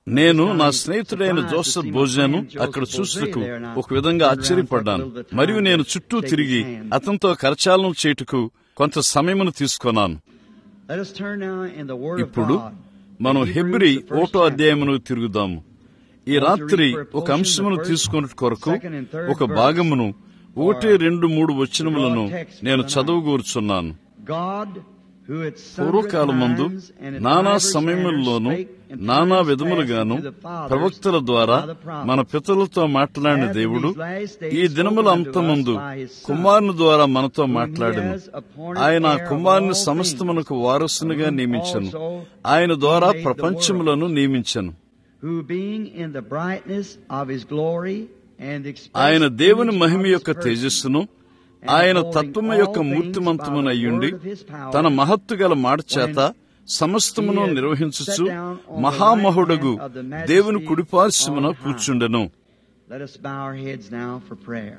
నేను నా స్నేహితుడైన జోసెఫ్ భోజను అక్కడ చూసుటకు ఒక విధంగా ఆశ్చర్యపడ్డాను మరియు నేను చుట్టూ తిరిగి అతనితో కరచాలనం చేయుటకు కొంత సమయమును తీసుకున్నాను Let us turn now in the Word of ఇప్పుడు God. మనం in Hebrew Hebrews, the first ఓటో chapter. అధ్యాయమును తిరుగుదాము ఈ రాత్రి ఒక అంశమును తీసుకున్నట్టు కొరకు ఒక భాగమును ఒకటి రెండు మూడు వచనములను నేను చదువుకూర్చున్నాను God, who at sundry పూర్వకాలమందు times and in నానా divers సమయముల్లోనూ manners spake in నానా times విధములుగాను past unto the fathers ప్రవక్తల ద్వారా by the prophets. మన పితరులతో మాట్లాడిన Hath in దేవుడు these last days ఈ దినముల spoken unto అంతమందు us by his Son, కుమారుని ద్వారా మనతో whom he మాట్లాడను has appointed ఆయన heir of కుమారుని all సమస్తమునకు things, వారసునిగా whom నియమించను also ఆయన ద్వారా he made the ప్రపంచములను నియమించను who being in the brightness of his glory and express ఆయన దేవుని image మహిమ of his యొక్క person, తేజస్సును and ఆయన upholding తత్వము all యొక్క things మూర్తిమంతమున by the అయ్యుండి word of his power, తన మహత్తు గల మాట చేత సమస్తమును he has నిర్వహించుచు set down on the మహామహుడగు right hand of the majesty దేవుని కుడిపార్శ్వమున on high. కూర్చుండెను Let us bow our heads now for prayer.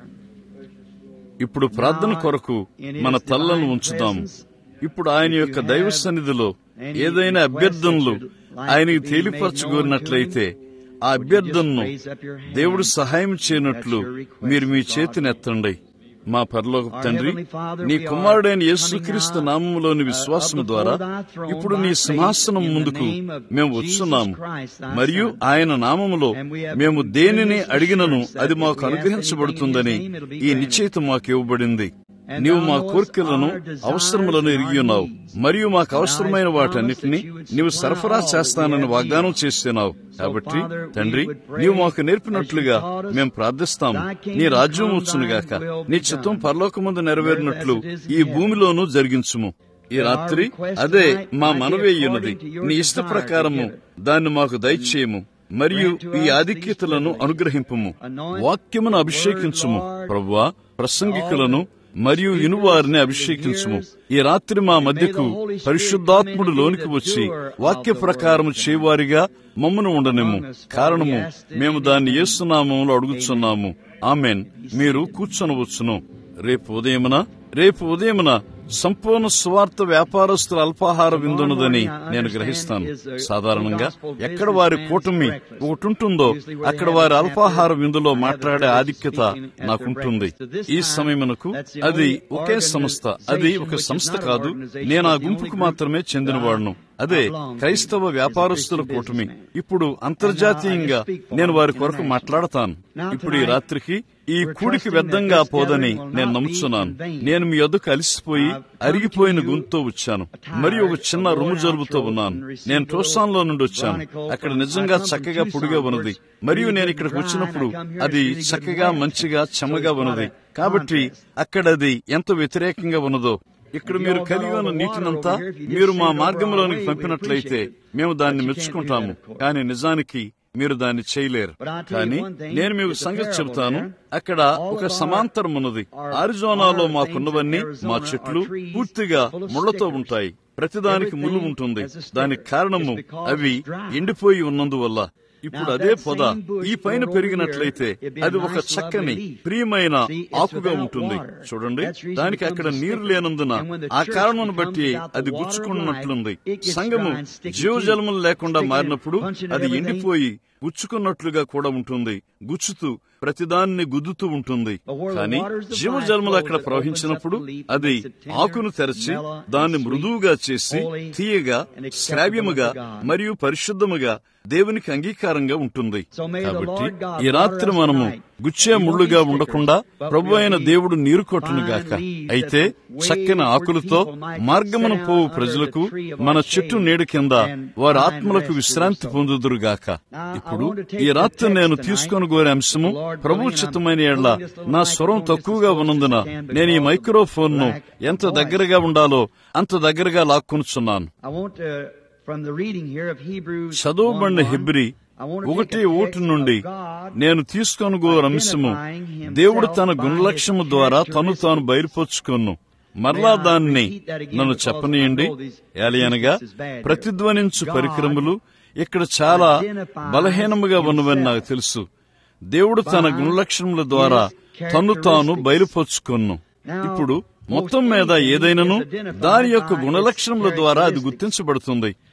ఇప్పుడు ప్రార్థన కొరకు మన తల్లను ఉంచుదాం ఇప్పుడు ఆయన యొక్క దైవ సన్నిధిలో ఏదైనా అభ్యర్థనలు ఆయనకి తేలిపరచుకోరినట్లయితే ఆ అభ్యర్థనను దేవుడు సహాయం చేయనట్లు మీరు మీ చేతిని ఎత్తండి మా పరలోక తండ్రి నీ కుమారుడైన యేసుక్రీస్తు నామములోని విశ్వాసం ద్వారా ఇప్పుడు నీ సింహాసనం ముందుకు మేము వచ్చున్నాము మరియు ఆయన నామములో మేము దేనిని అడిగినను అది మాకు అనుగ్రహించబడుతుందని ఈ నిశ్చయిత మాకు ఇవ్వబడింది నీవు మా కోరికలను అవసరములను ఎరిగి ఉన్నావు మరియు మాకు అవసరమైన వాటన్నిటిని నీవు సరఫరా చేస్తానని వాగ్దానం చేస్తున్నావు కాబట్టి తండ్రి నీవు మాకు నేర్పినట్లుగా మేము ప్రార్థిస్తాము నీ రాజ్యం వచ్చునుగాక నీ చిత్తం పరలోకముందు నెరవేరినట్లు ఈ భూమిలోనూ జరిగించుము ఈ రాత్రి అదే మా మనవేయున్నది నీ ఇష్ట ప్రకారము దాన్ని మాకు దయచేయము మరియు ఈ ఆధిక్యతలను అనుగ్రహింపుము వాక్యమును అభిషేకించుము ప్రభువా ప్రసంగికులను మరియు ఇనువారిని అభిషేకించుము ఈ రాత్రి మా మధ్యకు పరిశుద్ధాత్ముడు లోనికి వచ్చి వాక్య ప్రకారము చేవారిగా మమ్మను ఉండనిమ్ము కారణము మేము దాన్ని ఏసునామంలో అడుగుచున్నాము ఆమెన్ మీరు కూర్చొనవచ్చును రేపు ఉదయమున రేపు ఉదయమున సంపూర్ణ స్వార్థ వ్యాపారస్తుల అల్పాహార విందున్నదని నేను గ్రహిస్తాను సాధారణంగా ఎక్కడ వారి కూటమి ఒకటి ఉంటుందో అక్కడ వారి అల్పాహార విందులో మాట్లాడే ఆధిక్యత నాకుంటుంది ఈ సమయమునకు అది ఒకే సంస్థ అది ఒక సంస్థ కాదు నేను ఆ గుంపుకు మాత్రమే చెందినవాడును అదే క్రైస్తవ వ్యాపారస్తుల కూటమి ఇప్పుడు అంతర్జాతీయంగా నేను వారి కొరకు మాట్లాడతాను ఇప్పుడు ఈ రాత్రికి ఈ కూడికి వ్యర్థంగా పోదని నేను నమ్ముచున్నాను నేను మీ వద్దకు అలిసిపోయి అరిగిపోయిన గొంతుతో వచ్చాను మరియు ఒక చిన్న రుము జరుపుతో ఉన్నాను నేను టోసాన్లో నుండి వచ్చాను అక్కడ నిజంగా చక్కగా పొడిగా ఉన్నది మరియు నేను ఇక్కడికి వచ్చినప్పుడు అది చక్కగా మంచిగా చెమ్మగా ఉన్నది కాబట్టి అక్కడ అది ఎంత వ్యతిరేకంగా ఉన్నదో ఇక్కడ మీరు కలిగి ఉన్న నీటినంతా మీరు మా మార్గంలోనికి పంపినట్లయితే మేము దాన్ని మెచ్చుకుంటాము కానీ నిజానికి మీరు దాన్ని చేయలేరు కానీ నేను మీకు సంగతి చెబుతాను అక్కడ ఒక సమాంతరం ఉన్నది ఆరిజోనాలో మాకున్నవన్నీ మా చెట్లు పూర్తిగా ముళ్లతో ఉంటాయి ప్రతిదానికి ముళ్ళు ఉంటుంది దానికి కారణము అవి ఎండిపోయి ఉన్నందువల్ల ఇప్పుడు అదే పొద ఈ పైన పెరిగినట్లయితే అది ఒక చక్కని ప్రియమైన ఆకుగా ఉంటుంది చూడండి దానికి అక్కడ నీరు లేనందున ఆ కారణం బట్టి అది గుచ్చుకున్నట్లుంది సంగము జీవజలములు లేకుండా మారినప్పుడు అది ఎండిపోయి గుచ్చుకున్నట్లుగా కూడా ఉంటుంది గుచ్చుతూ ప్రతిదాన్ని గుద్దుతూ ఉంటుంది కానీ జీవజలములు అక్కడ ప్రవహించినప్పుడు అది ఆకును తెరచి దాన్ని మృదువుగా చేసి తీయగా శ్రావ్యముగా మరియు పరిశుద్ధముగా దేవునికి అంగీకారంగా ఉంటుంది కాబట్టి ఈ రాత్రి మనము గుచ్చే ముళ్ళుగా ఉండకుండా ప్రభు అయిన దేవుడు నీరు కొట్టునుగాక అయితే చక్కని ఆకులతో మార్గమును పోవు ప్రజలకు మన చెట్టు నీడ కింద వారి ఆత్మలకు విశ్రాంతి పొందుదురుగాక ఇప్పుడు ఈ రాత్రి నేను తీసుకొని కోరే అంశము ప్రభు చిత్తమైన ఏళ్ల నా స్వరం తక్కువగా ఉన్నందున నేను ఈ మైక్రోఫోన్ ను ఎంత దగ్గరగా ఉండాలో అంత దగ్గరగా లాక్కునుచున్నాను I want to, from the reading here of Hebrews చదవబడిన 1:1, హెబ్రి I want to ఒకటి take a ఓటు text నుండి of God నేను తీసుకొని గో అంశము identifying himself దేవుడు తన by గుణలక్ష్యము his ద్వారా తను తాను characteristics. బయలుపరుచుకొను మరలా May I దాన్ని repeat that again నన్ను because చెప్పనీయండి I know these ఏలయనగా acoustics is bad here. ప్రతిధ్వనించు God పరికరములు ఇక్కడ చాలా identifies బలహీనముగా ఉన్నవని నాకు himself తెలుసు దేవుడు తన by గుణలక్షణముల ద్వారా his తను తాను characteristics. బయలుపరుచుకొను Now, ఇప్పుడు most మొత్తం మీద anything ఏదైనను is identified దాని యొక్క by గుణలక్షణముల its ద్వారా అది characteristics. గుర్తించబడుతుంది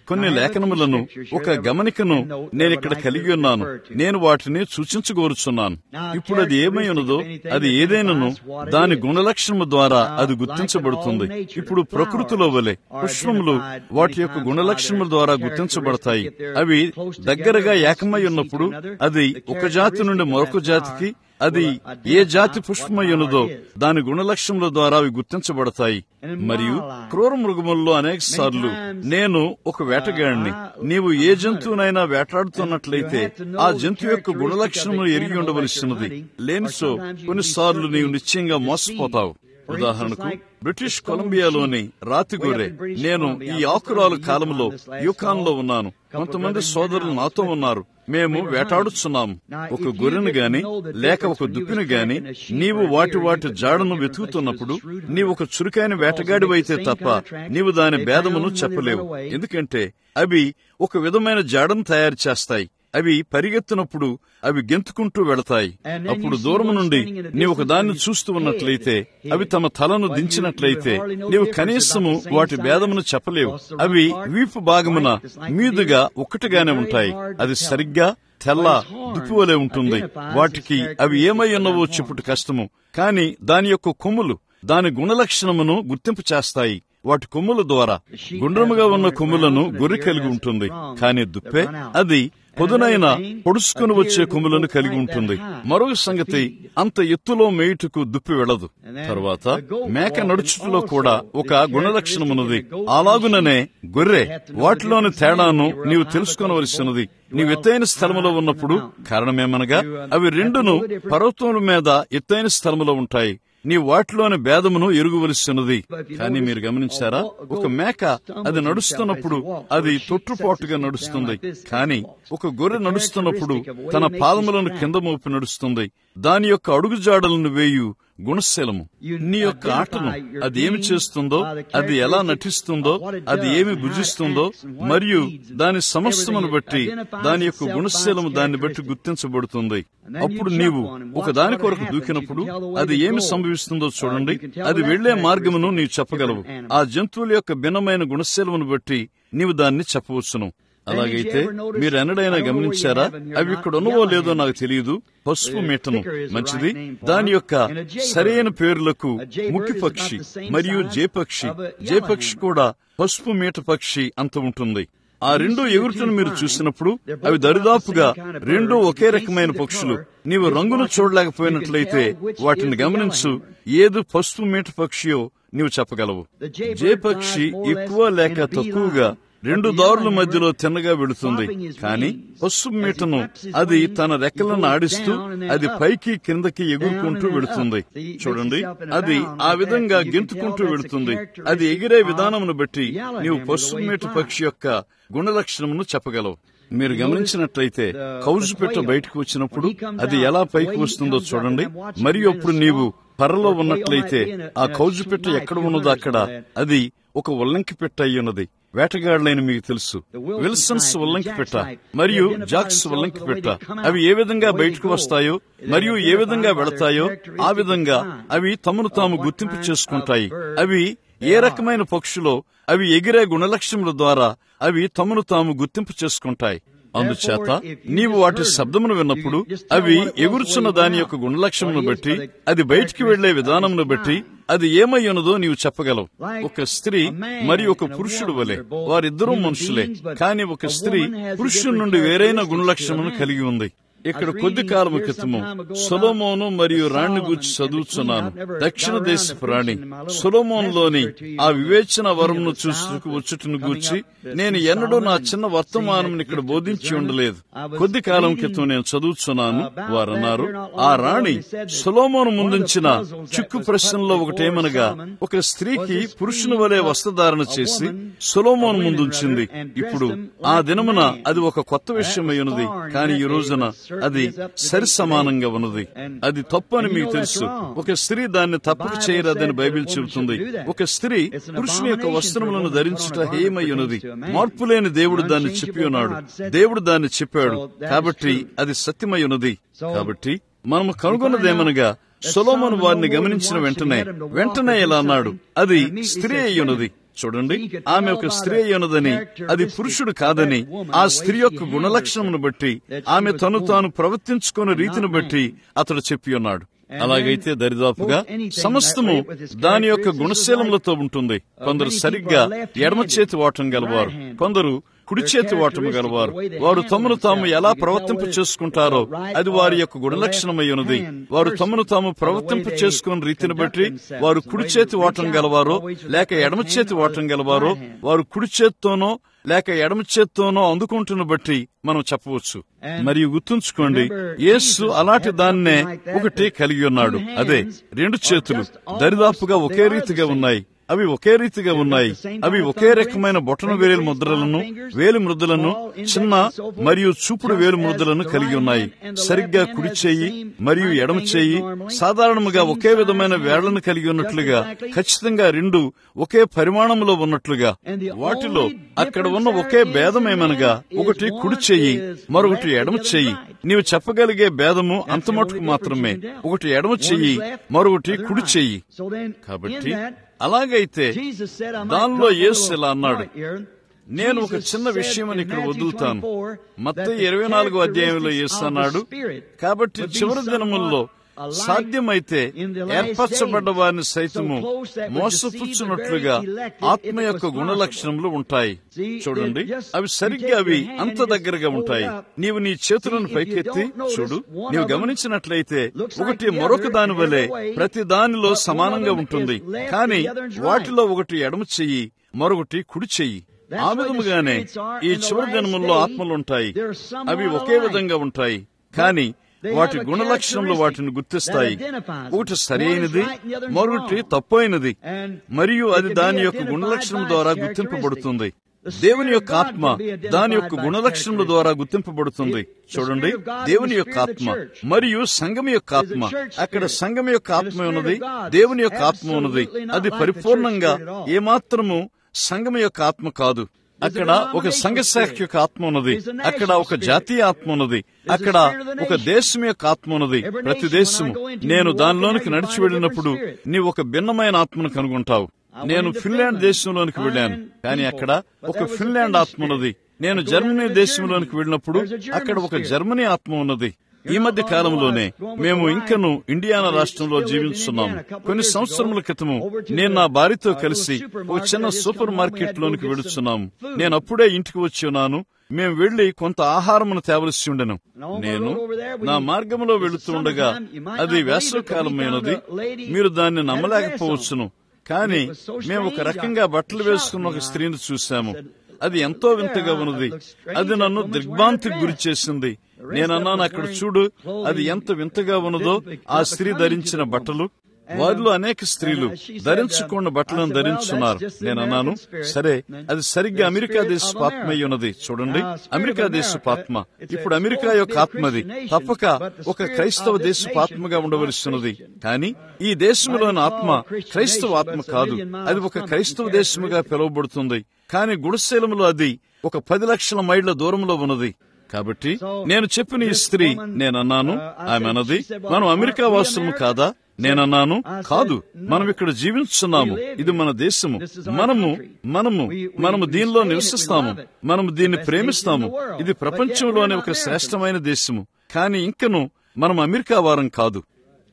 కొన్ని లేఖనములను ఒక గమనికను నేను ఇక్కడ కలిగి ఉన్నాను నేను వాటిని సూచించగోరుచున్నాను ఇప్పుడు అది ఏమై ఉన్నదో అది ఏదైనాను దాని గుణలక్షణము ద్వారా అది గుర్తించబడుతుంది ఇప్పుడు ప్రకృతిలో వలె పుష్పములు వాటి యొక్క గుణలక్షణముల ద్వారా గుర్తించబడతాయి అవి దగ్గరగా ఏకమై ఉన్నప్పుడు అది ఒక జాతి నుండి మరొక జాతికి అది ఏ జాతి పుష్పమై ఉన్నదో దాని గుణలక్షణముల ద్వారా అవి గుర్తించబడతాయి మరియు క్రూర మృగముల్లో అనేక సార్లు నేను ఒక వేటగాడిని నీవు ఏ జంతువునైనా వేటాడుతున్నట్లయితే ఆ జంతువు యొక్క గుణలక్షణములు ఎరిగి ఉండవలసినది లేనిసో కొన్నిసార్లు నీవు నిశ్చయంగా మోసపోతావు ఉదాహరణకు బ్రిటిష్ కొలంబియాలోని రాతిగొర్రె నేను ఈ ఆకురాలు కాలంలో యూకాన్లో ఉన్నాను కొంతమంది సోదరులు నాతో ఉన్నారు మేము వేటాడుచున్నాము ఒక గొర్రెను గాని లేక ఒక దుప్పిని గాని నీవు వాటి వాటి జాడను వెతుకుతున్నప్పుడు నీవు ఒక చురుకైన వేటగాడివైతే తప్ప నీవు దాని భేదమును చెప్పలేవు ఎందుకంటే అవి ఒక విధమైన జాడను తయారు చేస్తాయి అవి పరిగెత్తినప్పుడు అవి గెంతుకుంటూ వెళతాయి అప్పుడు దూరం నుండి నీవు ఒక దాన్ని చూస్తూ ఉన్నట్లయితే అవి తమ తలను దించినట్లయితే నీవు కనీసము వాటి భేదమును చెప్పలేవు అవి వీపు భాగమున మీదుగా ఒక్కటిగానే ఉంటాయి అది సరిగ్గా తెల్ల దుప్పువలే ఉంటుంది వాటికి అవి ఏమై ఉన్నవో చెప్పుట కష్టము కాని దాని యొక్క కొమ్ములు దాని గుణలక్షణమును గుర్తింపు చేస్తాయి వాటి కొమ్ముల ద్వారా గుండ్రముగా ఉన్న కొమ్ములను గొర్రె కలిగి ఉంటుంది కానీ దుప్పే అది పొదునైన పొడుచుకుని వచ్చే కొమ్ములను కలిగి ఉంటుంది మరొక సంగతి అంత ఎత్తులో మేయుటకు దుప్పి వెళ్ళదు తరువాత మేక నడుచుటలో కూడా ఒక గుణలక్షణమున్నది అలాగుననే గొర్రె వాటిలోని తేడాను నీవు తెలుసుకోవలసినది నీవు ఎత్తైన స్థలములో ఉన్నప్పుడు కారణమేమనగా అవి రెండును పర్వతముల మీద ఎత్తైన స్థలములో ఉంటాయి నీ వాటిలోని భేదమును ఎరుగువలసినది కానీ మీరు గమనించారా ఒక మేక అది నడుస్తున్నప్పుడు అది తొట్టుపాటుగా నడుస్తుంది కానీ ఒక గొర్రె నడుస్తున్నప్పుడు తన పాదములను కింద మోపి నడుస్తుంది దాని యొక్క అడుగుజాడలను వేయు గుణశీలము నీ యొక్క ఆటను అది ఏమి చేస్తుందో అది ఎలా నటిస్తుందో అది ఏమి భుజిస్తుందో మరియు దాని సమస్తమును బట్టి దాని యొక్క గుణశీలము దాన్ని బట్టి గుర్తించబడుతుంది అప్పుడు నీవు ఒక దాని కొరకు దూకినప్పుడు అది ఏమి సంభవిస్తుందో చూడండి అది వెళ్లే మార్గమును నీవు చెప్పగలవు ఆ జంతువుల యొక్క భిన్నమైన గుణశీలమును బట్టి నీవు దాన్ని చెప్పవచ్చును అలాగైతే మీరు ఎన్నడైనా గమనించారా అవి ఇక్కడ ఉన్నవో లేదో నాకు తెలియదు పసుపు మీటను మంచిది దాని యొక్క సరైన పేర్లకు ముక్కి పక్షి మరియు జేపక్షి జేపక్షి కూడా పసుపు మీట పక్షి అంత ఉంటుంది ఆ రెండు ఎగురుటను మీరు చూసినప్పుడు అవి దరిదాపుగా రెండు ఒకే రకమైన పక్షులు నీవు రంగును చూడలేకపోయినట్లయితే వాటిని గమనించు ఏది పసుపు మీట పక్షియో నీవు చెప్పగలవు జే పక్షి ఎక్కువ లేక తక్కువగా రెండు దారుల మధ్యలో తిన్నగా వెళుతుంది కానీ పసుపు మీటను అది తన రెక్కలను ఆడిస్తూ అది పైకి కిందకి ఎగురుకుంటూ వెళుతుంది చూడండి అది ఆ విధంగా గెంతుకుంటూ వెళుతుంది అది ఎగిరే విధానమును బట్టి నీవు పసుపు మీట పక్షి యొక్క గుణలక్షణమును చెప్పగలవు మీరు గమనించినట్లయితే కౌజు పెట్ట బయటకు వచ్చినప్పుడు అది ఎలా పైకి వస్తుందో చూడండి మరియు అప్పుడు నీవు పర్రలో ఉన్నట్లయితే ఆ కౌజు పెట్ట ఎక్కడ ఉన్నదో అక్కడ అది ఒక ఉల్లంకి పెట్ట అయి ఉన్నది వేటగాడులైన మీకు తెలుసు విల్సన్స్ ఉల్లంకి పెట్ట మరియు జాక్స్ ఉల్లంకి పెట్ట అవి ఏ విధంగా బయటకు వస్తాయో మరియు ఏ విధంగా వెళతాయో ఆ విధంగా అవి తమను తాము గుర్తింపు చేసుకుంటాయి అవి ఏ రకమైన పక్షులో అవి ఎగిరే గుణలక్ష్యముల ద్వారా అవి తమను తాము గుర్తింపు చేసుకుంటాయి అందుచేత నీవు వాటి శబ్దమును విన్నప్పుడు అవి ఎగురుచున్న దాని యొక్క గుణలక్ష్యమును బట్టి అది బయటికి వెళ్లే విధానమును బట్టి అది ఏమై ఉన్నదో నీవు చెప్పగలవు ఒక స్త్రీ మరియు ఒక పురుషుడు వలె వారిద్దరూ మనుషులే కానీ ఒక స్త్రీ పురుషుడి నుండి వేరైన గుణలక్షణమును కలిగి ఉంది ఇక్కడ కొద్ది కాలము క్రితము సొలోమోను మరియు రాణి గూర్చి చదువుతున్నాను దక్షిణ దేశపు రాణి సొలోమోన్లోని ఆ వివేచన వరమును చూసుకు వచ్చుటను గూర్చి నేను ఎన్నడూ నా చిన్న వర్తమానం ఇక్కడ బోధించి ఉండలేదు కొద్ది కాలం క్రితం నేను చదువుతున్నాను వారన్నారు ఆ రాణి సొలోమోను ముందుంచిన చిక్కు ప్రశ్నలో ఒకటేమనగా ఒక స్త్రీకి పురుషుని వలె వస్త్రధారణ చేసి సొలోమోను ముందుంచింది ఇప్పుడు ఆ దినమున అది ఒక కొత్త విషయమై ఉన్నది కానీ ఈ రోజున అది సరి సమానంగా ఉన్నది అది తప్పు అని మీకు తెలుసు ఒక స్త్రీ దాన్ని తప్పక చేయరాదని బైబిల్ చెబుతుంది ఒక స్త్రీ పురుషుని యొక్క వస్త్రములను ధరించుట హేమై ఉన్నది మార్పు లేని దేవుడు దాన్ని చెప్పి ఉన్నాడు దేవుడు దాన్ని చెప్పాడు కాబట్టి అది సత్యమై ఉన్నది కాబట్టి మనము కనుగొన్నదేమనగా సొలోమన్ వారిని గమనించిన వెంటనే వెంటనే ఇలా అన్నాడు అది స్త్రీ అయి ఉన్నది చూడండి ఆమె ఒక స్త్రీ అయ్యున్నదని అది పురుషుడు కాదని ఆ స్త్రీ యొక్క గుణలక్షణమును బట్టి ఆమె తను తాను ప్రవర్తించుకున్న రీతిని బట్టి అతడు చెప్పి ఉన్నాడు అలాగైతే దరిదాపుగా సమస్తము దాని యొక్క గుణశీలములతో ఉంటుంది కొందరు సరిగ్గా ఎడమ చేతి వాటం గలవారు కొందరు కుడి చేతి ఓటము గలవారు వారు తమను తాము ఎలా ప్రవర్తింప చేసుకుంటారో అది వారి యొక్క గుణలక్షణమై ఉన్నది వారు తమను తాము ప్రవర్తింప చేసుకున్న రీతిని బట్టి వారు కుడి చేతి ఓటం గలవారో లేక ఎడమ చేతి ఓటం గలవారో వారు కుడి చేత్తోనో లేక ఎడమ చేత్తోనో అందుకుంటున్న బట్టి మనం చెప్పవచ్చు మరియు గుర్తుంచుకోండి యేసు అలాంటి దాన్నే ఒకటి కలిగి ఉన్నాడు అదే రెండు చేతులు దరిదాపుగా ఒకే రీతిగా ఉన్నాయి అవి ఒకే రీతిగా ఉన్నాయి అవి ఒకే రకమైన బొటన వేలు ముద్రలను వేలు ముద్రలను చిన్న మరియు చూపుడు వేలు ముద్రలను కలిగి ఉన్నాయి సరిగ్గా కుడి చేయి మరియు ఎడమ చేయి సాధారణంగా ఒకే విధమైన వేళ్లను కలిగి ఉన్నట్లుగా ఖచ్చితంగా రెండు ఒకే పరిమాణంలో ఉన్నట్లుగా వాటిలో అక్కడ ఉన్న ఒకే భేదమేమనగా ఒకటి కుడి చెయ్యి మరొకటి ఎడమ చెయ్యి నీవు చెప్పగలిగే భేదము అంతమటుకు మాత్రమే ఒకటి ఎడమ చెయ్యి మరొకటి కుడి చెయ్యి కాబట్టి అలాగైతే దానిలో యేసు ఇలా అన్నాడు నేను ఒక చిన్న విషయమని ఇక్కడ వదులుతాను మత్త ఇరవై నాలుగో అధ్యాయంలో యేసు అన్నాడు కాబట్టి చివరి దినముల్లో సాధ్యమైతే ఏర్పరచబడ్డ వారిని సైతము మోసపుచ్చున్నట్లుగా ఆత్మ యొక్క గుణలక్షణములు ఉంటాయి చూడండి అవి సరిగ్గా అవి అంత దగ్గరగా ఉంటాయి నీవు నీ చేతులను పైకెత్తి చూడు నీవు గమనించినట్లయితే ఒకటి మరొక దాని వలె ప్రతి దానిలో సమానంగా ఉంటుంది కానీ వాటిలో ఒకటి ఎడమ చెయ్యి మరొకటి కుడి చెయ్యి ఆ విధముగానే ఈ చివరి జన్మల్లో ఆత్మలుంటాయి అవి ఒకే విధంగా ఉంటాయి కానీ వాటి గుణలక్షణములు వాటిని గుర్తిస్తాయి ఒకటి సరైనది మరొకటి తప్పైనది మరియు అది దాని యొక్క గుణలక్షణం ద్వారా గుర్తింపబడుతుంది దేవుని యొక్క ఆత్మ దాని యొక్క గుణలక్షణముల ద్వారా గుర్తింపబడుతుంది చూడండి దేవుని యొక్క ఆత్మ మరియు సంఘం యొక్క ఆత్మ అక్కడ సంఘం యొక్క ఆత్మ ఉన్నది దేవుని యొక్క ఆత్మ ఉన్నది అది పరిపూర్ణంగా ఏమాత్రము సంఘం యొక్క ఆత్మ కాదు అక్కడ ఒక సంఘశాఖ యొక్క ఆత్మ ఉన్నది అక్కడ ఒక జాతీయ ఆత్మ ఉన్నది అక్కడ ఒక దేశం యొక్క ఆత్మ ఉన్నది ప్రతి దేశము నేను దానిలోనికి నడిచి వెళ్ళినప్పుడు నీవు ఒక భిన్నమైన ఆత్మను కనుగొంటావు నేను ఫిన్లాండ్ దేశంలోనికి వెళ్ళాను కానీ అక్కడ ఒక ఫిన్లాండ్ ఆత్మ ఉన్నది నేను జర్మనీ దేశంలోనికి వెళ్ళినప్పుడు అక్కడ ఒక జర్మనీ ఆత్మ ఉన్నది ఈ మధ్య కాలంలోనే మేము ఇంకను ఇండియానా రాష్ట్రంలో జీవిస్తున్నాము కొన్ని సంవత్సరముల క్రితము నేను నా భార్యతో కలిసి ఒక చిన్న సూపర్ మార్కెట్ లోనికి వెళుతున్నాము నేను అప్పుడే ఇంటికి వచ్చి ఉన్నాను మేము వెళ్లి కొంత ఆహారమును తేవలసి ఉండెను నేను నా మార్గంలో వెళుతుండగా అది వేసవకాలమైనది మీరు దాన్ని నమ్మలేకపోవచ్చును కానీ మేము ఒక రకంగా బట్టలు వేసుకున్న ఒక స్త్రీని చూశాము అది ఎంతో వింతగా ఉన్నది అది నన్ను దిగ్భాంతికి గురి చేసింది నేనన్నాను అక్కడ చూడు అది ఎంత వింతగా ఉన్నదో ఆ స్త్రీ ధరించిన బట్టలు వారిలో అనేక స్త్రీలు ధరించుకున్న బట్టలను ధరించున్నారు నేనన్నాను సరే అది సరిగ్గా అమెరికా దేశపు ఆత్మ ఉన్నది చూడండి అమెరికా దేశపు ఆత్మ ఇప్పుడు అమెరికా యొక్క ఆత్మది తప్పక ఒక క్రైస్తవ దేశపు ఆత్మగా ఉండవలసినది కానీ ఈ దేశంలోని ఆత్మ క్రైస్తవ ఆత్మ కాదు అది ఒక క్రైస్తవ దేశముగా పిలువబడుతుంది కానీ గుడిశీలంలో అది ఒక పది లక్షల మైళ్ల దూరంలో ఉన్నది కాబట్టి నేను చెప్పిన ఈ స్త్రీ నేనన్నాను ఆమె అన్నది మనం అమెరికా వాసులము కాదా నేనన్నాను కాదు మనం ఇక్కడ జీవించున్నాము ఇది మన దేశము మనము మనము మనము దీనిలో నివసిస్తాము మనము దీన్ని ప్రేమిస్తాము ఇది ప్రపంచంలోనే ఒక శ్రేష్టమైన దేశము కానీ ఇంకను మనం అమెరికా వారం కాదు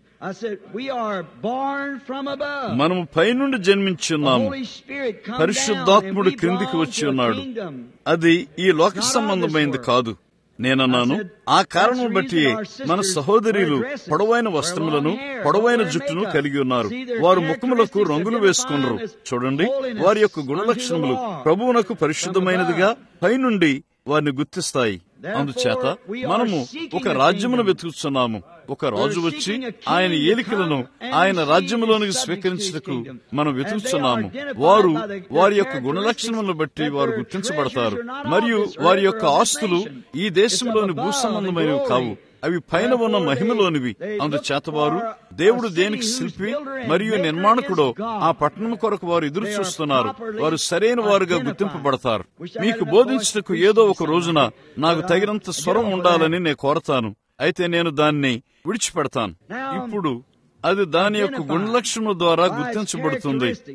మనము పైనుండి జన్మించున్నాము పరిశుద్ధాత్ముడు క్రిందికి వచ్చి ఉన్నాడు అది ఈ లోక సంబంధమైంది కాదు నేనన్నాను ఆ కారణం బట్టి మన సహోదరులు పొడవైన వస్త్రములను పొడవైన జుట్టును కలిగి ఉన్నారు వారు ముఖములకు రంగులు వేసుకున్నారు చూడండి వారి యొక్క గుణలక్షణములు ప్రభువునకు పరిశుద్ధమైనదిగా పైనుండి వారిని గుర్తిస్తాయి అందుచేత మనము ఒక రాజ్యమును వెతుకుతున్నాము ఒక రాజు వచ్చి ఆయన ఏలికలను ఆయన రాజ్యములోనికి స్వీకరించటకు మనం వెతుకుతున్నాము వారు వారి యొక్క గుణలక్షణములను బట్టి వారు గుర్తించబడతారు మరియు వారి యొక్క ఆస్తులు ఈ దేశంలోని భూ సంబంధమైనవి కావు అవి పైన ఉన్న మహిమలోనివి అందుచేత వారు దేవుడు దేనికి శిల్పి మరియు నిర్మాణకుడో ఆ పట్టణం కొరకు వారు ఎదురు చూస్తున్నారు వారు సరైన వారుగా గుర్తింపబడతారు మీకు బోధించటకు ఏదో ఒక రోజున నాకు తగినంత స్వరం ఉండాలని నేను కోరతాను అయితే నేను దాన్ని విడిచిపెడతాను ఇప్పుడు అది దాని యొక్క గుణలక్షణం ద్వారా గుర్తించబడుతుంది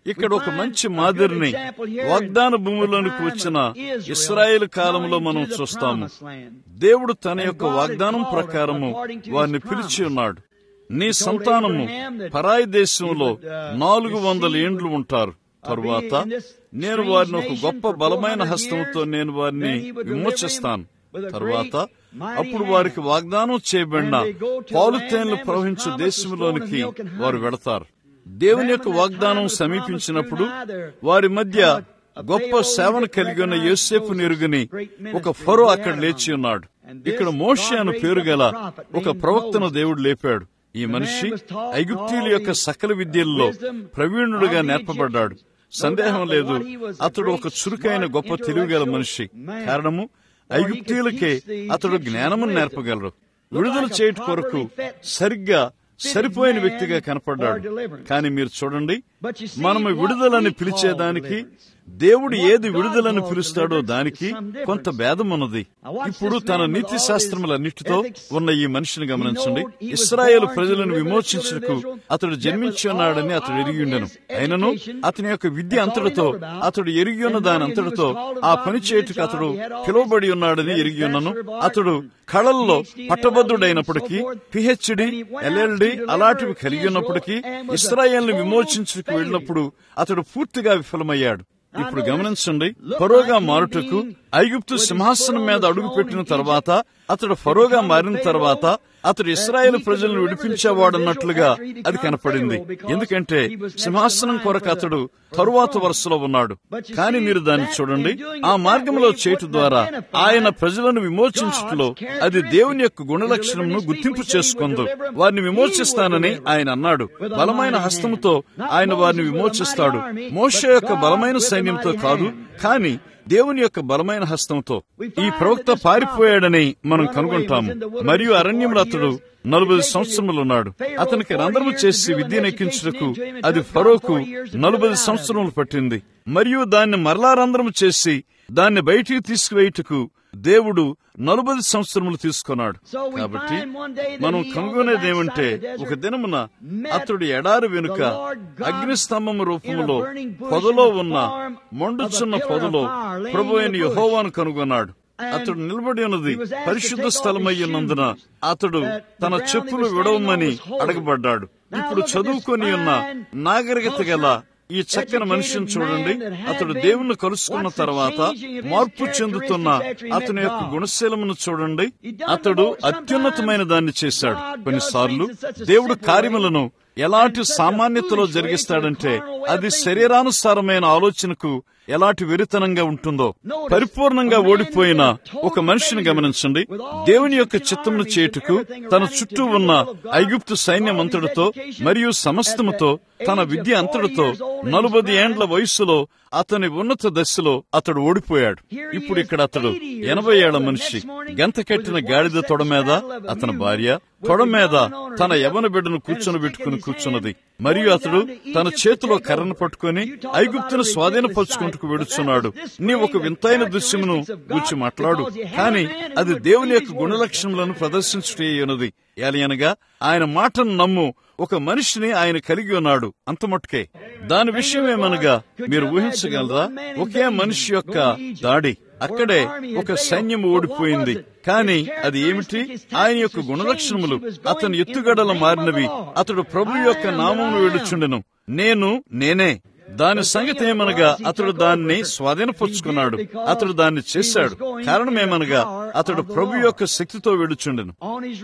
ఇక్కడ ఒక మంచి మాదిరిని వాగ్దాన భూమిలోనికి వచ్చిన ఇస్రాయేల్ కాలంలో మనం చూస్తాము దేవుడు తన యొక్క వాగ్దానం ప్రకారము వారిని పిలిచి ఉన్నాడు నీ సంతానము పరాయి దేశంలో నాలుగు వందల ఏండ్లు ఉంటారు తరువాత నేను వారిని ఒక గొప్ప బలమైన హస్తంతో నేను వారిని విమోచిస్తాను తరువాత అప్పుడు వారికి వాగ్దానం చేయబడిన పాలుతేన్లు ప్రవహించు దేశంలోనికి వారు వెళతారు దేవుని యొక్క వాగ్దానం సమీపించినప్పుడు వారి మధ్య గొప్ప సేవను కలిగి ఉన్న యోసేపు నెరుగుని ఒక ఫరో అక్కడ లేచి ఉన్నాడు ఇక్కడ మోషే అను పేరు గల ఒక ప్రవక్తను దేవుడు లేపాడు ఈ మనిషి ఐగుప్తీయుల యొక్క సకల విద్యల్లో ప్రవీణుడుగా నేర్పబడ్డాడు సందేహం లేదు అతడు ఒక చురుకైన గొప్ప తెలివిగల మనిషి కారణము ఐగుప్తీయులకే అతడు జ్ఞానము నేర్పగలరు విడుదల చేయట కొరకు సరిగ్గా సరిపోయిన వ్యక్తిగా కనపడ్డాడు కానీ మీరు చూడండి మనము విడుదలని పిలిచేదానికి దేవుడు ఏది విడుదలను పిలుస్తాడో దానికి కొంత భేదం ఉన్నది ఇప్పుడు తన నీతి శాస్త్రములన్నిటితో ఉన్న ఈ మనిషిని గమనించండి ఇస్రాయేల్ ప్రజలను విమోచించుటకు అతడు జన్మించి ఉన్నాడని అతడు ఎరిగి ఉండను అయినను అతని యొక్క విద్య అంతటితో అతడు ఎరిగి ఉన్న దాని అంతటితో ఆ పని చేయుటకు అతడు పిలువబడి ఉన్నాడని ఎరిగి ఉన్నను అతడు కళల్లో పట్టభద్రుడైనప్పటికీ పిహెచ్డి ఎల్ఎల్డి అలాంటివి కలిగి ఉన్నప్పటికీ ఇస్రాయేల్ని విమోచించుకు వెళ్ళినప్పుడు అతడు పూర్తిగా విఫలమయ్యాడు ఇప్పుడు గమనించండి ఫరోగా మారుటకు ఐగుప్తు సింహాసనం మీద అడుగుపెట్టిన తర్వాత అతడు ఫరోగా మారిన తర్వాత అతడు ఇస్రాయేల్ ప్రజలను విడిపించేవాడన్నట్లుగా అది కనపడింది ఎందుకంటే సింహాసనం కొరకు అతడు తరువాత వరుసలో ఉన్నాడు కానీ మీరు దాన్ని చూడండి ఆ మార్గంలో చేయటం ద్వారా ఆయన ప్రజలను విమోచించుటలో అది దేవుని యొక్క గుణలక్షణంను గుర్తింపు చేసుకుందు వారిని విమోచిస్తానని ఆయన అన్నాడు బలమైన హస్తముతో ఆయన వారిని విమోచిస్తాడు మోష యొక్క బలమైన సైన్యంతో కాదు కానీ దేవుని యొక్క బలమైన హస్తంతో ఈ ప్రవక్త పారిపోయాడని మనం కనుగొంటాము మరియు అరణ్యంలో అతడు నలభై సంవత్సరములు ఉన్నాడు అతనికి రంధ్రము చేసి విద్యనెక్కించుటకు అది ఫరోకు నలభై సంవత్సరములు పట్టింది మరియు దాన్ని మరలా రంధ్రము చేసి దాన్ని బయటికి తీసుకువేయుటకు దేవుడు నలభై సంవత్సరములు తీసుకున్నాడు కాబట్టి మనం కనుగొనేది ఏమంటే ఒక దినమున అతడు ఎడారి వెనుక అగ్నిస్తంభము రూపంలో పొదలో ఉన్న మండుచున్న పొదలో ప్రభు అయిన యహోవాను కనుగొన్నాడు అతడు నిలబడి ఉన్నది పరిశుద్ధ స్థలమయ్యున్నందున అతడు తన చెప్పులు విడవమని అడగబడ్డాడు ఇప్పుడు చదువుకొని ఉన్న నాగరికత గల ఈ చక్కని మనిషిని చూడండి అతడు దేవుణ్ణి కలుసుకున్న తర్వాత మార్పు చెందుతున్న అతని యొక్క గుణశీలమును చూడండి అతడు అత్యున్నతమైన దాన్ని చేశాడు కొన్నిసార్లు దేవుడు కార్యములను ఎలాంటి సామాన్యతలో జరిగిస్తాడంటే అది శరీరానుసారమైన ఆలోచనకు ఎలాంటి వెరితనంగా ఉంటుందో పరిపూర్ణంగా ఓడిపోయిన ఒక మనిషిని గమనించండి దేవుని యొక్క చిత్తమును చేయుటకు తన చుట్టూ ఉన్న ఐగుప్తు సైన్యం అంతటితో మరియు సమస్తముతో తన విద్య అంతటితో నలభై ఏండ్ల వయస్సులో అతని ఉన్నత దశలో అతడు ఓడిపోయాడు ఇప్పుడు ఇక్కడ అతడు ఎనభై ఏళ్ల మనిషి గంత కట్టిన గాడిద తొడ మీద అతని భార్య తొడ మీద తన యవన బిడ్డను కూర్చొని పెట్టుకుని కూర్చున్నది మరియు అతడు తన చేతిలో కర్రను పట్టుకుని ఐగుప్తును స్వాధీనపరుచుకుంటూ వెడుచున్నాడు నీ ఒక వింతైన దృశ్యమును గురించి మాట్లాడు కానీ అది దేవుని యొక్క గుణలక్షణములను ప్రదర్శించుటే ఉన్నది ఏలయనగా ఆయన మాటను నమ్ము ఒక మనిషిని ఆయన కలిగి ఉన్నాడు అంత మట్టుకే దాని విషయం ఏమనగా మీరు ఊహించగలరా ఒకే మనిషి యొక్క దాడి అక్కడే ఒక సైన్యం ఓడిపోయింది కానీ అది ఏమిటి ఆయన యొక్క గుణలక్షణములు అతని ఎత్తుగడలు మారినవి అతడు ప్రభు యొక్క నామమును వేడుచుండెను నేను నేనే దాని సంగతి ఏమనగా అతడు దాన్ని స్వాధీనపరుచుకున్నాడు అతడు దాన్ని చేశాడు కారణమేమనగా అతడు ప్రభు యొక్క శక్తితో వెడుచుండెను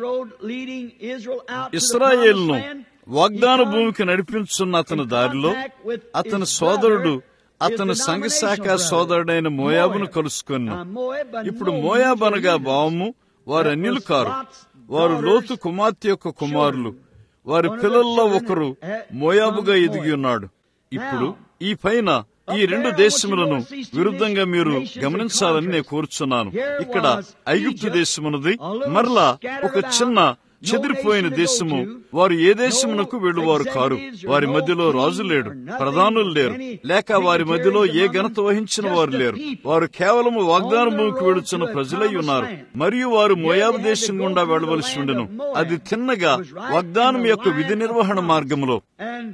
ఇస్రాయేల్ను వాగ్దాన భూమికి నడిపించున్న అతని దారిలో అతని సోదరుడు అతని సంఘశాఖ సోదరుడైన మోయాబును కలుసుకున్నా ఇప్పుడు మోయాబ్ అనగా భావము వారు అన్యులు కారు వారు లోతు కుమార్తె యొక్క కుమారులు వారి పిల్లల్లో ఒకరు మోయాబుగా ఎదిగి ఉన్నాడు ఇప్పుడు ఈ పైన ఈ రెండు దేశములను విరుద్ధంగా మీరు గమనించాలని నేను కోరుచున్నాను ఇక్కడ ఐగుప్తు దేశమున్నది మరలా ఒక చిన్న చెదిరిపోయిన దేశము వారు ఏ దేశమునకు వెళ్ళువారు కారు వారి మధ్యలో రాజు లేడు ప్రధానులు లేరు లేక వారి మధ్యలో ఏ ఘనత వహించిన వారు లేరు వారు కేవలము వాగ్దాన భూమికి వెడుచున్న ప్రజలై ఉన్నారు మరియు వారు మోయాబు దేశం గుండా వెళ్ళవలసి ఉండెను అది తిన్నగా వాగ్దానం యొక్క విధి నిర్వహణ మార్గంలో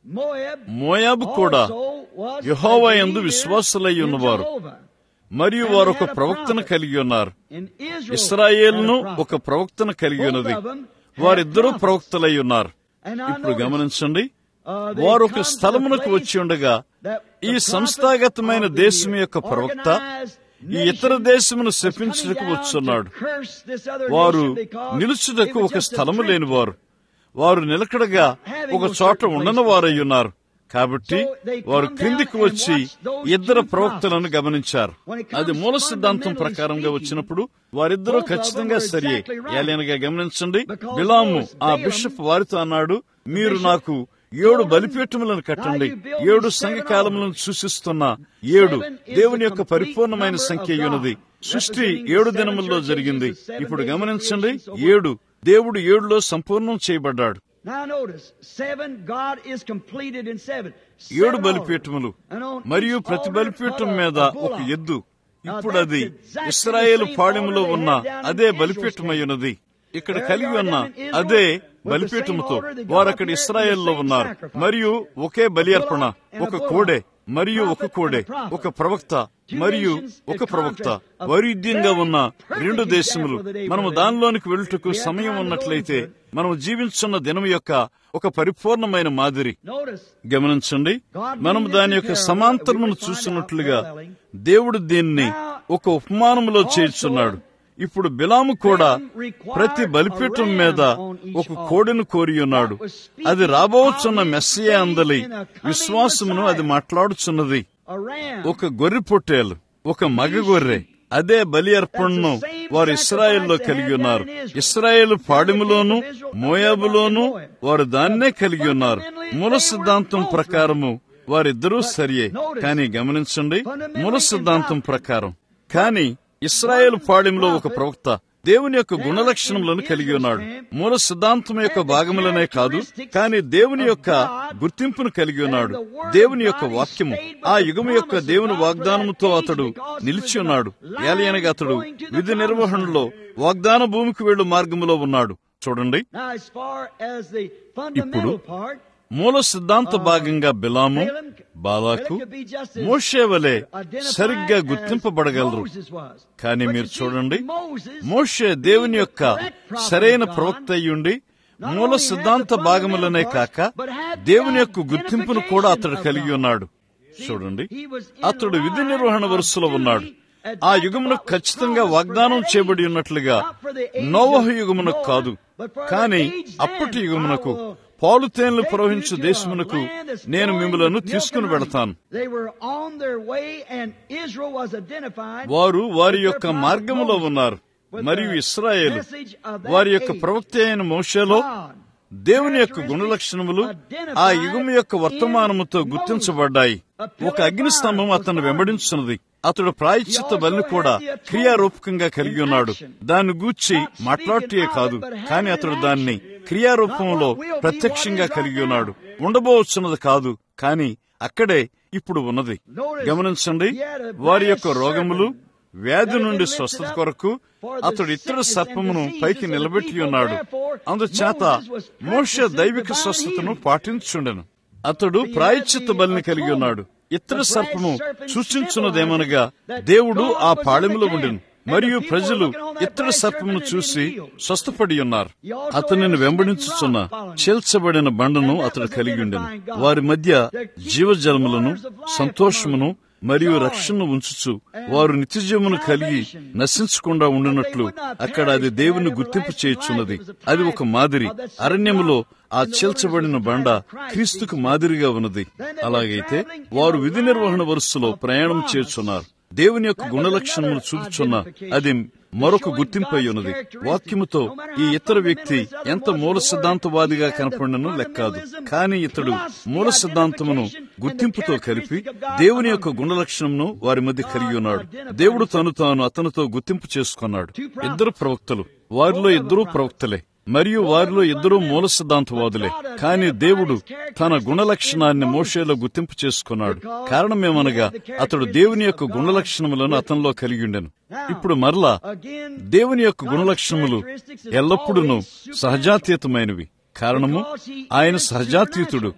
Moab మోయాబు కూడా also was యెహోవా a యందు believer విశ్వాసులై in ఉన్నవారు Jehovah. మరియు వారు ఒక ప్రవక్తను కలిగి ఉన్నారు In Israel ఇస్రాయేల్ను had a prophet. ఒక ప్రవక్తను కలిగి ఉన్నది Both of them had వారిద్దరూ prophets. ప్రవక్తలై ఉన్నారు And I ఇప్పుడు noticed, గమనించండి uh, they వారు come ఒక to the స్థలమునకు place వచ్చి ఉండగా that ఈ the సంస్థాగతమైన prophet of the దేశం యొక్క ప్రవక్త organized ఈ ఇతర nation దేశమును was శపించుటకు coming down వచ్చున్నాడు to curse this other వారు nation because నిలుచుటకు it was ఒక just a స్థలము trick. లేనివారు వారు నిలకడగా ఒక చోట ఉండని వారై ఉన్నారు కాబట్టి వారు క్రిందికి వచ్చి ఇద్దరు ప్రవక్తలను గమనించారు అది మూల సిద్ధాంతం ప్రకారంగా వచ్చినప్పుడు వారిద్దరూ ఖచ్చితంగా సరియే ఏలైనగా గమనించండి బిలాము ఆ బిషప్ వారితో అన్నాడు మీరు నాకు ఏడు బలిపీఠములను కట్టండి ఏడు సంఘకాలములను సూచిస్తున్న ఏడు దేవుని యొక్క పరిపూర్ణమైన సంఖ్య ఉన్నది సృష్టి ఏడు దినముల్లో జరిగింది ఇప్పుడు గమనించండి ఏడు దేవుడు ఏడులో సంపూర్ణం చేయబడ్డాడు Now notice, seven, God is completed in seven. ఏడు Seven బలిపీఠములు altars. And on మరియు each ప్రతి altar బలిపీఠం put a- మీద a ఒక bullock. ఎద్దు Now ఇప్పుడు that's అది exactly ఇస్రాయేల్ the same పాడెములో altar they ఉన్న had down in అదే Israel's బలిపీఠమై camp. ఉన్నది ఇక్కడ There కలిగి you are ఉన్న down in Israel అదే with the బలిపీఠముతో same altar that వారు God అక్కడ prepared ఇస్రాయేల్లో the same ఉన్నారు sacrifice. మరియు ఒకే బలి A అర్పణ bullock and a ఒక bullock. కోడె మరియు ఒక Prophet కోడె and a prophet. ఒక ప్రవక్త Two మరియు nations ఒక in ప్రవక్త contrast. A వైరుధ్యంగా ఉన్న very రెండు perfect దేశములు example of the day మనము we're living. దానిలోనికి వెళ్ళుటకు We have సమయం time to go ఉన్నట్లయితే into it. మనం జీవించున్న దినం యొక్క ఒక పరిపూర్ణమైన మాదిరి Notice, గమనించండి మనం దాని యొక్క సమాంతరమును చూస్తున్నట్లుగా దేవుడు దీన్ని ఒక ఉపమానములో చేర్చున్నాడు ఇప్పుడు బిలాము కూడా ప్రతి బలిపీఠం మీద ఒక కోడెను కోరి ఉన్నాడు అది రాబోచున్న మెస్సియా అందలి విశ్వాసమును అది మాట్లాడుచున్నది a ram. ఒక గొర్రె పొట్టేలు ఒక మగ గొర్రె అదే బలి అర్పణను వారు ఇస్రాయేల్లో కలిగి ఉన్నారు ఇస్రాయేల్ పాడెములోను మోయాబులోను వారు దాన్నే కలిగి ఉన్నారు మూల సిద్ధాంతం ప్రకారము వారిద్దరూ సరియే కానీ గమనించండి మూల సిద్ధాంతం ప్రకారం కానీ ఇస్రాయేల్ పాడెంలో ఒక ప్రవక్త దేవుని యొక్క గుణలక్షణములను కలిగి ఉన్నాడు మూల సిద్ధాంతం యొక్క భాగములనే కాదు కానీ దేవుని యొక్క గుర్తింపును కలిగి ఉన్నాడు దేవుని యొక్క వాక్యము ఆ యుగము యొక్క దేవుని వాగ్దానముతో అతడు నిలిచి ఉన్నాడు ఏలయనగా అతడు విధి నిర్వహణలో వాగ్దాన భూమికి వెళ్ళు మార్గములో ఉన్నాడు చూడండి Now, as far as the ఇప్పుడు fundamental part, మూల సిద్ధాంత భాగంగా బిలాము బాలాకు మోషే వలె సరిగ్గా గుర్తింపబడగలరు కానీ మీరు చూడండి మోషే దేవుని యొక్క సరైన ప్రవక్త అయ్యుండి మూల సిద్ధాంత భాగములనే కాక దేవుని యొక్క గుర్తింపును కూడా అతడు కలిగి ఉన్నాడు చూడండి అతడు విధి నిర్వహణ వరుసలో ఉన్నాడు ఆ యుగమును ఖచ్చితంగా వాగ్దానం చేయబడి ఉన్నట్లుగా నోవహ యుగమునకు కాదు కానీ అప్పటి యుగమునకు పాలు తేనెలు ప్రవహించు దేశమునకు నేను మిమ్మలను తీసుకుని వెళతాను They were on their way and Israel was identified వారు వారి యొక్క మార్గములో ఉన్నారు మరియు ఇస్రాయేలు వారి యొక్క ప్రవక్త అయిన మోషేలో దేవుని యొక్క గుణలక్షణములు ఆ యుగము యొక్క వర్తమానముతో గుర్తించబడ్డాయి ఒక అగ్నిస్తంభం అతను వెంబడించున్నది అతడు ప్రాయశ్చిత్త బలిని కూడా క్రియారూపకంగా కలిగి ఉన్నాడు దాన్ని గూర్చి మాట్లాడుటే కాదు కానీ అతడు దాన్ని క్రియారూపంలో ప్రత్యక్షంగా కలిగి ఉన్నాడు ఉండబోవచ్చున్నది కాదు కానీ అక్కడే ఇప్పుడు ఉన్నది గమనించండి వారి యొక్క రోగములు వ్యాధి నుండి స్వస్థత కొరకు అతడు ఇతర సర్పమును పైకి నిలబెట్టి ఉన్నాడు అందుచేత మోష దైవిక స్వస్థతను పాటించుండెను అతడు ప్రాయశ్చిత్త బలిని కలిగి ఉన్నాడు ఇతర సర్పము సూచించున్నదేమనగా దేవుడు ఆ పాళెములో ఉండెను మరియు ప్రజలు ఇతర సర్పమును చూసి స్వస్థపడి ఉన్నారు అతనిని వెంబడించుచున్న చేల్చబడిన బండను అతడు కలిగి ఉండెను వారి మధ్య జీవజలములను సంతోషమును మరియు రక్షణను ఉంచుచు వారు నిత్యజీవమును కలిగి నశించకుండా ఉండినట్లు అక్కడ అది దేవుని గుర్తింపు చేయుచున్నది అది ఒక మాదిరి అరణ్యములో ఆ చీల్చబడిన బండ క్రీస్తుకు మాదిరిగా ఉన్నది అలాగైతే వారు విధి నిర్వహణ వరుసలో ప్రయాణం చేస్తున్నారు దేవుని యొక్క గుణలక్షణములు చూపుచున్న అది మరొక గుర్తింపు అయి ఉన్నది వాక్యముతో ఈ ఇతర వ్యక్తి ఎంత మూల సిద్ధాంతవాదిగా కనపడినను లెక్కాదు కానీ ఇతడు మూల సిద్ధాంతమును గుర్తింపుతో కలిపి దేవుని యొక్క గుణలక్షణమును వారి మధ్య కలిగి ఉన్నాడు దేవుడు తను తాను అతనితో గుర్తింపు చేసుకున్నాడు ఇద్దరు ప్రవక్తలు వారిలో ఇద్దరూ ప్రవక్తలే మరియు వారిలో ఇద్దరూ మూల సిద్ధాంతవాదులే కానీ దేవుడు తన గుణలక్షణాన్ని మోషేలో గుర్తింపు చేసుకున్నాడు కారణమేమనగా అతడు దేవుని యొక్క గుణలక్షణములను అతనిలో కలిగి ఉండెను ఇప్పుడు మరలా దేవుని యొక్క గుణలక్షణములు ఎల్లప్పుడూ సహజాతీతమైనవి కారణము ఆయన సహజాతీతుడు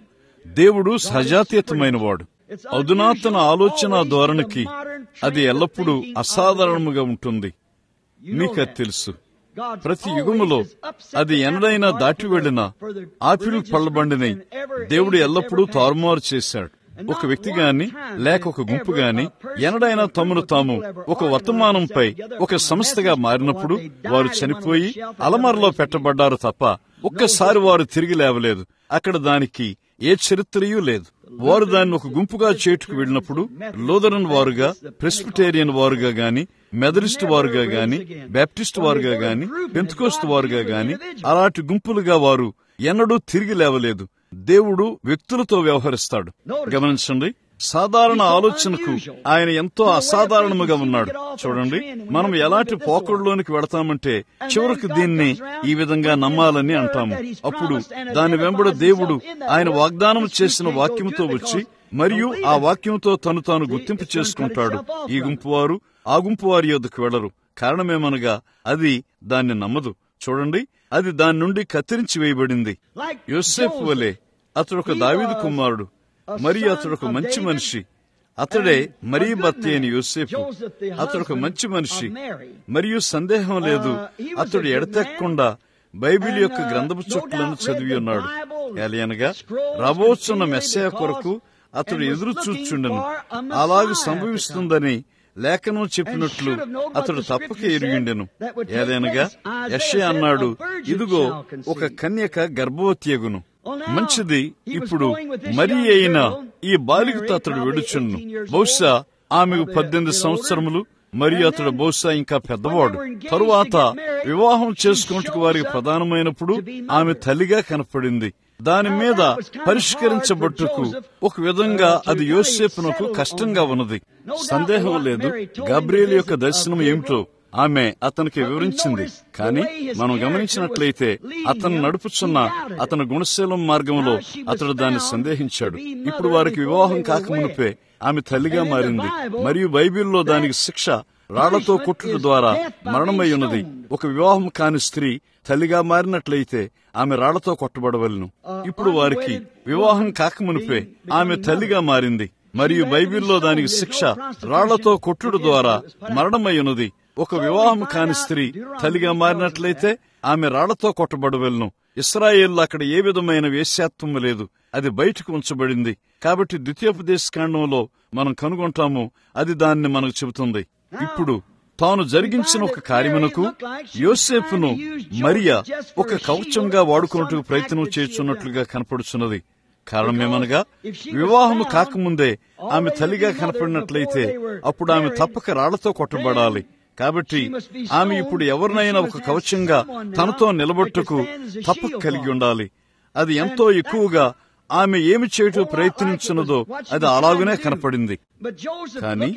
దేవుడు సజాతీతమైన వాడు అధునాతన ఆలోచన ధోరణికి అది ఎల్లప్పుడూ అసాధారణముగా ఉంటుంది మీకు అది తెలుసు ప్రతి యుగములో అది ఎన్నడైనా దాటి వెళ్లిన ఆపిల్ పళ్ళబండిని దేవుడు ఎల్లప్పుడూ తారుమారు చేశాడు ఒక వ్యక్తి గాని లేక ఒక గుంపు గాని ఎనడైనా తమను తాము ఒక వర్తమానంపై ఒక సంస్థగా మారినప్పుడు వారు చనిపోయి అలమరలో పెట్టబడ్డారు తప్ప ఒక్కసారి వారు తిరిగి లేవలేదు అక్కడ దానికి ఏ చరిత్రయూ లేదు వారు దాన్ని ఒక గుంపుగా చేటుకు వెళ్ళినప్పుడు లోదరన్ వారుగా ప్రెస్బిటేరియన్ వారుగా గాని మెదరిస్ట్ వారుగా గాని బ్యాప్టిస్ట్ వారుగా గాని పెంతుకోస్తు వారుగా గాని అలాంటి గుంపులుగా వారు ఎన్నడూ తిరిగి లేవలేదు దేవుడు వ్యక్తులతో వ్యవహరిస్తాడు గమనించండి సాధారణ ఆలోచనకు ఆయన ఎంతో అసాధారణముగా ఉన్నాడు చూడండి మనం ఎలాంటి పోకడులోనికి వెళతామంటే చివరికి దీన్ని ఈ విధంగా నమ్మాలని అంటాము అప్పుడు దాని వెంబడ దేవుడు ఆయన వాగ్దానం చేసిన వాక్యంతో వచ్చి మరియు ఆ వాక్యంతో తను తాను గుర్తింపు చేసుకుంటాడు ఈ గుంపు వారు ఆ గుంపు వారి యొద్దకు వెళ్లరు కారణమేమనగా అది దాన్ని నమ్మదు చూడండి అది దాని నుండి కత్తిరించి వేయబడింది యోసేఫ్ వలె అతడు ఒక దావీదు కుమారుడు మరియు అతడు ఒక మంచి మనిషి అతడే మరీ భర్త అయిన యోసేపు అతడు ఒక మంచి మనిషి మరియు సందేహం లేదు అతడు ఎడతెక్కకుండా బైబిల్ యొక్క గ్రంథపు చుట్లను చదివి ఉన్నాడు ఎలయనగా రాబోచున్న మెస్సయ కొరకు అతడు ఎదురు చూచుండను అలాగ సంభవిస్తుందని లేఖనం చెప్పినట్లు అతడు తప్పక ఎరిగిండెను ఏదైనగా యశ్య అన్నాడు ఇదిగో ఒక కన్యక గర్భవతి అగును మంచిది ఇప్పుడు మరి అయిన ఈ బాలికతో అతడు వెడుచుండు బహుశా ఆమెకు పద్దెనిమిది సంవత్సరములు మరియు అతడు బహుశా ఇంకా పెద్దవాడు తరువాత వివాహం చేసుకున్నట్టుకు వారికి ప్రధానమైనప్పుడు ఆమె తల్లిగా కనపడింది దాని మీద పరిష్కరించబట్టుకు ఒక విధంగా అది యోసేపునకు కష్టంగా ఉన్నది సందేహం లేదు గబ్రియల్ యొక్క దర్శనం ఏమిటో ఆమె అతనికి వివరించింది కానీ మనం గమనించినట్లయితే అతను నడుపుచున్న అతని గుణశీలం మార్గంలో అతడు దాన్ని సందేహించాడు ఇప్పుడు వారికి వివాహం కాకమునిపే ఆమె తల్లిగా మారింది మరియు బైబిల్లో దానికి శిక్ష రాళ్లతో కొట్టుట ద్వారా మరణమై ఉన్నది ఒక వివాహం కాని స్త్రీ తల్లిగా మారినట్లయితే ఆమె రాళ్లతో కొట్టబడవలను ఇప్పుడు వారికి వివాహం కాకమునిపే ఆమె తల్లిగా మారింది మరియు బైబిల్లో దానికి శిక్ష రాళ్లతో కొట్టుడు ద్వారా మరణమై ఉన్నది ఒక వివాహం కాని స్త్రీ తల్లిగా మారినట్లయితే ఆమె రాళ్లతో కొట్టబడవలను ఇస్రాయేల్ అక్కడ ఏ విధమైన వేశ్యాత్వం లేదు అది బయటకు ఉంచబడింది కాబట్టి ద్వితీయోపదేశ కాండంలో మనం కనుగొంటాము అది దాన్ని మనకు చెబుతుంది ఇప్పుడు తాను జరిగించిన ఒక కార్యమునకు యోసేపును మరియా ఒక కవచంగా వాడుకున్నట్టు ప్రయత్నం చేస్తున్నట్లుగా కనపడుచున్నది కారణమేమనగా వివాహము కాకముందే ఆమె తల్లిగా కనపడినట్లయితే అప్పుడు ఆమె తప్పక రాళ్లతో కొట్టబడాలి కాబట్టి ఆమె ఇప్పుడు ఎవరినైనా ఒక కవచంగా తనతో నిలబట్టుకు తప్పక కలిగి ఉండాలి అది ఎంతో ఎక్కువగా ఆమె ఏమి చేయటం ప్రయత్నించినదో అది అలాగనే కనపడింది కానీ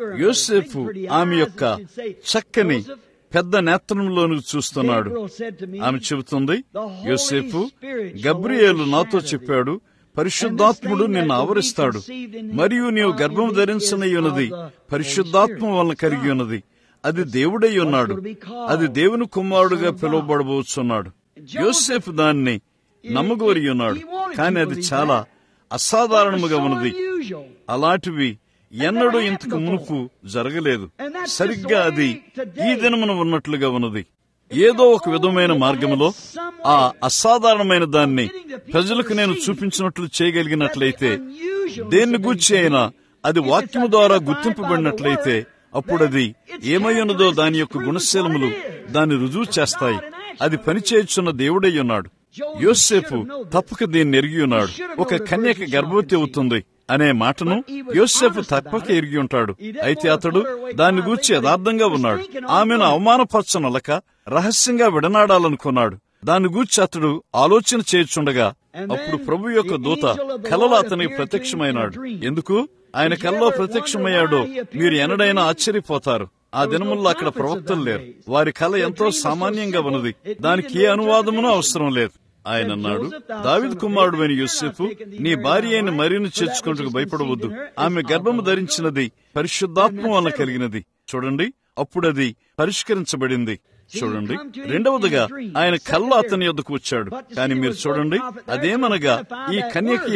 యోసేపు ఆమె యొక్క చక్కని పెద్ద నేత్రంలోను చూస్తున్నాడు ఆమె చెబుతుంది యోసేపు గబ్రియేలు నాతో చెప్పాడు పరిశుద్ధాత్ముడు నిన్ను ఆవరిస్తాడు మరియు నీవు గర్భం ధరించనై ఉన్నది పరిశుద్ధాత్మ వలన కలిగి ఉన్నది అది దేవుడై ఉన్నాడు అది దేవుని కుమారుడుగా పిలువబడబోచున్నాడు యోసేపు దాన్ని నమ్మగోరి ఉన్నాడు కానీ అది చాలా అసాధారణముగా ఉన్నది అలాంటివి ఎన్నడూ ఇంతకు మునుపు జరగలేదు సరిగ్గా అది ఈ దినమున ఉన్నట్లుగా ఉన్నది ఏదో ఒక విధమైన మార్గంలో ఆ అసాధారణమైన దాన్ని ప్రజలకు నేను చూపించినట్లు చేయగలిగినట్లయితే దేన్ని గూర్చి అయినా అది వాక్యము ద్వారా గుర్తింపబడినట్లయితే అప్పుడు అది ఏమై ఉన్నదో దాని యొక్క గుణశీలములు దాన్ని రుజువు చేస్తాయి అది పనిచేయుచున్న దేవుడై ఉన్నాడు యోసేపు తప్పక దీన్ని ఎరిగి ఉన్నాడు ఒక కన్యక గర్భవతి అవుతుంది అనే మాటను యోసేపు తప్పక ఎరిగి ఉంటాడు అయితే అతడు దాన్ని గూర్చి యథార్థంగా ఉన్నాడు ఆమెను అవమానపరచనలక రహస్యంగా విడనాడాలనుకున్నాడు దాన్ని గూర్చి అతడు ఆలోచన చేయుచుండగా అప్పుడు ప్రభు యొక్క దూత కలలో అతనికి ప్రత్యక్షమైనాడు ఎందుకు ఆయన కల్లో ప్రత్యక్షమయ్యాడో మీరు ఎనడైనా ఆశ్చర్యపోతారు ఆ దినముల్లో అక్కడ ప్రవక్తలు లేరు వారి కళ ఎంతో సామాన్యంగా ఉన్నది దానికి ఏ అనువాదమునూ అవసరం లేదు ఆయన అన్నాడు దావిద్ కుమారుడు అయిన యూసెఫ్ నీ భార్య అయిన మరీను చేర్చుకుంటూ భయపడవద్దు ఆమె గర్భము ధరించినది పరిశుద్ధాత్మ వలన కలిగినది చూడండి అప్పుడది పరిష్కరించబడింది చూడండి రెండవదిగా ఆయన కళ్ళ అతని యొద్దకు వచ్చాడు కానీ మీరు చూడండి అదేమనగా ఈ కన్యకియే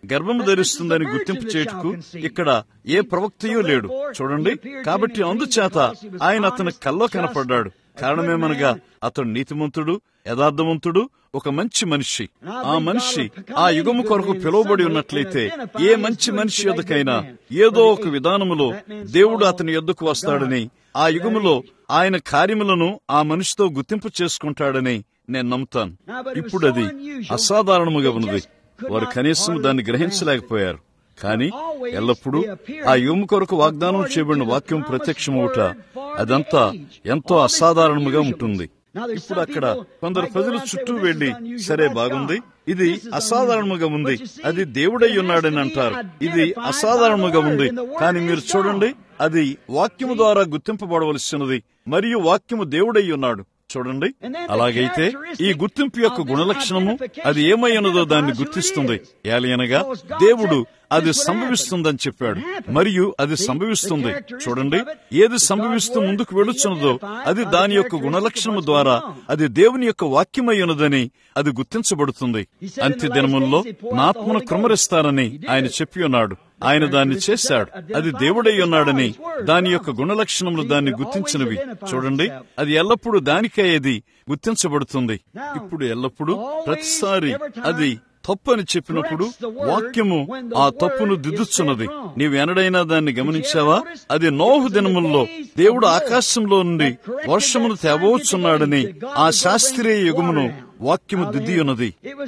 గర్భము ధరిస్తుందని గుర్తింపు చేయుటకు ఇక్కడ ఏ ప్రవక్తయూ లేడు చూడండి కాబట్టి అందుచేత ఆయన అతని కల్లో కనపడ్డాడు కారణమేమనగా అతడు నీతిమంతుడు యథార్థవంతుడు ఒక మంచి మనిషి ఆ మనిషి ఆ యుగము కొరకు పిలువబడి ఉన్నట్లయితే ఏ మంచి మనిషి యొద్దకైనా ఏదో ఒక విధానములో దేవుడు అతని యొద్దకు వస్తాడని ఆ యుగములో ఆయన కార్యములను ఆ మనిషితో గుర్తింపు చేసుకుంటాడని నేను నమ్ముతాను ఇప్పుడు అది అసాధారణముగా ఉన్నది వారు కనీసం దాన్ని గ్రహించలేకపోయారు కానీ ఎల్లప్పుడూ ఆ యుగము కొరకు వాగ్దానం చేయబడిన వాక్యం ప్రత్యక్షమవుట అదంతా ఎంతో అసాధారణముగా ఉంటుంది ఇప్పుడు అక్కడ కొందరు ప్రజలు చుట్టూ వెళ్లి సరే బాగుంది ఇది అసాధారణముగా ఉంది అది దేవుడై ఉన్నాడని అంటారు ఇది అసాధారణముగా ఉంది కానీ మీరు చూడండి అది వాక్యము ద్వారా గుర్తింపబడవలసినది మరియు వాక్యము దేవుడై ఉన్నాడు చూడండి అలాగైతే ఈ గుర్తింపు యొక్క గుణలక్షణము అది ఏమై ఉన్నదో దాన్ని గుర్తిస్తుంది ఏలయనగా దేవుడు అది సంభవిస్తుందని చెప్పాడు మరియు అది సంభవిస్తుంది చూడండి ఏది సంభవిస్తూ ముందుకు వెళుచున్నదో అది దాని యొక్క గుణలక్షణము ద్వారా అది దేవుని యొక్క వాక్యమై ఉన్నదని అది గుర్తించబడుతుంది అంత్య దినముల్లో నా ఆత్మను కృమరిస్తానని ఆయన చెప్పి ఉన్నాడు ఆయన దాన్ని చేశాడు అది దేవుడై ఉన్నాడని దాని యొక్క గుణలక్షణములు దాన్ని గుర్తించినవి చూడండి అది ఎల్లప్పుడూ దానికే అది గుర్తించబడుతుంది ఇప్పుడు ఎల్లప్పుడూ ప్రతిసారి అది తప్పని చెప్పినప్పుడు వాక్యము ఆ తప్పును దిద్దుచున్నది నీవు ఎనడైనా దాన్ని గమనించావా అది నోహు దినముల్లో దేవుడు ఆకాశంలో నుండి వర్షమును తేవచ్చున్నాడని ఆ శాస్త్రీయ యుగమును వాక్యము దిద్ది ఉన్నది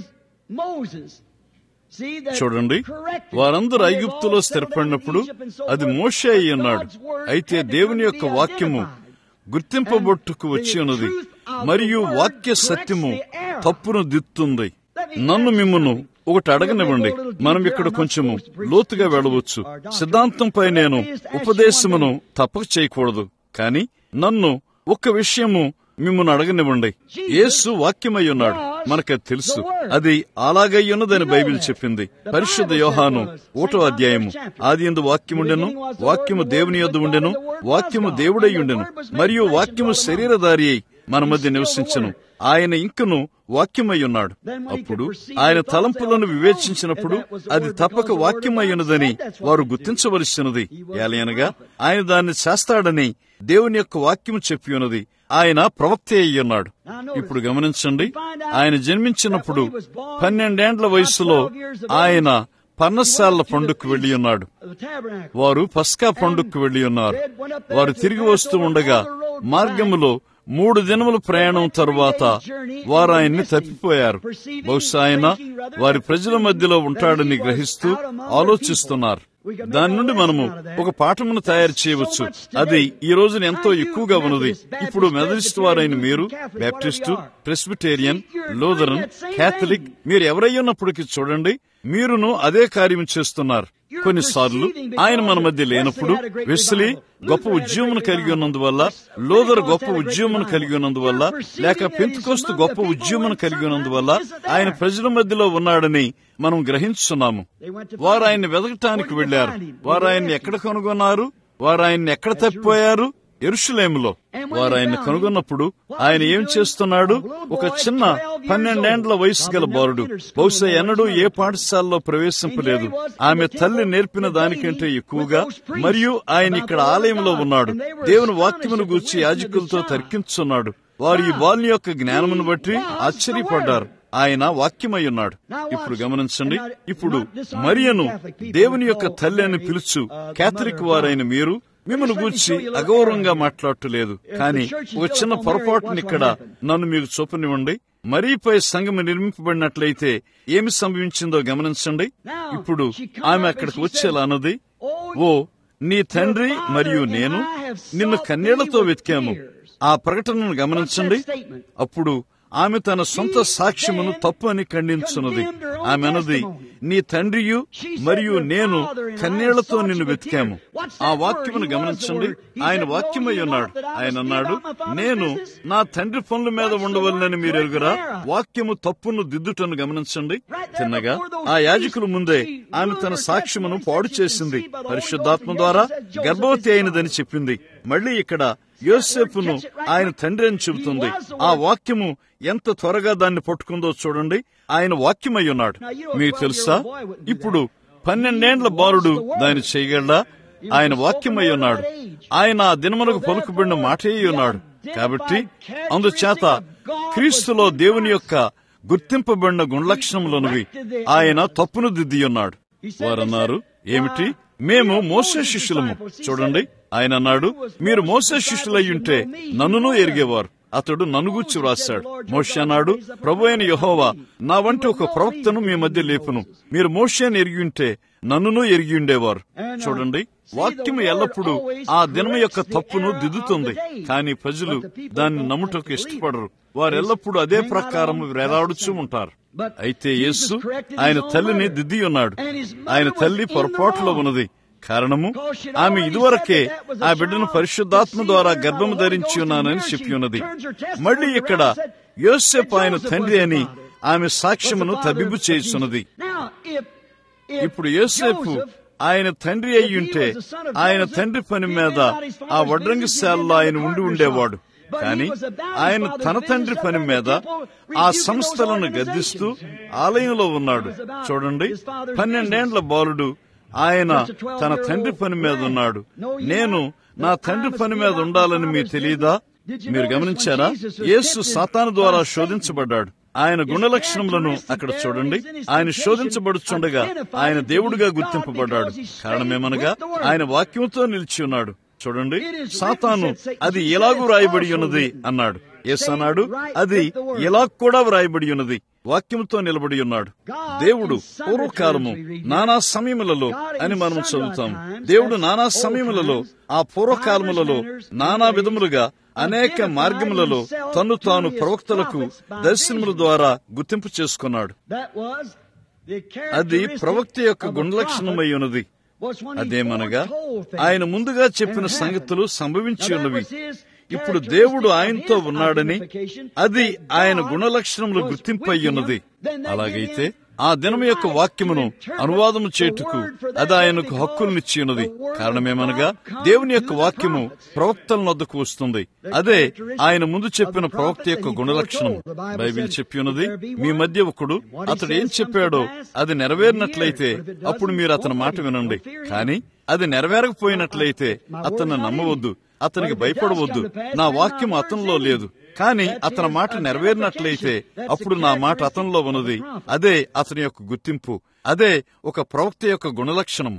చూడండి వారందరూ ఐగుప్తులో స్థిరపడినప్పుడు అది మోషే అయి ఉన్నాడు అయితే దేవుని యొక్క వాక్యము గుర్తింపబొట్టుకు వచ్చి ఉన్నది మరియు వాక్య సత్యము తప్పును దిత్తుంది నన్ను మిమ్మను ఒకటి అడగనివ్వండి మనం ఇక్కడ కొంచెము లోతుగా వెళ్ళవచ్చు సిద్ధాంతంపై నేను ఉపదేశమును తప్పక చేయకూడదు కానీ నన్ను ఒక్క విషయము మిమ్మల్ని అడగనివ్వండి యేసు వాక్యమై ఉన్నాడు మనకది తెలుసు అది అలాగై ఉన్నదని బైబిల్ చెప్పింది పరిశుద్ధ యోహాను ఓటో అధ్యాయము ఆది ఎందు వాక్యముండెను వాక్యము దేవుని యొద్ద ఉండెను వాక్యము దేవుడై ఉండెను మరియు వాక్యము శరీరధారి అయి మన మధ్య నివసించను ఆయన ఇంకను వాక్యమై ఉన్నాడు అప్పుడు ఆయన తలంపులను వివేచించినప్పుడు అది తప్పక వాక్యమై ఉన్నదని వారు గుర్తించవలసినది ఏలయనగా ఆయన దాన్ని చేస్తాడని దేవుని యొక్క వాక్యము చెప్పి ఉన్నది ఆయన ప్రవక్త అయి ఉన్నాడు ఇప్పుడు గమనించండి ఆయన జన్మించినప్పుడు పన్నెండేండ్ల వయసులో ఆయన పన్నసాల పండుగకు వెళ్లి ఉన్నాడు వారు పస్కా పండుగకు వెళ్లి ఉన్నారు వారు తిరిగి వస్తూ ఉండగా మార్గములో మూడు దినముల ప్రయాణం తరువాత వారు ఆయన్ని తప్పిపోయారు బహుశా ఆయన వారి ప్రజల మధ్యలో ఉంటాడని గ్రహిస్తూ ఆలోచిస్తున్నారు దాని నుండి మనము ఒక పాఠమును తయారు చేయవచ్చు అది ఈ రోజున ఎంతో ఎక్కువగా ఉన్నది ఇప్పుడు మెదలిస్ట్ వారైన మీరు బ్యాప్టిస్టు ప్రెస్బిటేరియన్ లోదరన్ క్యాథలిక్ మీరు ఎవరయ్యున్నప్పటికీ చూడండి మీరును అదే కార్యం చేస్తున్నారు కొన్నిసార్లు ఆయన మన మధ్య లేనప్పుడు వెస్లీ గొప్ప ఉద్యమం కలిగి ఉన్నందువల్ల లోదర్ గొప్ప ఉద్యమం కలిగి ఉన్నందువల్ల లేక పెంతుకోస్తు గొప్ప ఉద్యమం కలిగి ఉన్నందువల్ల ఆయన ప్రజల మధ్యలో ఉన్నాడని మనం గ్రహించున్నాము వారు ఆయన్ని వెతకటానికి వెళ్లారు వారు ఆయన్ని ఎక్కడ కనుగొన్నారు వారు ఆయన్ని ఎక్కడ తప్పిపోయారు ఎరుషులేములో వారు ఆయన్ని కనుగొన్నప్పుడు ఆయన ఏం చేస్తున్నాడు ఒక చిన్న పన్నెండేండ్ల వయసు గల బాలుడు బహుశా ఎన్నడూ ఏ పాఠశాలలో ప్రవేశింపలేదు ఆమె తల్లి నేర్పిన దానికంటే ఎక్కువగా మరియు ఆయన ఇక్కడ ఆలయంలో ఉన్నాడు దేవుని వాక్యమును గూర్చి యాజకులతో తర్కించున్నాడు వారు ఈ బాలుని యొక్క జ్ఞానమును బట్టి ఆశ్చర్యపడ్డారు ఆయన వాక్యమై ఉన్నాడు ఇప్పుడు గమనించండి ఇప్పుడు మరియను దేవుని యొక్క తల్లి అని పిలుచు కేథలిక్ వారైన మీరు మిమ్మల్ని గూర్చి అగౌరవంగా మాట్లాడటలేదు కానీ ఒక చిన్న పొరపాటుని ఇక్కడ నన్ను మీకు చూపనివ్వండి మరీపై సంఘం నిర్మింపబడినట్లయితే ఏమి సంభవించిందో గమనించండి ఇప్పుడు ఆమె అక్కడికి వచ్చేలా అన్నది ఓ నీ తండ్రి మరియు నేను నిన్ను కన్నీళ్లతో వెతికాము ఆ ప్రకటనను గమనించండి అప్పుడు ఆమె తన సొంత సాక్ష్యమును తప్పు అని ఖండించున్నది ఆమె అన్నది నీ తండ్రియు మరియు నేను కన్నీళ్లతో నిన్ను వెతికాము ఆ వాక్యమును గమనించండి ఆయన వాక్యమై ఉన్నాడు ఆయన అన్నాడు నేను నా తండ్రి పనుల మీద ఉండవలనని మీరు ఎరుగురా వాక్యము తప్పును దిద్దుటను గమనించండి తిన్నగా ఆ యాజకుల ముందే ఆమె తన సాక్ష్యమును పాడు చేసింది పరిశుద్ధాత్మ ద్వారా గర్భవతి అయినదని చెప్పింది మళ్ళీ ఇక్కడ యోసేపును ఆయన తండ్రి అని చెబుతుంది ఆ వాక్యము ఎంత త్వరగా దాన్ని పట్టుకుందో చూడండి ఆయన వాక్యమై ఉన్నాడు మీకు తెలుసా ఇప్పుడు పన్నెండేండ్ల బాలుడు దాన్ని చేయగలడా ఆయన వాక్యమై ఉన్నాడు ఆయన ఆ దినమునకు పలుకుబడిన మాటే ఉన్నాడు కాబట్టి అందుచేత క్రీస్తులో దేవుని యొక్క గుర్తింపబడిన గుణలక్షణములనువి ఆయన తప్పును దిద్ది ఉన్నాడు వారన్నారు ఏమిటి మేము మోస శిష్యులము చూడండి ఆయన అన్నాడు మీరు మోస శిష్యులై ఉంటే నన్నును ఎరిగేవారు అతడు నన్ను గూర్చి వ్రాశాడు మోషే అన్నాడు ప్రభు అయిన యహోవా నా వంటి ఒక ప్రవక్తను మీ మధ్య లేపును మీరు మోషేని ఎరిగి ఉంటే నన్నును ఎరిగి ఉండేవారు చూడండి వాక్యము ఎల్లప్పుడూ ఆ దినము యొక్క తప్పును దిద్దుతుంది కానీ ప్రజలు దాన్ని నమ్ముటకు ఇష్టపడరు వారు ఎల్లప్పుడూ అదే ప్రకారం వేలాడుచూ ఉంటారు అయితే యేసు ఆయన తల్లిని దిద్ది ఉన్నాడు ఆయన తల్లి పొరపాటులో ఉన్నది కారణము ఆమె ఇదివరకే ఆ బిడ్డను పరిశుద్ధాత్మ ద్వారా గర్భము ధరించి ఉన్నానని చెప్పి ఉన్నది మళ్ళీ ఇక్కడ యోసెఫ్ ఆయన తండ్రి అని ఆమె సాక్ష్యమును తబిబు చేస్తున్నది ఇప్పుడు యోసేపు ఆయన తండ్రి అయి ఉంటే ఆయన తండ్రి పని మీద ఆ వడ్రంగిశాలలో ఆయన ఉండి ఉండేవాడు కానీ ఆయన తన తండ్రి పని మీద ఆ సంస్థలను గద్దిస్తూ ఆలయంలో ఉన్నాడు చూడండి పన్నెండేండ్ల బాలుడు ఆయన తన తండ్రి పని మీద ఉన్నాడు నేను నా తండ్రి పని మీద ఉండాలని మీకు తెలియదా మీరు గమనించారా యేసు సాతాను ద్వారా శోధించబడ్డాడు ఆయన గుణలక్షణములను అక్కడ చూడండి ఆయన శోధించబడుచుండగా ఆయన దేవుడుగా గుర్తింపబడ్డాడు కారణమేమనగా ఆయన వాక్యంతో నిలిచి ఉన్నాడు చూడండి సాతాను అది ఎలాగూ రాయబడి ఉన్నది అన్నాడు ఎస్ అన్నాడు అది ఎలా కూడా వ్రాయబడి ఉన్నది వాక్యంతో నిలబడి ఉన్నాడు దేవుడు పూర్వకాలము నానా సమయములలో అని మనం చదువుతాము దేవుడు నానా సమయములలో ఆ పూర్వకాలములలో నానా విధములుగా అనేక మార్గములలో తను తాను ప్రవక్తలకు దర్శనముల ద్వారా గుర్తింపు చేసుకున్నాడు అది ప్రవక్త యొక్క గుణలక్షణమై ఉన్నది అదేమనగా ఆయన ముందుగా చెప్పిన సంగతులు సంభవించి ఉన్నవి ఇప్పుడు దేవుడు ఆయనతో ఉన్నాడని అది ఆయన గుణలక్షణములు గుర్తింపై ఉన్నది అలాగైతే ఆ దినం యొక్క వాక్యమును అనువాదము చేటుకు అది ఆయనకు హక్కులనిచ్చి ఉన్నది కారణమేమనగా దేవుని యొక్క వాక్యము ప్రవక్తల వద్దకు వస్తుంది అదే ఆయన ముందు చెప్పిన ప్రవక్త యొక్క గుణలక్షణం బైబిల్ చెప్పి ఉన్నది మీ మధ్య ఒకడు అతడు ఏం చెప్పాడో అది నెరవేరినట్లయితే అప్పుడు మీరు అతని మాట వినండి కానీ అది నెరవేరకపోయినట్లయితే అతన్ని నమ్మవద్దు అతనికి భయపడవద్దు నా వాక్యం అతనిలో లేదు కానీ అతని మాట నెరవేరినట్లయితే అప్పుడు నా మాట అతనిలో ఉన్నది అదే అతని యొక్క గుర్తింపు అదే ఒక ప్రవక్త యొక్క గుణలక్షణము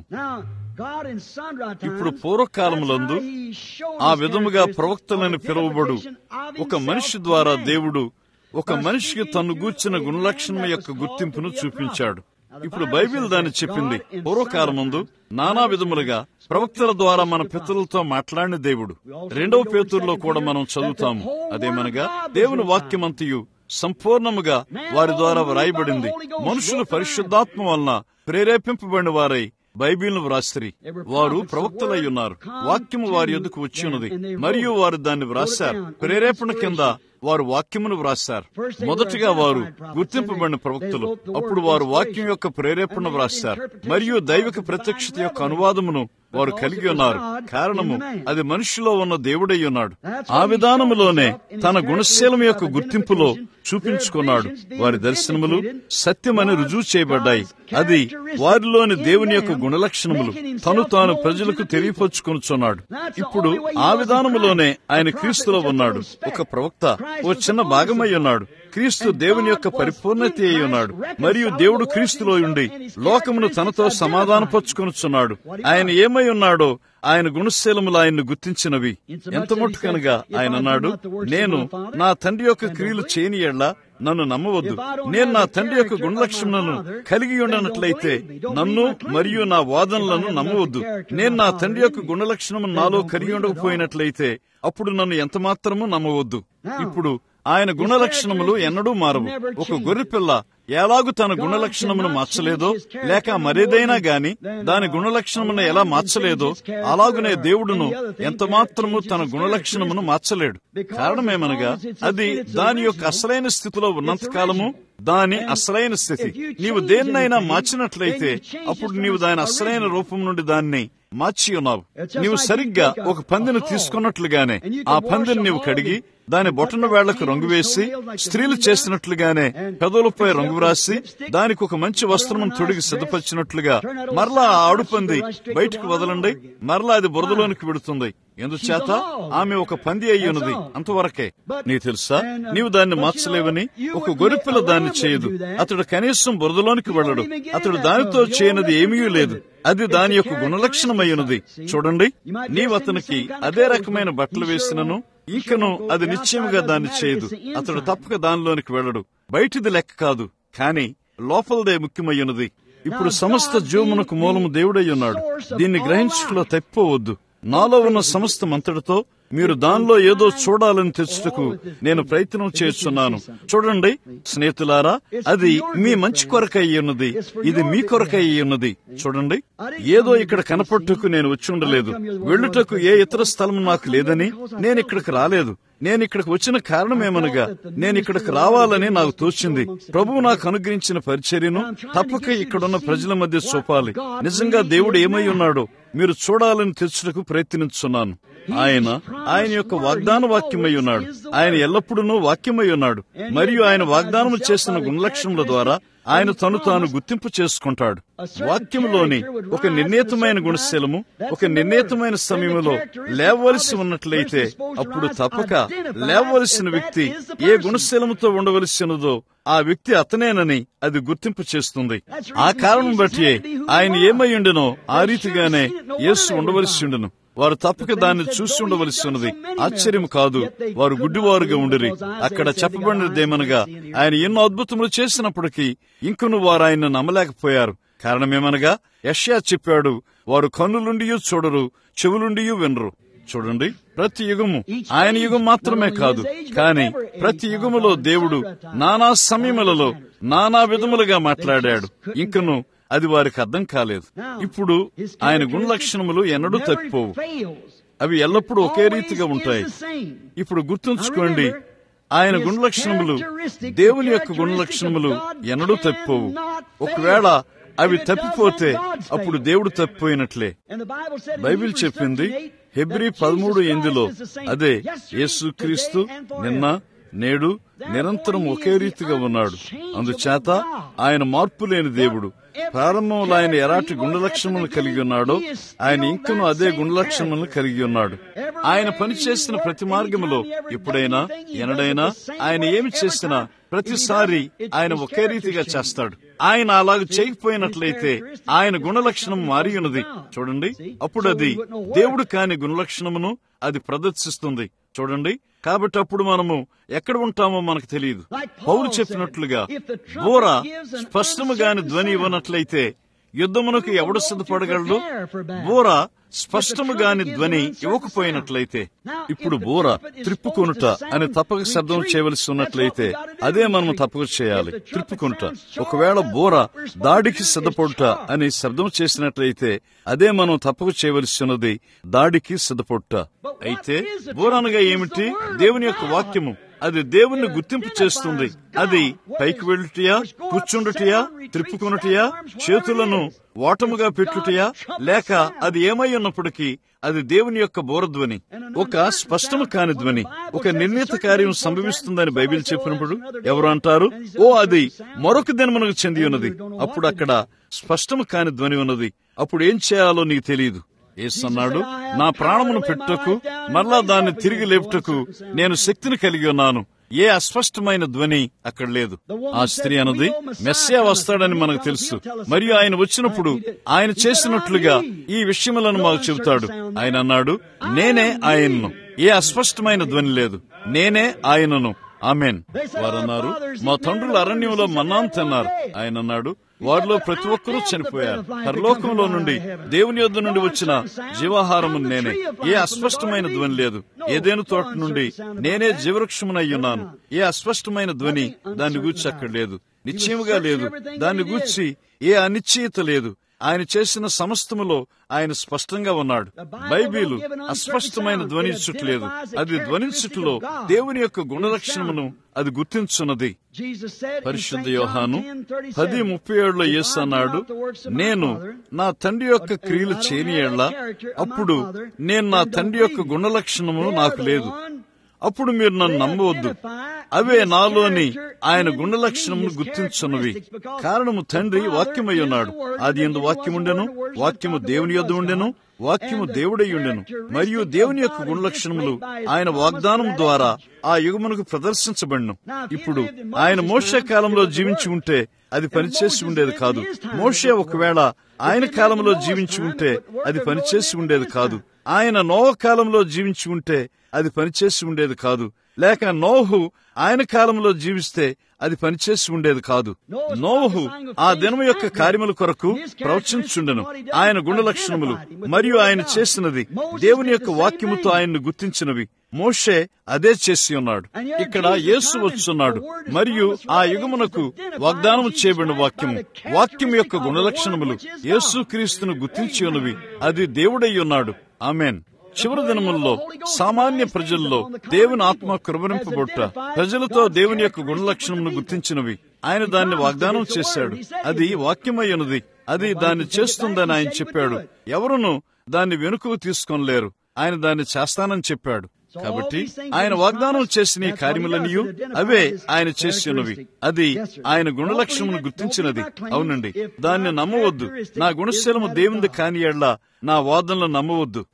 ఇప్పుడు పూర్వకాలములందు ఆ విధముగా ప్రవక్తలని పిలువబడు ఒక మనిషి ద్వారా దేవుడు ఒక మనిషికి తను గూర్చిన గుణలక్షణం యొక్క గుర్తింపును చూపించాడు ఇప్పుడు బైబిల్ దాన్ని చెప్పింది పూర్వకాలముందు నానా విధములుగా ప్రవక్తల ద్వారా మన పితరులతో మాట్లాడిన దేవుడు రెండవ పేతుల్లో కూడా మనం చదువుతాము అదేమనగా దేవుని వాక్యమంతయు సంపూర్ణముగా వారి ద్వారా వ్రాయబడింది మనుషులు పరిశుద్ధాత్మ వలన ప్రేరేపింపబడిన వారై బైబిల్ను వ్రాసిరి వారు ప్రవక్తలై ఉన్నారు వాక్యము వారి యొద్దకు వచ్చి ఉన్నది మరియు వారు దాన్ని వ్రాశారు ప్రేరేపణ కింద వారు వాక్యమును వ్రాశారు మొదటిగా వారు గుర్తింపబడిన ప్రవక్తలు అప్పుడు వారు వాక్యం యొక్క ప్రేరేపణ వ్రాశారు మరియు దైవిక ప్రత్యక్షత యొక్క అనువాదమును వారు కలిగి ఉన్నారు కారణము అది మనిషిలో ఉన్న దేవుడై ఉన్నాడు ఆ విధానములోనే తన గుణశీలం యొక్క గుర్తింపులో చూపించుకున్నాడు వారి దర్శనములు సత్యమని రుజువు చేయబడ్డాయి అది వారిలోని దేవుని యొక్క గుణలక్షణములు తను తాను ప్రజలకు తెలియపరుచుకొనుచున్నాడు ఇప్పుడు ఆ విధానములోనే ఆయన క్రీస్తులో ఉన్నాడు ఒక ప్రవక్త ఓ చిన్న భాగమై ఉన్నాడు క్రీస్తు దేవుని యొక్క పరిపూర్ణత అయి ఉన్నాడు మరియు దేవుడు క్రీస్తులో ఉండి లోకమును తనతో సమాధానపరుచుకొనుచున్నాడు ఆయన ఏమై ఉన్నాడో ఆయన గుణశీలములు ఆయన్ను గుర్తించినవి ఎంత మట్టుకనగా ఆయన అన్నాడు నేను నా తండ్రి యొక్క క్రియలు చేయని ఎడ్లా నన్ను నమ్మవద్దు నేను నా తండ్రి యొక్క గుణలక్షణలను కలిగి ఉండనట్లయితే నన్ను మరియు నా వాదనలను నమ్మవద్దు నేను నా తండ్రి యొక్క గుణలక్షణము నాలో కలిగి ఉండకపోయినట్లయితే అప్పుడు నన్ను ఎంత మాత్రము నమ్మవద్దు ఇప్పుడు ఆయన గుణలక్షణములు ఎన్నడూ మారవు ఒక గొర్రెపిల్ల ఎలాగు తన గుణలక్షణమును మార్చలేదో లేక మరేదైనా గాని దాని గుణలక్షణమును ఎలా మార్చలేదో అలాగునే దేవుడును ఎంత మాత్రము తన గుణలక్షణమును మార్చలేడు కారణమేమనగా అది దాని యొక్క అసలైన స్థితిలో ఉన్నంత కాలము దాని అసలైన స్థితి నీవు దేన్నైనా మార్చినట్లయితే అప్పుడు నీవు దాని అసలైన రూపం నుండి దాన్ని మార్చి ఉన్నావు నీవు సరిగ్గా ఒక పందిని తీసుకున్నట్లుగానే ఆ పందిని నీవు కడిగి దాని బొటన వేళ్లకు రంగు వేసి స్త్రీలు చేసినట్లుగానే పెదవులపై రంగు వ్రాసి దానికి ఒక మంచి వస్త్రమును తొడిగి సిద్ధపరిచినట్లుగా మరలా ఆ ఆడుపంది బయటకు వదలండి మరలా అది బురదలోనికి విడుతుంది ఎందుచేత ఆమె ఒక పంది అయి ఉన్నది అంతవరకే నీ తెలుసా నీవు దాన్ని మార్చలేవని ఒక గొరిపిల్ల దాన్ని చేయదు అతడు కనీసం బురదలోనికి వెళ్ళడు అతడు దానితో చేయనది ఏమీ లేదు అది దాని యొక్క గుణలక్షణమై ఉన్నది చూడండి నీవు అతనికి అదే రకమైన బట్టలు వేసినను ఇంకను అది నిశ్చయముగా దాన్ని చేయదు అతడు తప్పక దానిలోనికి వెళ్ళడు బయటిది లెక్క కాదు కాని లోపలదే ముఖ్యమయ్యున్నది ఇప్పుడు సమస్త జీవమునకు మూలము దేవుడై ఉన్నాడు దీన్ని గ్రహించుటలో తప్పిపోవద్దు నాలో ఉన్న సమస్త మంతటితో మీరు దానిలో ఏదో చూడాలని తెచ్చుటకు నేను ప్రయత్నం చేస్తున్నాను చూడండి స్నేహితులారా అది మీ మంచి కొరకై ఉన్నది ఇది మీ కొరకై ఉన్నది చూడండి ఏదో ఇక్కడ కనపట్టుకు నేను వచ్చి ఉండలేదు వెళ్ళుటకు ఏ ఇతర స్థలం నాకు లేదని నేను ఇక్కడికి రాలేదు నేను ఇక్కడికి వచ్చిన కారణమేమనగా నేను ఇక్కడికి రావాలని నాకు తోచింది ప్రభువు నాకు అనుగ్రహించిన పరిచర్యను తప్పక ఇక్కడున్న ప్రజల మధ్య చూపాలి నిజంగా దేవుడు ఏమై ఉన్నాడో మీరు చూడాలని తెచ్చుటకు ప్రయత్నించున్నాను ఆయన ఆయన యొక్క వాగ్దాన వాక్యమై ఉన్నాడు ఆయన ఎల్లప్పుడూ వాక్యమై ఉన్నాడు మరియు ఆయన వాగ్దానం చేసిన గుణలక్షణముల ద్వారా ఆయన తను తాను గుర్తింపు చేసుకుంటాడు వాక్యంలోని ఒక నిర్ణీతమైన గుణశీలము ఒక నిర్ణీతమైన సమయంలో లేవలసి ఉన్నట్లయితే అప్పుడు తప్పక లేవలసిన వ్యక్తి ఏ గుణశీలముతో ఉండవలసినదో ఆ వ్యక్తి అతనేనని అది గుర్తింపు చేస్తుంది ఆ కారణం బట్టి ఆయన ఏమై ఉండెనో ఆ రీతిగానే యేసు ఉండవలసి ఉండను వారు తప్పక దాన్ని చూసి ఉండవలసి ఉన్నది ఆశ్చర్యం కాదు వారు గుడ్డివారుగా ఉండిరి అక్కడ చెప్పబడినదేమనగా ఆయన ఎన్నో అద్భుతములు చేసినప్పటికీ ఇంకను వారు ఆయన నమ్మలేకపోయారు కారణమేమనగా యష్యా చెప్పాడు వారు కన్నులుండి చూడరు చెవులుండి వినరు చూడండి ప్రతి యుగము ఆయన యుగం మాత్రమే కాదు కాని ప్రతి యుగములో దేవుడు నానా సమయములలో నానా విధములుగా మాట్లాడాడు ఇంకను అది వారికి అర్థం కాలేదు ఇప్పుడు ఆయన గుణలక్షణములు ఎన్నడూ తప్పిపోవు అవి ఎల్లప్పుడూ ఒకే రీతిగా ఉంటాయి ఇప్పుడు గుర్తుంచుకోండి ఆయన గుణలక్షణములు దేవుని యొక్క గుణలక్షణములు ఎన్నడూ తప్పిపోవు ఒకవేళ అవి తప్పిపోతే అప్పుడు దేవుడు తప్పిపోయినట్లే బైబిల్ చెప్పింది హెబ్రి పదమూడు ఎనిమిదిలో అదే యేసుక్రీస్తు నిన్న నేడు నిరంతరం ఒకే రీతిగా ఉన్నాడు అందుచేత ఆయన మార్పు లేని దేవుడు ప్రారంభంలో ఆయన ఎలాంటి గుణలక్షణములు కలిగి ఉన్నాడో ఆయన ఇంకను అదే గుణలక్షణములను కలిగి ఉన్నాడు ఆయన పనిచేసిన ప్రతి మార్గములో ఎప్పుడైనా ఎనడైనా ఆయన ఏమి చేసినా ప్రతిసారి ఆయన ఒకే రీతిగా చేస్తాడు ఆయన అలాగ చేయకపోయినట్లయితే ఆయన గుణలక్షణం మారి ఉన్నది చూడండి అప్పుడు అది దేవుడు కాని గుణలక్షణమును అది ప్రదర్శిస్తుంది చూడండి కాబట్టి అప్పుడు మనము ఎక్కడ ఉంటామో మనకు తెలియదు పౌరు చెప్పినట్లుగా బోర స్పష్టముగాని ధ్వని ఇవ్వనట్లయితే యుద్ధమునకు ఎవడు సిద్ధపడగలడు బోర స్పష్టముగాని ధ్వని ఇవ్వకపోయినట్లయితే ఇప్పుడు బోర త్రిప్పుకొనుట అని తప్పక శబ్దం చేయవలసి ఉన్నట్లయితే అదే మనం తప్పక చేయాలి త్రిప్పుకొనుట ఒకవేళ బోర దాడికి సిద్ధపడుట అని శబ్దం చేసినట్లయితే అదే మనం తప్పక చేయవలసి ఉన్నది దాడికి సిద్ధపడుట అయితే బోర అనగా ఏమిటి దేవుని యొక్క వాక్యము అది దేవుణ్ణి గుర్తింపు చేస్తుంది అది పైకి వెళ్ళుటయా కూర్చుండుటయా త్రిప్పుకొనుటయా చేతులను ఓటముగా పెట్టుటయా లేక అది ఏమై ఉన్నప్పటికీ అది దేవుని యొక్క బోరధ్వని ఒక స్పష్టము కాని ధ్వని ఒక నిర్ణీత కార్యం సంభవిస్తుందని బైబిల్ చెప్పినప్పుడు ఎవరు అంటారు ఓ అది మరొక దినమునకు చెంది ఉన్నది అప్పుడు అక్కడ స్పష్టము కాని ధ్వని ఉన్నది అప్పుడు ఏం చేయాలో నీకు తెలియదు ఏసన్నాడు నా ప్రాణమును పెట్టుటకు మరలా దాన్ని తిరిగి లేపుటకు నేను శక్తిని కలిగి ఉన్నాను ఏ అస్పష్టమైన ధ్వని అక్కడ లేదు ఆ స్త్రీ అన్నది మెస్సియా వస్తాడని మనకు తెలుసు మరియు ఆయన వచ్చినప్పుడు ఆయన చేసినట్లుగా ఈ విషయములను మాకు చెబుతాడు ఆయన అన్నాడు నేనే ఆయన్ను ఏ అస్పష్టమైన ధ్వని లేదు నేనే ఆయనను ఆమెన్ వారన్నారు మా తండ్రులు అరణ్యంలో మన్నాను తిన్నారు ఆయన అన్నాడు వారిలో ప్రతి ఒక్కరూ చనిపోయారు పరలోకంలో నుండి దేవుని యొద్ద నుండి వచ్చిన జీవాహారము నేనే ఏ అస్పష్టమైన ధ్వని లేదు ఏదేను తోట నుండి నేనే జీవవృక్షమునయ్యున్నాను ఏ అస్పష్టమైన ధ్వని దాన్ని గూర్చి అక్కడ లేదు నిశ్చయముగా లేదు దాన్ని గూర్చి ఏ అనిశ్చయత లేదు ఆయన చేసిన సమస్తములో ఆయన స్పష్టంగా ఉన్నాడు బైబిలు అస్పష్టమైన ధ్వనించుటలేదు అది ధ్వనించుటలో దేవుని యొక్క గుణలక్షణమును అది గుర్తించున్నది పరిశుద్ధ యోహాను పది ముప్పై ఏడులో యేసు అన్నాడు నేను నా తండ్రి యొక్క క్రియలు చేయనియళ్ళ అప్పుడు నేను నా తండ్రి యొక్క గుణలక్షణము నాకు లేదు అప్పుడు మీరు నన్ను నమ్మవద్దు అవే నాలోని ఆయన గుణలక్షణమును గుర్తించున్నవి కారణము తండ్రి వాక్యమై ఉన్నాడు అది ఎందు వాక్యముండెను వాక్యము దేవుని యొద్ద ఉండెను వాక్యము దేవుడై ఉండెను మరియు దేవుని యొక్క గుణలక్షణములు ఆయన వాగ్దానం ద్వారా ఆ యుగమునకు ప్రదర్శించబడిను ఇప్పుడు ఆయన మోషే కాలంలో జీవించి ఉంటే అది పనిచేసి ఉండేది కాదు మోషే ఒకవేళ ఆయన కాలంలో జీవించి ఉంటే అది పనిచేసి ఉండేది కాదు ఆయన నోవ కాలంలో జీవించి ఉంటే అది పనిచేసి ఉండేది కాదు లేక నోహు ఆయన కాలంలో జీవిస్తే అది పనిచేసి ఉండేది కాదు నోహు ఆ దినము యొక్క కార్యముల కొరకు ప్రవచించుండెను ఆయన గుణలక్షణములు మరియు ఆయన చేసినది దేవుని యొక్క వాక్యముతో ఆయన్ను గుర్తించినవి మోషే అదే చేసి ఉన్నాడు ఇక్కడ యేసు వచ్చున్నాడు మరియు ఆ యుగమునకు వాగ్దానం చేయబడిన వాక్యము వాక్యం యొక్క గుణలక్షణములు యేసు క్రీస్తును గుర్తించి ఉన్నవి అది దేవుడై ఉన్నాడు ఆమెన్ చివరి దినముల్లో సామాన్య ప్రజల్లో దేవుని ఆత్మ కృపరింపబొట్ట ప్రజలతో దేవుని యొక్క గుణలక్షణమును గుర్తించినవి ఆయన దాన్ని వాగ్దానం చేశాడు అది వాక్యమయ్యున్నది అది దాన్ని చేస్తుందని ఆయన చెప్పాడు ఎవరును దాన్ని వెనుకకు తీసుకొనలేరు ఆయన దాన్ని చేస్తానని చెప్పాడు కాబట్టి ఆయన వాగ్దానం చేసిన ఈ కార్యములనియు అవే ఆయన చేసి ఉన్నవి అది ఆయన గుణలక్షణమును గుర్తించినది అవునండి దాన్ని నమ్మవద్దు నా గుణశీలము దేవుంది కాని ఎడ్ల నా వాదనలు నమ్మవద్దు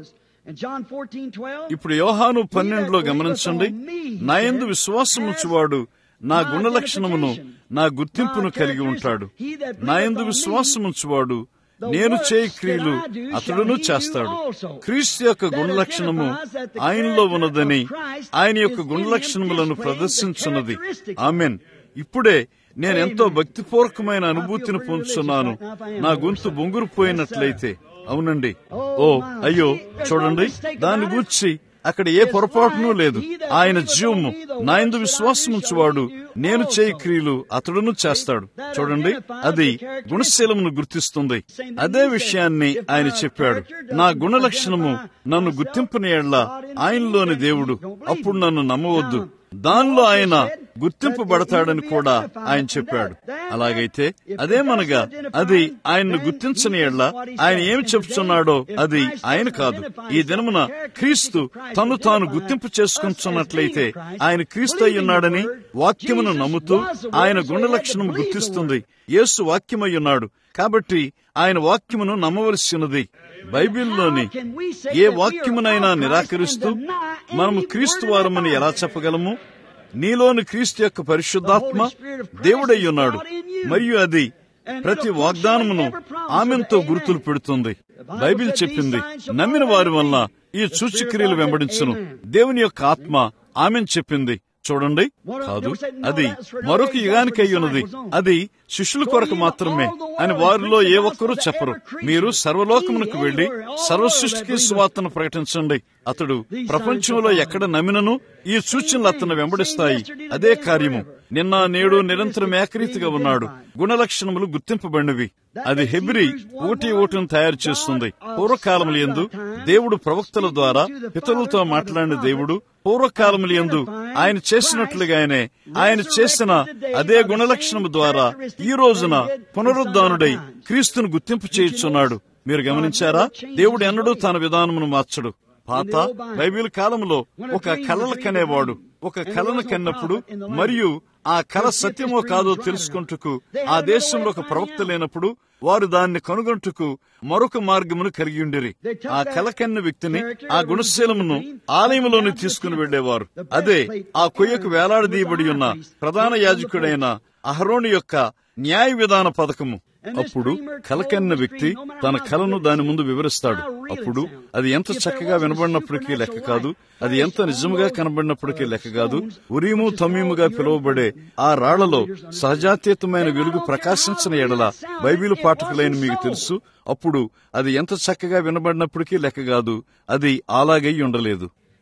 ఇప్పుడు యోహాను పన్నెండులో గమనించండి నా ఎందు విశ్వాసం ఉంచువాడు నా గుణలక్షణమును నా గుర్తింపును కలిగి ఉంటాడు నా ఎందు విశ్వాసం ఉంచువాడు నేను చేయి క్రియలు అతడును చేస్తాడు క్రీస్తు యొక్క గుణలక్షణము ఆయనలో ఉన్నదని ఆయన యొక్క గుణలక్షణములను ప్రదర్శించున్నది ఆమెన్ ఇప్పుడే నేను ఎంతో భక్తిపూర్వకమైన అనుభూతిని పొందుతున్నాను నా గొంతు బొంగురుపోయినట్లయితే అవునండి ఓ అయ్యో చూడండి దాన్ని గూర్చి అక్కడ ఏ పొరపాటునూ లేదు ఆయన జీవము నా ఎందు విశ్వాసం ఉంచువాడు నేను చేయి క్రియలు అతడును చేస్తాడు చూడండి అది గుణశీలమును గుర్తిస్తుంది అదే విషయాన్ని ఆయన చెప్పాడు నా గుణలక్షణము నన్ను గుర్తింపుని ఎడ్ల ఆయనలోని దేవుడు అప్పుడు నన్ను నమ్మవద్దు దానిలో ఆయన గుర్తింపబడతాడని కూడా ఆయన చెప్పాడు అలాగైతే అదేమనగా అది ఆయన్ను గుర్తించని ఎడ్ల ఆయన ఏమి చెప్తున్నాడో అది ఆయన కాదు ఈ దినమున క్రీస్తు తను తాను గుర్తింపు చేసుకుంటున్నట్లయితే ఆయన క్రీస్తు అయి ఉన్నాడని వాక్యమును నమ్ముతూ ఆయన గుణలక్షణం గుర్తిస్తుంది యేసు వాక్యమై ఉన్నాడు కాబట్టి ఆయన వాక్యమును నమ్మవలసినది బైబిల్లోని ఏ వాక్యమునైనా నిరాకరిస్తూ మనము క్రీస్తు వారమని ఎలా చెప్పగలము నీలోని క్రీస్తు యొక్క పరిశుద్ధాత్మ దేవుడై ఉన్నాడు మరియు అది ప్రతి వాగ్దానమును ఆమెతో గుర్తులు పెడుతుంది బైబిల్ చెప్పింది నమ్మిన వారి వల్ల ఈ సూచక్రియలు వెంబడించును దేవుని యొక్క ఆత్మ ఆమెను చెప్పింది చూడండి కాదు అది మరొక యుగానికి అయి ఉన్నది అది శిష్యుల కొరకు మాత్రమే అని వారిలో ఏ ఒక్కరూ చెప్పరు మీరు సర్వలోకమునకు వెళ్లి సర్వసృష్టికి సువార్తను ప్రకటించండి అతడు ప్రపంచంలో ఎక్కడ నమ్మినను ఈ సూచనలు అతను వెంబడిస్తాయి అదే కార్యము నిన్న నేడు నిరంతరం ఏకరీతిగా ఉన్నాడు గుణలక్షణములు గుర్తింపబడినవి అది హెబ్రి ఒకటి ఓటును తయారు చేస్తుంది పూర్వకాలములు ఎందు దేవుడు ప్రవక్తల ద్వారా పితరులతో మాట్లాడిన దేవుడు పూర్వకాలములు ఎందు ఆయన చేసినట్లుగానే ఆయన చేసిన అదే గుణలక్షణము ద్వారా ఈ రోజున పునరుద్ధానుడై క్రీస్తును గుర్తింపు చేయుచున్నాడు మీరు గమనించారా దేవుడు ఎన్నడూ తన విధానమును మార్చడు పాత బైబిల్ కాలంలో ఒక కలలు కనేవాడు ఒక కలను కన్నప్పుడు మరియు ఆ కళ సత్యమో కాదో తెలుసుకుంటుకు ఆ దేశంలో ఒక ప్రవక్త లేనప్పుడు వారు దాన్ని కనుగొంటుకు మరొక మార్గమును కలిగి ఉండిరి ఆ కల కన్న వ్యక్తిని ఆ గుణశీలమును ఆలయంలోని తీసుకుని వెళ్లేవారు అదే ఆ కొయ్యకు వేలాడదీయబడి ఉన్న ప్రధాన యాజకుడైన అహరోని యొక్క న్యాయ విధాన పథకము అప్పుడు కలకన్న వ్యక్తి తన కలను దాని ముందు వివరిస్తాడు అప్పుడు అది ఎంత చక్కగా వినబడినప్పటికీ లెక్క కాదు అది ఎంత నిజముగా కనబడినప్పటికీ లెక్క కాదు ఉరీము తమీముగా పిలువబడే ఆ రాళ్లలో సహజాతీతమైన వెలుగు ప్రకాశించిన ఎడల బైబిల్ పాఠకులైన మీకు తెలుసు అప్పుడు అది ఎంత చక్కగా వినబడినప్పటికీ లెక్క కాదు అది అలాగై ఉండలేదు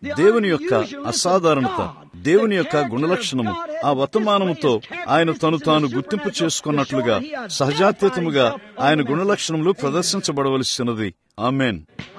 దేవుని యొక్క అసాధారణత దేవుని యొక్క గుణలక్షణము ఆ వర్తమానముతో ఆయన తను తాను గుర్తింపు చేసుకున్నట్లుగా సహజాత్యతముగా ఆయన గుణలక్షణములు ప్రదర్శించబడవలసినది ఆమెన్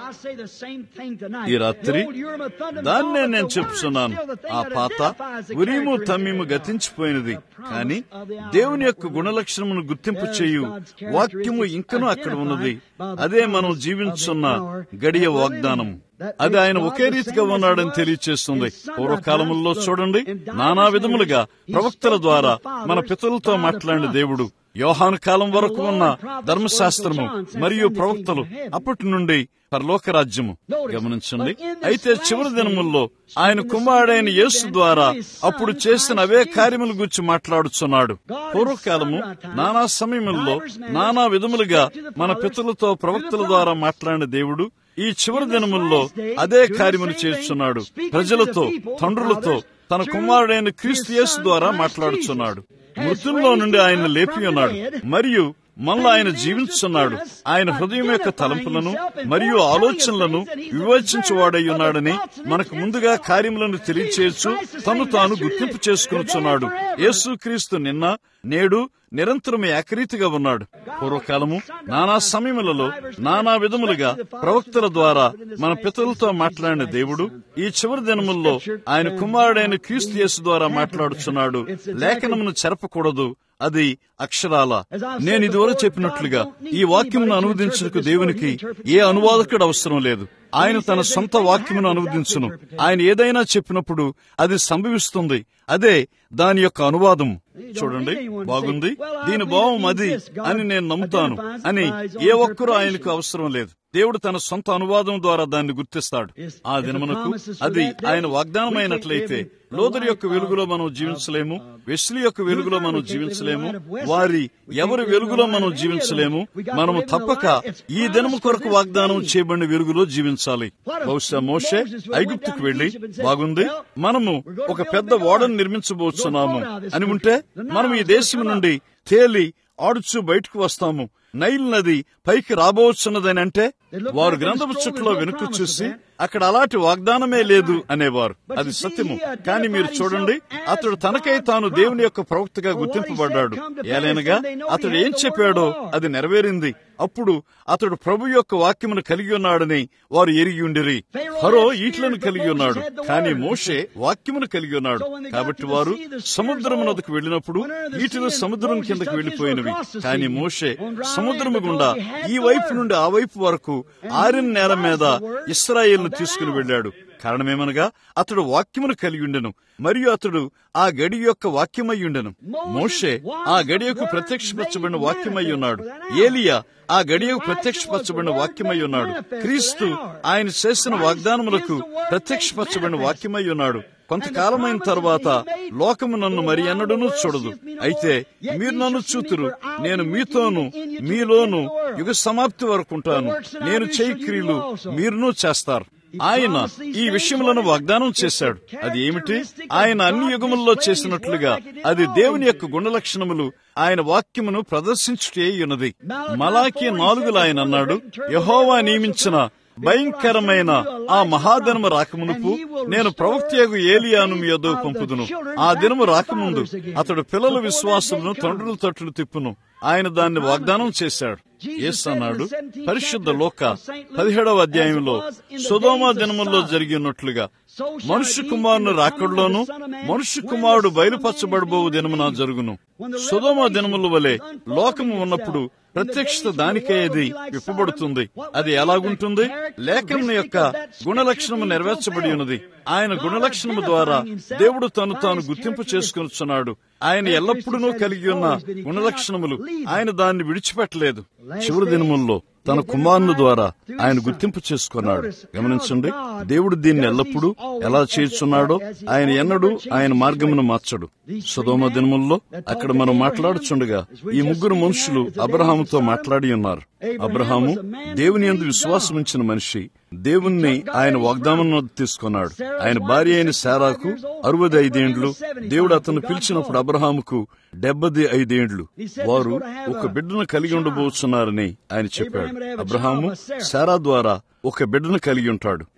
ఈ రాత్రి దాన్నే నేను చెప్తున్నాను ఆ పాత ఉరీము తమ్మిము గతించిపోయినది కానీ దేవుని యొక్క గుణలక్షణమును గుర్తింపు చేయు వాక్యము ఇంకనూ అక్కడ ఉన్నది అదే మనం జీవించున్న గడియ వాగ్దానం అది ఆయన ఒకే రీతిగా ఉన్నాడని తెలియచేస్తుంది పూర్వకాలముల్లో చూడండి నానా విధములుగా ప్రవక్తల ద్వారా మన పితలతో మాట్లాడిన దేవుడు యోహాను కాలం వరకు ఉన్న ధర్మశాస్త్రము మరియు ప్రవక్తలు అప్పటి నుండి పరలోక రాజ్యము గమనించండి అయితే చివరి దినముల్లో ఆయన కుమారుడైన యేసు ద్వారా అప్పుడు చేసిన అవే కార్యముల గురించి మాట్లాడుచున్నాడు పూర్వకాలము నానా సమయముల్లో నానా విధములుగా మన పితలతో ప్రవక్తల ద్వారా మాట్లాడిన దేవుడు ఈ చివరి దినముల్లో అదే కార్యమును చేస్తున్నాడు ప్రజలతో తండ్రులతో తన కుమారుడైన క్రీస్తు యేసు ద్వారా మాట్లాడుచున్నాడు మృతుల్లో నుండి ఆయన లేపి ఉన్నాడు మరియు మళ్ళా ఆయన జీవించున్నాడు ఆయన హృదయం యొక్క తలంపులను మరియు ఆలోచనలను వివేచించువాడై ఉన్నాడని మనకు ముందుగా కార్యములను తెలియచేయచ్చు తను తాను గుర్తింపు చేసుకునిచున్నాడు యేసుక్రీస్తు నిన్న నేడు నిరంతరం ఏకరీతిగా ఉన్నాడు పూర్వకాలము నానా సమయములలో నానా విధములుగా ప్రవక్తల ద్వారా మన పితలతో మాట్లాడిన దేవుడు ఈ చివరి దినముల్లో ఆయన కుమారుడైన క్రీస్తు యేసు ద్వారా మాట్లాడుచున్నాడు లేఖనమును చెరపకూడదు అది అక్షరాల నేను ఇదివరకు చెప్పినట్లుగా ఈ వాక్యమును అనువదించుటకు దేవునికి ఏ అనువాదకుడు అవసరం లేదు ఆయన తన సొంత వాక్యమును అనువదించును ఆయన ఏదైనా చెప్పినప్పుడు అది సంభవిస్తుంది అదే దాని యొక్క అనువాదం చూడండి బాగుంది దీని భావం అది అని నేను నమ్ముతాను అని ఏ ఒక్కరూ ఆయనకు అవసరం లేదు దేవుడు తన సొంత అనువాదం ద్వారా దాన్ని గుర్తిస్తాడు ఆ దినమునకు అది ఆయన వాగ్దానమైనట్లయితే లోదరి యొక్క వెలుగులో మనం జీవించలేము వెస్లీ యొక్క వెలుగులో మనం జీవించలేము వారి ఎవరి వెలుగులో మనం జీవించలేము మనము తప్పక ఈ దినము కొరకు వాగ్దానం చేయబడిన వెలుగులో జీవించాలి బహుశా మోషే ఐగుప్తుకు వెళ్లి బాగుంది మనము ఒక పెద్ద ఓడను నిర్మించబోతున్నాము అని ఉంటే మనం ఈ దేశం నుండి తేలి ఆడుచు బయటకు వస్తాము నైల్ నది పైకి రాబోతున్నదని అంటే వారు గ్రంథపు చుట్టులో వెనుక చూసి అక్కడ అలాంటి వాగ్దానమే లేదు అనేవారు అది సత్యము కానీ మీరు చూడండి అతడు తనకై తాను దేవుని యొక్క ప్రవక్తగా గుర్తింపబడ్డాడు ఏలైనగా అతడు ఏం చెప్పాడో అది నెరవేరింది అప్పుడు అతడు ప్రభు యొక్క వాక్యమును కలిగి ఉన్నాడని వారు ఎరిగి ఉండిరి ఫరో ఈట్లను కలిగి ఉన్నాడు కానీ మోషే వాక్యమును కలిగి ఉన్నాడు కాబట్టి వారు సముద్రం నదికి వెళ్ళినప్పుడు ఈటలు సముద్రం కిందకి వెళ్లిపోయినవి కానీ మోషే సముద్రము గుండా ఈ వైపు నుండి ఆ వైపు వరకు ఆరిన నేల మీద ఇస్రాయేల్ను తీసుకుని వెళ్ళాడు కారణమేమనగా అతడు వాక్యమును కలిగి ఉండెను మరియు అతడు ఆ గడి యొక్క వాక్యమై ఉండెను మోషే ఆ గడియకు ప్రత్యక్షపరచబడిన వాక్యమై ఉన్నాడు ఏలియా ఆ గడియకు ప్రత్యక్షపరచబడిన వాక్యమై ఉన్నాడు క్రీస్తు ఆయన చేసిన వాగ్దానములకు ప్రత్యక్షపరచబడిన వాక్యమై ఉన్నాడు కొంతకాలమైన తర్వాత లోకము నన్ను మరి ఎన్నడూనూ చూడదు అయితే మీరు నన్ను చూతురు నేను మీతోను మీలోను యుగ సమాప్తి వరకు ఉంటాను నేను చేయి క్రియలు మీరును చేస్తారు ఆయన ఈ విషయములను వాగ్దానం చేశాడు అది ఏమిటి ఆయన అన్ని యుగముల్లో చేసినట్లుగా అది దేవుని యొక్క గుణలక్షణములు ఆయన వాక్యమును ప్రదర్శించుటే ఉన్నది మలాకి నాలుగులు ఆయన అన్నాడు యహోవా నియమించిన భయంకరమైన ఆ మహాదినము రాకమునుపు నేను ప్రవక్తయగు ఏలియాను మీ యొద్దకు పంపుదును ఆ దినము రాకముందు అతడు పిల్లల విశ్వాసమును తండ్రుల తట్టును తిప్పును ఆయన దాన్ని వాగ్దానం చేశాడు ఎస్ అన్నాడు పరిశుద్ధ లోక పదిహేడవ అధ్యాయంలో సుధోమ దినముల్లో జరిగినట్లుగా మనుష్య కుమారుని రాకడలోను మనుష్య కుమారుడు బయలుపరచబడబోవు దినమున జరుగును సుధోమ దినముల వలె లోకము ఉన్నప్పుడు ప్రత్యక్షత దానికే అది విప్పబడుతుంది అది ఎలాగుంటుంది లేఖనం యొక్క గుణలక్షణము నెరవేర్చబడి ఉన్నది ఆయన గుణలక్షణము ద్వారా దేవుడు తను తాను గుర్తింపు చేసుకునిచున్నాడు ఆయన ఎల్లప్పుడూ కలిగి ఉన్న గుణలక్షణములు ఆయన దాన్ని విడిచిపెట్టలేదు చివరి దినముల్లో తన కుమారుని ద్వారా ఆయన గుర్తింపు చేసుకున్నాడు గమనించండి దేవుడు దీన్ని ఎల్లప్పుడూ ఎలా చేర్చున్నాడో ఆయన ఎన్నడూ ఆయన మార్గమును మార్చడు సుధోమ దినముల్లో అక్కడ మనం మాట్లాడుచుండగా ఈ ముగ్గురు మనుషులు అబ్రహాముతో మాట్లాడి ఉన్నారు అబ్రహాము దేవుని ఎందు విశ్వాసం ఉంచిన మనిషి దేవుణ్ణి ఆయన వాగ్దానం తీసుకున్నాడు ఆయన భార్య అయిన శారాకు అరవది ఐదేండ్లు దేవుడు అతను పిలిచినప్పుడు అబ్రహాముకు డెబ్బది ఐదేండ్లు వారు ఒక బిడ్డను కలిగి ఉండబోతున్నారని ఆయన చెప్పాడు అబ్రహాము శారా ద్వారా ఒక బిడ్డను కలిగి ఉంటాడు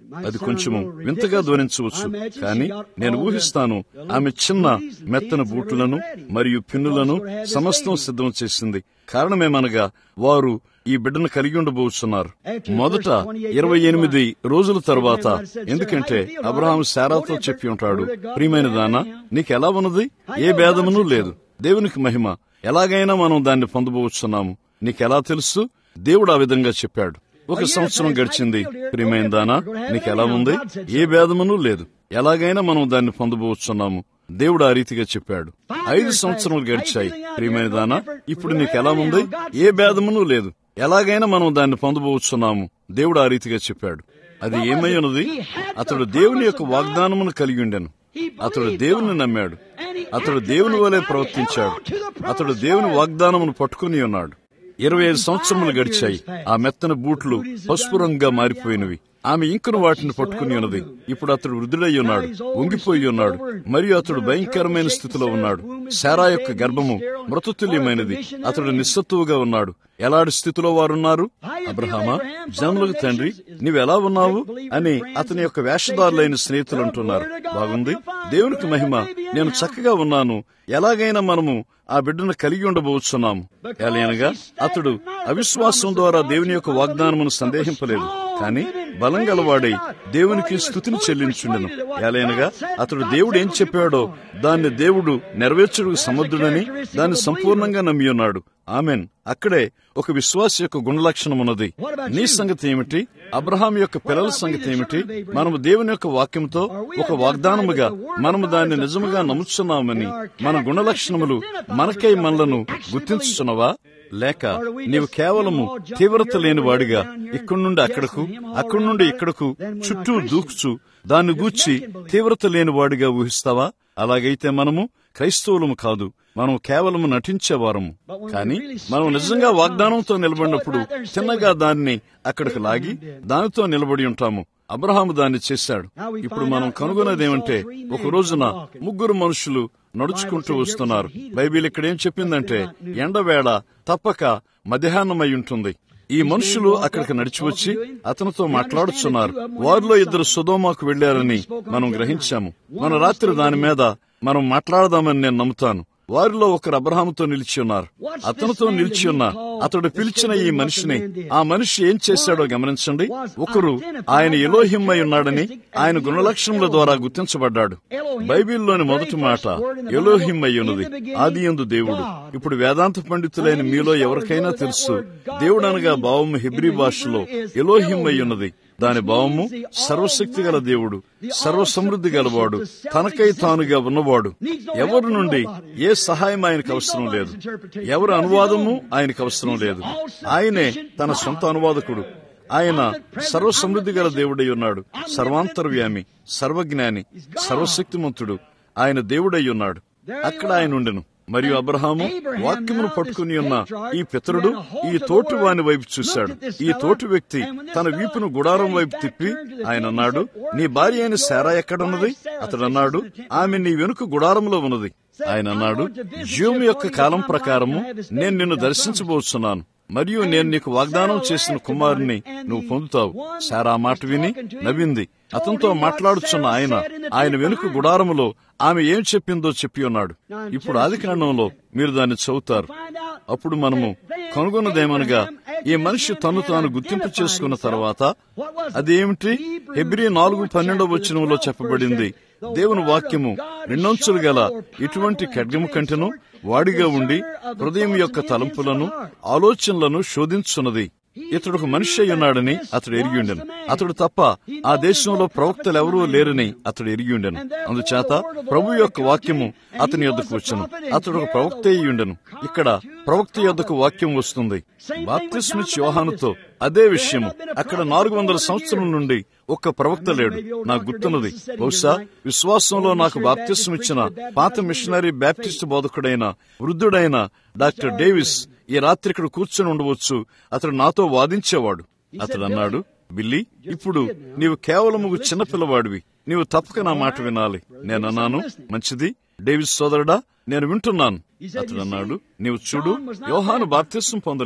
అది కొంచెము వింతగా ధ్వనించవచ్చు కానీ నేను ఊహిస్తాను ఆమె చిన్న మెత్తన బూట్లను మరియు పిన్నులను సమస్తం సిద్ధం చేసింది కారణమేమనగా వారు ఈ బిడ్డను కలిగి ఉండబోతున్నారు మొదట ఇరవై ఎనిమిది రోజుల తరువాత ఎందుకంటే అబ్రహాం శారాతో చెప్పి ఉంటాడు ప్రియమైన దానా నీకెలా ఉన్నది ఏ భేదమును లేదు దేవునికి మహిమ ఎలాగైనా మనం దాన్ని పొందబోతున్నాము నీకెలా తెలుసు దేవుడు ఆ విధంగా చెప్పాడు ఒక సంవత్సరం గడిచింది ప్రియమైన దానా నీకెలా ఉంది ఏ భేదమును లేదు ఎలాగైనా మనం దాన్ని పొందబోతున్నాము దేవుడు ఆ రీతిగా చెప్పాడు ఐదు సంవత్సరాలు గడిచాయి ప్రియమైన దానా ఇప్పుడు నీకెలా ఉంది ఏ భేదమును లేదు ఎలాగైనా మనం దాన్ని పొందబోతున్నాము దేవుడు ఆ రీతిగా చెప్పాడు అది ఏమై ఉన్నది అతడు దేవుని యొక్క వాగ్దానమును కలిగి ఉండెను అతడు దేవుని నమ్మాడు అతడు దేవుని వలె ప్రవర్తించాడు అతడు దేవుని వాగ్దానమును పట్టుకుని ఉన్నాడు ఇరవై ఐదు సంవత్సరములు గడిచాయి ఆ మెత్తన బూట్లు పసుపు రంగుగా మారిపోయినవి ఆమె ఇంకను వాటిని పట్టుకుని ఉన్నది ఇప్పుడు అతడు వృద్ధుడై ఉన్నాడు వంగిపోయి ఉన్నాడు మరియు అతడు భయంకరమైన స్థితిలో ఉన్నాడు శారా యొక్క గర్భము మృతతుల్యమైనది అతడు నిస్సత్తువుగా ఉన్నాడు ఎలాంటి స్థితిలో వారున్నారు అబ్రహామా జనులకు తండ్రి నీవెలా ఉన్నావు అని అతని యొక్క వేషధారులైన స్నేహితులు అంటున్నారు బాగుంది దేవునికి మహిమ నేను చక్కగా ఉన్నాను ఎలాగైనా మనము ఆ బిడ్డను కలిగి ఉండబోతున్నాము ఎలాగనగా అతడు అవిశ్వాసం ద్వారా దేవుని యొక్క వాగ్దానమును సందేహింపలేదు కానీ బలం గలవాడై దేవునికి స్థుతిని చెల్లించుండెను ఎలాగనగా అతడు దేవుడు ఏం చెప్పాడో దాన్ని దేవుడు నెరవేర్చుడుకు సమర్థుడని దాన్ని సంపూర్ణంగా నమ్మి ఉన్నాడు ఆమెన్ అక్కడే ఒక విశ్వాస యొక్క గుణలక్షణం ఉన్నది నీ సంగతి ఏమిటి అబ్రహాం యొక్క పిల్లల సంగతి ఏమిటి మనము దేవుని యొక్క వాక్యంతో ఒక వాగ్దానముగా మనము దాన్ని నిజముగా నమ్ముచున్నామని మన గుణలక్షణములు మనకై మనలను గుర్తించుచున్నవా లేక నీవు కేవలము తీవ్రత లేని వాడిగా ఇక్కడి నుండి అక్కడకు అక్కడి నుండి ఇక్కడకు చుట్టూ దూకుచు దాన్ని గూర్చి తీవ్రత లేని వాడిగా ఊహిస్తావా అలాగైతే మనము క్రైస్తవులము కాదు మనం కేవలం నటించేవారము కానీ మనం నిజంగా వాగ్దానంతో నిలబడినప్పుడు చిన్నగా దాన్ని అక్కడికి లాగి దానితో నిలబడి ఉంటాము అబ్రహాము దాన్ని చేశాడు ఇప్పుడు మనం కనుగొనేదేమంటే ఒక రోజున ముగ్గురు మనుషులు నడుచుకుంటూ వస్తున్నారు బైబిల్ ఇక్కడ ఏం చెప్పిందంటే ఎండవేళ తప్పక మధ్యాహ్నమై ఉంటుంది ఈ మనుషులు అక్కడికి నడిచి వచ్చి అతనితో మాట్లాడుచున్నారు వారిలో ఇద్దరు సుధోమాకు వెళ్లారని మనం గ్రహించాము మన రాత్రి దాని మీద మనం మాట్లాడదామని నేను నమ్ముతాను వారిలో ఒకరు అబ్రహాముతో నిలిచి ఉన్నారు అతనితో నిలిచి ఉన్న అతడు పిలిచిన ఈ మనిషిని ఆ మనిషి ఏం చేశాడో గమనించండి ఒకరు ఆయన ఎలోహిమ్మై ఉన్నాడని ఆయన గుణలక్షణముల ద్వారా గుర్తించబడ్డాడు బైబిల్లోని మొదటి మాట ఎలోహిమ్మై ఉన్నది ఆది ఎందు దేవుడు ఇప్పుడు వేదాంత పండితులైన మీలో ఎవరికైనా తెలుసు దేవుడు అనగా భావము హిబ్రీ భాషలో ఎలోహిమ్మై ఉన్నది దాని భావము సర్వశక్తి గల దేవుడు సర్వ సమృద్ధి గలవాడు తనకై తానుగా ఉన్నవాడు ఎవరి నుండి ఏ సహాయం ఆయనకు అవసరం లేదు ఎవరి అనువాదము ఆయనకు అవసరం లేదు ఆయనే తన సొంత అనువాదకుడు ఆయన సర్వ సమృద్ధి గల దేవుడై ఉన్నాడు సర్వాంతర్వ్యామి సర్వజ్ఞాని సర్వశక్తిమంతుడు ఆయన దేవుడై ఉన్నాడు అక్కడ ఆయన ఉండెను మరియు అబ్రహాము వాక్యమును పట్టుకుని ఉన్న ఈ పితరుడు ఈ తోటి వాని వైపు చూశాడు ఈ తోటి వ్యక్తి తన వీపును గుడారం వైపు తిప్పి ఆయన అన్నాడు నీ భార్య అయిన శారా ఎక్కడున్నది అతడు అన్నాడు ఆమె నీ వెనుక గుడారంలో ఉన్నది ఆయన అన్నాడు జీవం యొక్క కాలం ప్రకారము నేను నిన్ను దర్శించబోతున్నాను మరియు నేను నీకు వాగ్దానం చేసిన కుమారుని నువ్వు పొందుతావు సారా మాట విని నవ్వింది అతనితో మాట్లాడుచున్న ఆయన ఆయన వెనుక గుడారములో ఆమె ఏం చెప్పిందో చెప్పి ఉన్నాడు ఇప్పుడు ఆది కాండంలో మీరు దాన్ని చదువుతారు అప్పుడు మనము కనుగొన్నదేమనగా ఈ మనిషి తను తాను గుర్తింపు చేసుకున్న తర్వాత అదేమిటి హెబ్రి నాలుగు పన్నెండవ వచనంలో చెప్పబడింది దేవుని వాక్యము రెండొంచులు గల ఇటువంటి ఖడ్గము కంటెను వాడిగా ఉండి హృదయం యొక్క తలంపులను ఆలోచనలను శోధించున్నది ఇతడు ఒక మనిషి అయి ఉన్నాడని అతడు ఎరిగి ఉండెను అతడు తప్ప ఆ దేశంలో ప్రవక్తలు ఎవరూ లేరని అతడు ఎరిగి ఉండెను అందుచేత ప్రభు యొక్క వాక్యము అతని యొద్దకు వచ్చను అతడు ఒక ప్రవక్త అయి ఉండెను ఇక్కడ ప్రవక్త యొద్దకు వాక్యం వస్తుంది బాప్తిస్మిచ్ యోహానుతో అదే విషయము అక్కడ నాలుగు వందల సంవత్సరం నుండి ఒక్క ప్రవక్త లేడు నాకు గుర్తున్నది బహుశా విశ్వాసంలో నాకు బాప్తిస్మ్ ఇచ్చిన పాత మిషనరీ బ్యాప్టిస్ట్ బోధకుడైన వృద్ధుడైన డాక్టర్ డేవిస్ ఈ రాత్రి ఇక్కడ కూర్చొని ఉండవచ్చు అతడు నాతో వాదించేవాడు అతడు అన్నాడు బిల్లి ఇప్పుడు నీవు కేవలం ఒక చిన్న పిల్లవాడివి నీవు తప్పక నా మాట వినాలి నేనన్నాను మంచిది డేవిస్ సోదరుడా నేను వింటున్నాను అతడు అన్నాడు నీవు చూడు యోహాను బాప్తిస్వం పొందలేదు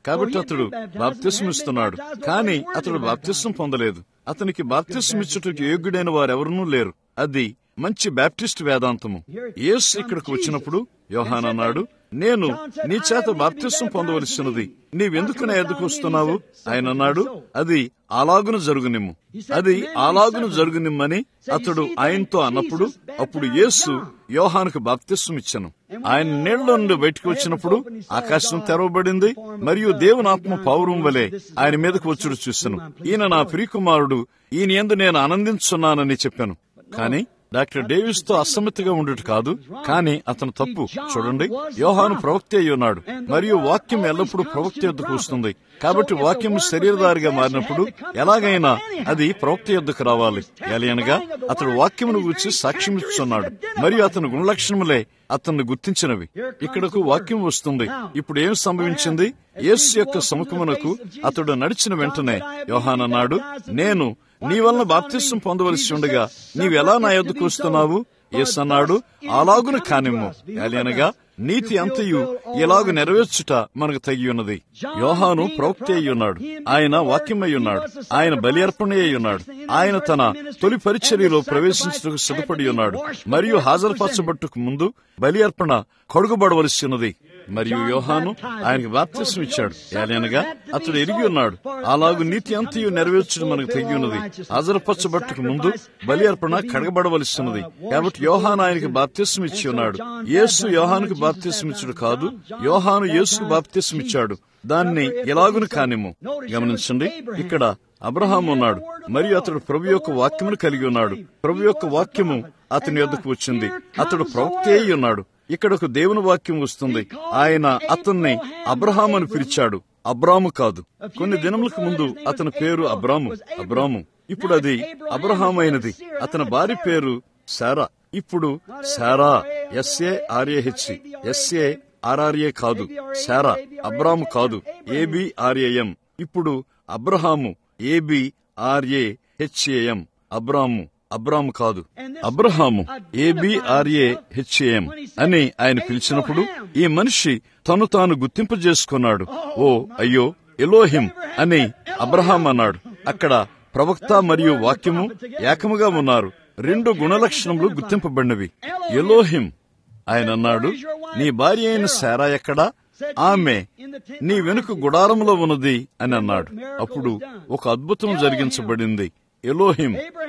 కాబట్టి అతడు బాప్తిస్మ ఇస్తున్నాడు కానీ అతడు బాప్తిస్మ పొందలేదు అతనికి బాప్తిస్మ ఇచ్చుటకు యోగ్యుడైన వారెవరూ లేరు అది మంచి బ్యాప్టిస్ట్ వేదాంతము యేసు ఇక్కడికి వచ్చినప్పుడు యోహాన్ అన్నాడు నేను నీ చేత బాప్తిస్వం పొందవలసినది నీవెందుకు నా ఎదుకు వస్తున్నావు ఆయన అన్నాడు అది అలాగును జరుగునిమ్ము అది అలాగును జరుగునిమ్మని అతడు ఆయనతో అన్నప్పుడు అప్పుడు యేసు యోహానుకు బాప్తిస్వం ఇచ్చను ఆయన నీళ్ల నుండి బయటకు వచ్చినప్పుడు ఆకాశం తెరవబడింది మరియు దేవుని ఆత్మ పౌరం వలె ఆయన మీదకు వచ్చుడు చూశాను ఈయన నా ప్రియకుమారుడు ఈయన ఎందు నేను ఆనందించున్నానని చెప్పాను కానీ డాక్టర్ డేవిస్ తో అసమ్మతిగా ఉండేది కాదు కానీ అతను తప్పు చూడండి యోహాను ప్రవక్త అయి ఉన్నాడు మరియు వాక్యం ఎల్లప్పుడూ ప్రవక్త యొద్దకు వస్తుంది కాబట్టి వాక్యం శరీరదారిగా మారినప్పుడు ఎలాగైనా అది ప్రవక్త యొద్దకు రావాలి ఎలయనగా అతడు వాక్యమును గురించి సాక్ష్యం ఇస్తున్నాడు మరియు అతని గుణలక్షణములే అతన్ని గుర్తించినవి ఇక్కడకు వాక్యం వస్తుంది ఇప్పుడు ఏం సంభవించింది యేసు యొక్క సముఖమునకు అతడు నడిచిన వెంటనే యోహాన్ అన్నాడు నేను నీ వలన బాప్తిస్వం పొందవలసి ఉండగా నీవెలా నా యొద్దకు వస్తున్నావు యేసు అన్నాడు అలాగున కానిమ్ము అనగా నీతి అంతయు ఇలాగు నెరవేర్చుట మనకు తగి ఉన్నది యోహాను ప్రవక్త అయి ఉన్నాడు ఆయన వాక్యమై ఉన్నాడు ఆయన బలి అర్పణ అయి ఉన్నాడు ఆయన తన తొలి పరిచర్యలో ప్రవేశించడానికి సిద్ధపడి ఉన్నాడు మరియు హాజరుపరచబట్టుకు ముందు బలి అర్పణ కొడుగుబడవలసినది మరియు యోహాను ఆయనకి బాప్తిసం ఇచ్చాడు ఏలైనగా అతడు ఎరిగి ఉన్నాడు అలాగు నీతి అంతయు నెరవేర్చడం మనకు తెగి ఉన్నది హాజరుపరచబట్టుకు ముందు బలి అర్పణ కడగబడవలసినది కాబట్టి యోహాను ఆయనకి బాప్తిసం ఇచ్చి ఉన్నాడు యేసు యోహానుకు బాప్తిసం ఇచ్చుడు కాదు యోహాను యేసుకు బాప్తిసం ఇచ్చాడు దాన్ని ఎలాగును కానిమ్ము గమనించండి ఇక్కడ అబ్రహాం ఉన్నాడు మరియు అతడు ప్రభు యొక్క వాక్యమును కలిగి ఉన్నాడు ప్రభు యొక్క వాక్యము అతని యొద్దకు వచ్చింది అతడు ప్రవక్తే అయి ఉన్నాడు ఇక్కడ ఒక దేవుని వాక్యం వస్తుంది ఆయన అతన్ని అబ్రహాం అని పిలిచాడు అబ్రాము కాదు కొన్ని దినములకు ముందు అతని పేరు అబ్రాము అబ్రాము ఇప్పుడు అది అబ్రహాం అయినది అతని భార్య పేరు సారా ఇప్పుడు సారా ఎస్ఏ ఆర్ఏహెచ్ ఎస్ఏ ఆర్ఆర్ఏ కాదు సారా అబ్రాము కాదు ఏబిఆర్ఏఎం ఇప్పుడు Abraham A B R A H A M Abram Abram కాదు అబ్రహాము ఏబిఆర్ఏ హెచ్ఏఎం అని ఆయన పిలిచినప్పుడు ఈ మనిషి తను తాను గుర్తింపు చేసుకున్నాడు ఓ అయ్యో ఎలోహిం అని అబ్రహాం అన్నాడు అక్కడ ప్రవక్త మరియు వాక్యము ఏకముగా ఉన్నారు రెండు గుణలక్షణములు గుర్తింపబడినవి ఎలోహిం ఆయన అన్నాడు నీ భార్య అయిన శారా ఎక్కడా ఆమె నీ వెనుక గుడారంలో ఉన్నది అని అన్నాడు అప్పుడు ఒక అద్భుతం జరిగించబడింది ఎలోహిం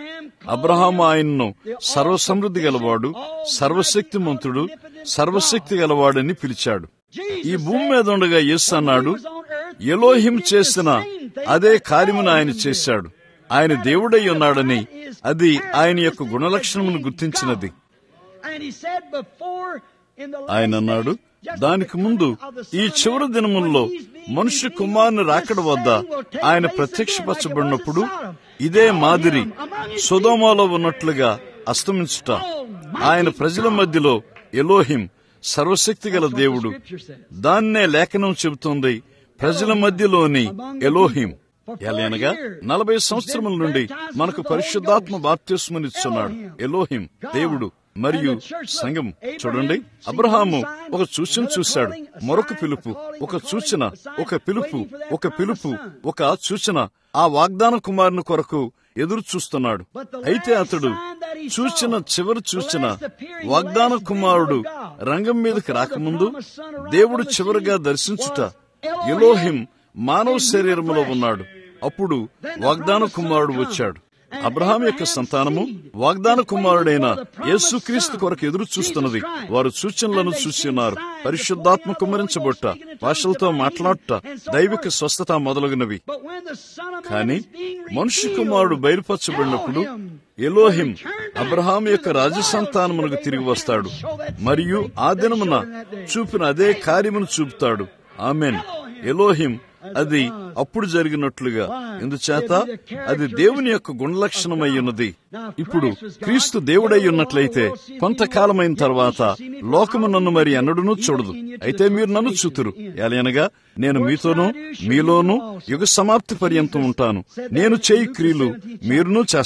అబ్రహాం ఆయన్ను సర్వసమృద్ధి గలవాడు సర్వశక్తిమంతుడు సర్వశక్తి గలవాడని పిలిచాడు ఈ భూమి మీద ఉండగా యేసు అన్నాడు ఎలోహిం చేసిన అదే కార్యమును ఆయన చేశాడు ఆయన దేవుడై ఉన్నాడని అది ఆయన యొక్క గుణలక్షణమును గుర్తించినది ఆయన అన్నాడు దానికి ముందు ఈ చివరి దినముల్లో మనుష్య కుమారుని రాకడ వద్ద ఆయన ప్రత్యక్షపరచబడినప్పుడు ఇదే మాదిరి సుధోమాలో ఉన్నట్లుగా అస్తమించుట ఆయన ప్రజల మధ్యలో ఎలోహిం సర్వశక్తి గల దేవుడు దాన్నే లేఖనం చెబుతోంది ప్రజల మధ్యలోని ఎలోహిం ఎలయనగా నలభై సంవత్సరముల నుండి మనకు పరిశుద్ధాత్మ బాప్తిస్మనిస్తున్నాడు ఎలోహిం దేవుడు మరియు సంఘం చూడండి అబ్రహాము ఒక సూచన చూశాడు మరొక పిలుపు ఒక సూచన ఒక పిలుపు ఒక పిలుపు ఒక సూచన ఆ వాగ్దాన కుమారుని కొరకు ఎదురు చూస్తున్నాడు అయితే అతడు చూచిన చివరి చూచిన వాగ్దాన కుమారుడు రంగం మీదకి రాకముందు దేవుడు చివరిగా దర్శించుట ఎలోహిం మానవ శరీరంలో ఉన్నాడు అప్పుడు వాగ్దాన కుమారుడు వచ్చాడు అబ్రహాం యొక్క సంతానము వాగ్దాన కుమారుడైన యేసుక్రీస్తు కొరకు ఎదురు చూస్తున్నది వారు సూచనలను చూసి ఉన్నారు పరిశుద్ధాత్మ కుమ్మరించబొట్ట భాషలతో మాట్లాడుట దైవిక స్వస్థత మొదలగునవి కానీ మనుష్య కుమారుడు బయలుపరచబడినప్పుడు ఎలోహిం అబ్రహాం యొక్క రాజసంతానమునకు తిరిగి వస్తాడు మరియు ఆ దినమున చూపిన అదే కార్యమును చూపుతాడు ఆమెన్ ఎలోహిం అది అప్పుడు జరిగినట్లుగా ఎందుచేత అది దేవుని యొక్క గుణలక్షణమై ఉన్నది ఇప్పుడు క్రీస్తు దేవుడై ఉన్నట్లయితే కొంతకాలమైన తర్వాత లోకము నన్ను మరి ఎన్నడూనూ చూడదు అయితే మీరు నన్ను చూతురు ఎలయనగా నేను మీతోనూ మీలోనూ యుగ సమాప్తి పర్యంతం ఉంటాను నేను చేయి క్రియలు మీరునూ చేస్తారు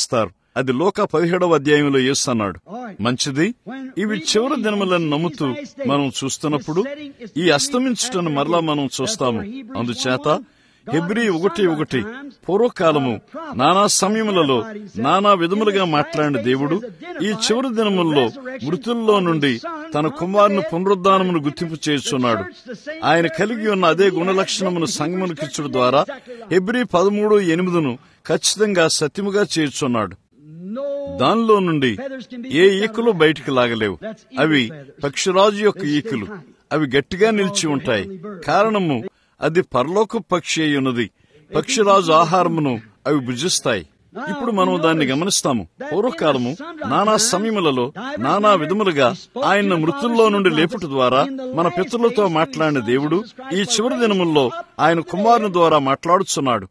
అది లోక పదిహేడవ అధ్యాయంలో యేసు అన్నాడు మంచిది ఇవి చివరి దినములను నమ్ముతూ మనం చూస్తున్నప్పుడు ఈ అస్తమించుటను మరలా మనం చూస్తాము అందుచేత హెబ్రి ఒకటి ఒకటి పూర్వకాలము నానా సమయములలో నానా విధములుగా మాట్లాడిన దేవుడు ఈ చివరి దినముల్లో మృతుల్లో నుండి తన కుమారుని పునరుద్ధానమును గుర్తింపు చేస్తున్నాడు ఆయన కలిగి ఉన్న అదే గుణలక్షణమును సంగమునికిచ్చుడు ద్వారా హెబ్రి పదమూడు ఎనిమిదిను ఖచ్చితంగా సత్యముగా చేర్చున్నాడు దానిలో నుండి ఏ ఈకలు బయటికి లాగలేవు అవి పక్షిరాజు యొక్క ఈకలు అవి గట్టిగా నిలిచి ఉంటాయి కారణము అది పరలోక పక్షి అయి ఉన్నది పక్షిరాజు ఆహారమును అవి భుజిస్తాయి ఇప్పుడు మనం దాన్ని గమనిస్తాము పూర్వకాలము నానా సమయములలో నానా విధములుగా ఆయన మృతుల్లో నుండి లేపుట ద్వారా మన పితరులతో మాట్లాడిన దేవుడు ఈ చివరి దినముల్లో ఆయన కుమారుని ద్వారా మాట్లాడుచున్నాడు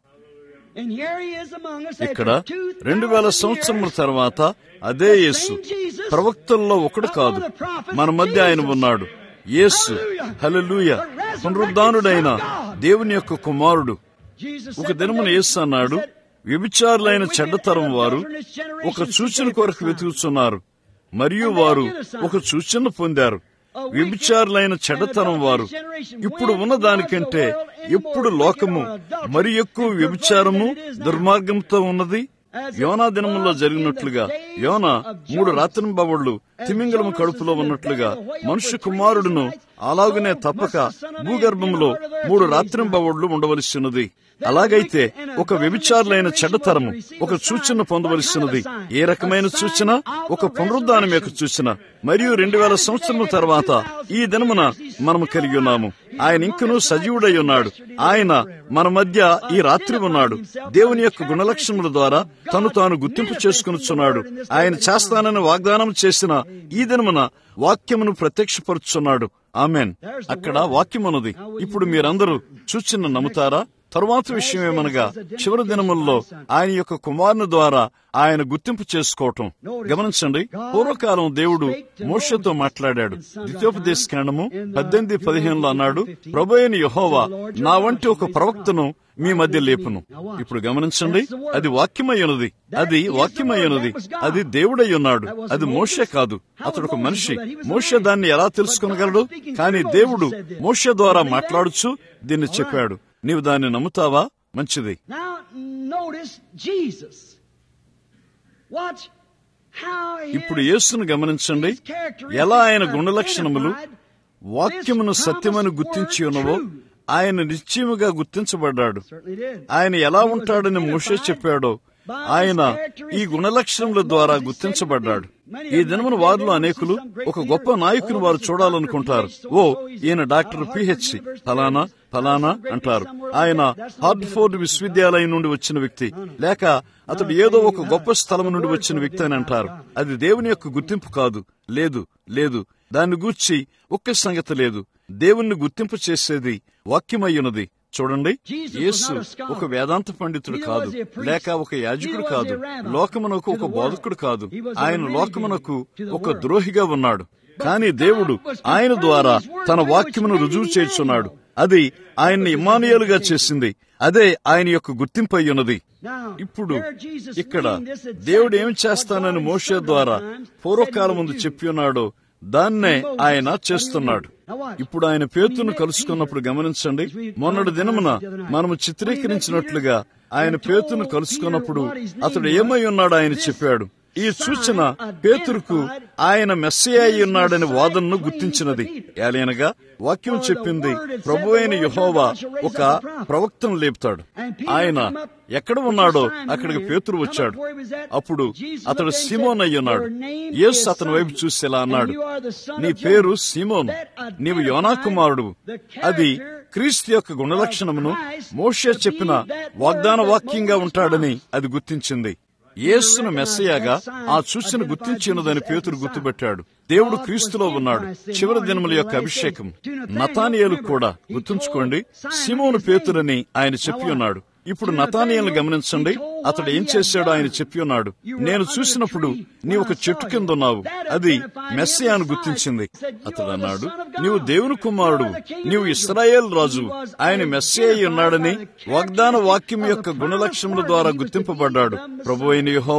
ఇక్కడ రెండు వేల సంవత్సరముల తర్వాత అదే యేసు ప్రవక్తల్లో ఒకడు కాదు మన మధ్య ఆయన ఉన్నాడు యేసు హలలుయ పునరుద్ధానుడైన దేవుని యొక్క కుమారుడు ఒక దినమున యేసు అన్నాడు వ్యభిచారులైన చెడ్డతరం వారు ఒక సూచన కొరకు వెతుకుతున్నారు మరియు వారు ఒక సూచన పొందారు వ్యభిచారులైన చెడ్డతనం వారు ఇప్పుడు ఉన్న దానికంటే ఎప్పుడు లోకము మరి ఎక్కువ వ్యభిచారము దుర్మార్గంతో ఉన్నది యోనా దినములో జరిగినట్లుగా యోన మూడు రాత్రింబవళ్లు తిమింగలము కడుపులో ఉన్నట్లుగా మనుష్య కుమారుడును అలాగనే తప్పక భూగర్భంలో మూడు రాత్రింబవళ్లు ఉండవలసినది అలాగైతే ఒక వ్యభిచారులైన చెడ్డతరము ఒక సూచన పొందవలసినది ఏ రకమైన సూచన ఒక పునరుద్ధానం యొక్క సూచన మరియు రెండు వేల సంవత్సరముల తర్వాత ఈ దినమున మనము కలిగి ఉన్నాము ఆయన ఇంకనూ సజీవుడై ఉన్నాడు ఆయన మన మధ్య ఈ రాత్రి ఉన్నాడు దేవుని యొక్క గుణలక్షణముల ద్వారా తను తాను గుర్తింపు చేసుకునిచున్నాడు ఆయన చేస్తానని వాగ్దానం చేసిన ఈ దినమున వాక్యమును ప్రత్యక్షపరుచున్నాడు ఆమెన్ అక్కడ వాక్యమున్నది ఇప్పుడు మీరందరూ చూచిన నమ్ముతారా తరువాత విషయం ఏమనగా చివరి దినముల్లో ఆయన యొక్క కుమారుని ద్వారా ఆయన గుర్తింపు చేసుకోవటం గమనించండి పూర్వకాలం దేవుడు మోషతో మాట్లాడాడు ద్వితీయోపదేశ కాండము పద్దెనిమిది పదిహేనులో అన్నాడు ప్రభు అయిన యహోవా నా వంటి ఒక ప్రవక్తను మీ మధ్య లేపును ఇప్పుడు గమనించండి అది వాక్యమయ్యున్నది అది వాక్యమయ్యున్నది అది దేవుడై ఉన్నాడు అది మోషే కాదు అతడు ఒక మనిషి మోషే దాన్ని ఎలా తెలుసుకొనగలడు కానీ దేవుడు మోషే ద్వారా మాట్లాడుచు దీన్ని చెప్పాడు నీవు దాన్ని నమ్ముతావా మంచిది Now notice Jesus. Watch how his, ఇప్పుడు యేసును గమనించండి his characteristics ఎలా ఆయన are గుణలక్షణములు identified. వాక్యమును సత్యమని గుర్తించి ఉన్నవో ఆయన నిశ్చయముగా గుర్తించబడ్డాడు Certainly did. ఆయన ఎలా ఉంటాడని మోషే చెప్పాడో ఆయన ఈ గుణలక్షణముల ద్వారా గుర్తించబడ్డాడు ఈ దినమున వారిలో అనేకులు ఒక గొప్ప నాయకుని వారు చూడాలనుకుంటారు ఓ ఈయన డాక్టర్ పిహెచ్సి ఫలానా ఫలానా అంటారు ఆయన హార్ట్ఫోర్డ్ విశ్వవిద్యాలయం నుండి వచ్చిన వ్యక్తి లేక అతడు ఏదో ఒక గొప్ప స్థలం నుండి వచ్చిన వ్యక్తి అని అంటారు అది దేవుని యొక్క గుర్తింపు కాదు లేదు లేదు దాన్ని గూర్చి ఒక్క సంగతి లేదు దేవుణ్ణి గుర్తింపు చేసేది వాక్యమయ్యున్నది చూడండి యేసు ఒక వేదాంత పండితుడు కాదు లేక ఒక యాజకుడు కాదు లోకమునకు ఒక బోధకుడు కాదు ఆయన లోకమునకు ఒక ద్రోహిగా ఉన్నాడు కానీ దేవుడు ఆయన ద్వారా తన వాక్యమును రుజువు చేర్చున్నాడు అది ఆయన్ని ఇమానియలుగా చేసింది అదే ఆయన యొక్క గుర్తింపు అయ్యున్నది ఇప్పుడు ఇక్కడ దేవుడు ఏమి చేస్తానని మోషే ద్వారా పూర్వకాలం ముందు చెప్పి ఉన్నాడో దాన్నే ఆయన చేస్తున్నాడు ఇప్పుడు ఆయన పేతును కలుసుకున్నప్పుడు గమనించండి మొన్నటి దినమున మనము చిత్రీకరించినట్లుగా ఆయన పేతును కలుసుకున్నప్పుడు అతడు ఏమై ఉన్నాడు ఆయన చెప్పాడు ఈ సూచన పేతురుకు ఆయన మెస్సీ అయి ఉన్నాడని వాదనను గుర్తించినది ఏలైనగా వాక్యం చెప్పింది ప్రభు అయిన యహోవా ఒక ప్రవక్తను లేపుతాడు ఆయన ఎక్కడ ఉన్నాడో అక్కడికి పేతురు వచ్చాడు అప్పుడు అతడు సిమోన్ అయి ఉన్నాడు యేసు అతని వైపు చూసి ఇలా అన్నాడు నీ పేరు సిమోన్ నీవు యోనా కుమారుడు అది క్రీస్తు యొక్క గుణలక్షణమును మోషే చెప్పిన వాగ్దాన వాక్యంగా ఉంటాడని అది గుర్తించింది యేసును మెస్సయాగా ఆ సూచన గుర్తించినదని పేతురు గుర్తుపెట్టాడు దేవుడు క్రీస్తులో ఉన్నాడు చివరి దినముల యొక్క అభిషేకం నతానియలు కూడా గుర్తుంచుకోండి సిమోను పేతురని ఆయన చెప్పి ఉన్నాడు ఇప్పుడు నతానియల్ని గమనించండి అతడు ఏం చేశాడో ఆయన చెప్పి ఉన్నాడు నేను చూసినప్పుడు నీ ఒక చెట్టు కింద ఉన్నావు అది మెస్సియాను గుర్తించింది అతడు అన్నాడు నీవు దేవుని కుమారుడు నీవు ఇస్రాయేల్ రాజు ఆయన మెస్సి అయి ఉన్నాడని వాగ్దాన వాక్యం యొక్క గుణలక్షణముల ద్వారా గుర్తింపబడ్డాడు ప్రభు అయిన యహోవా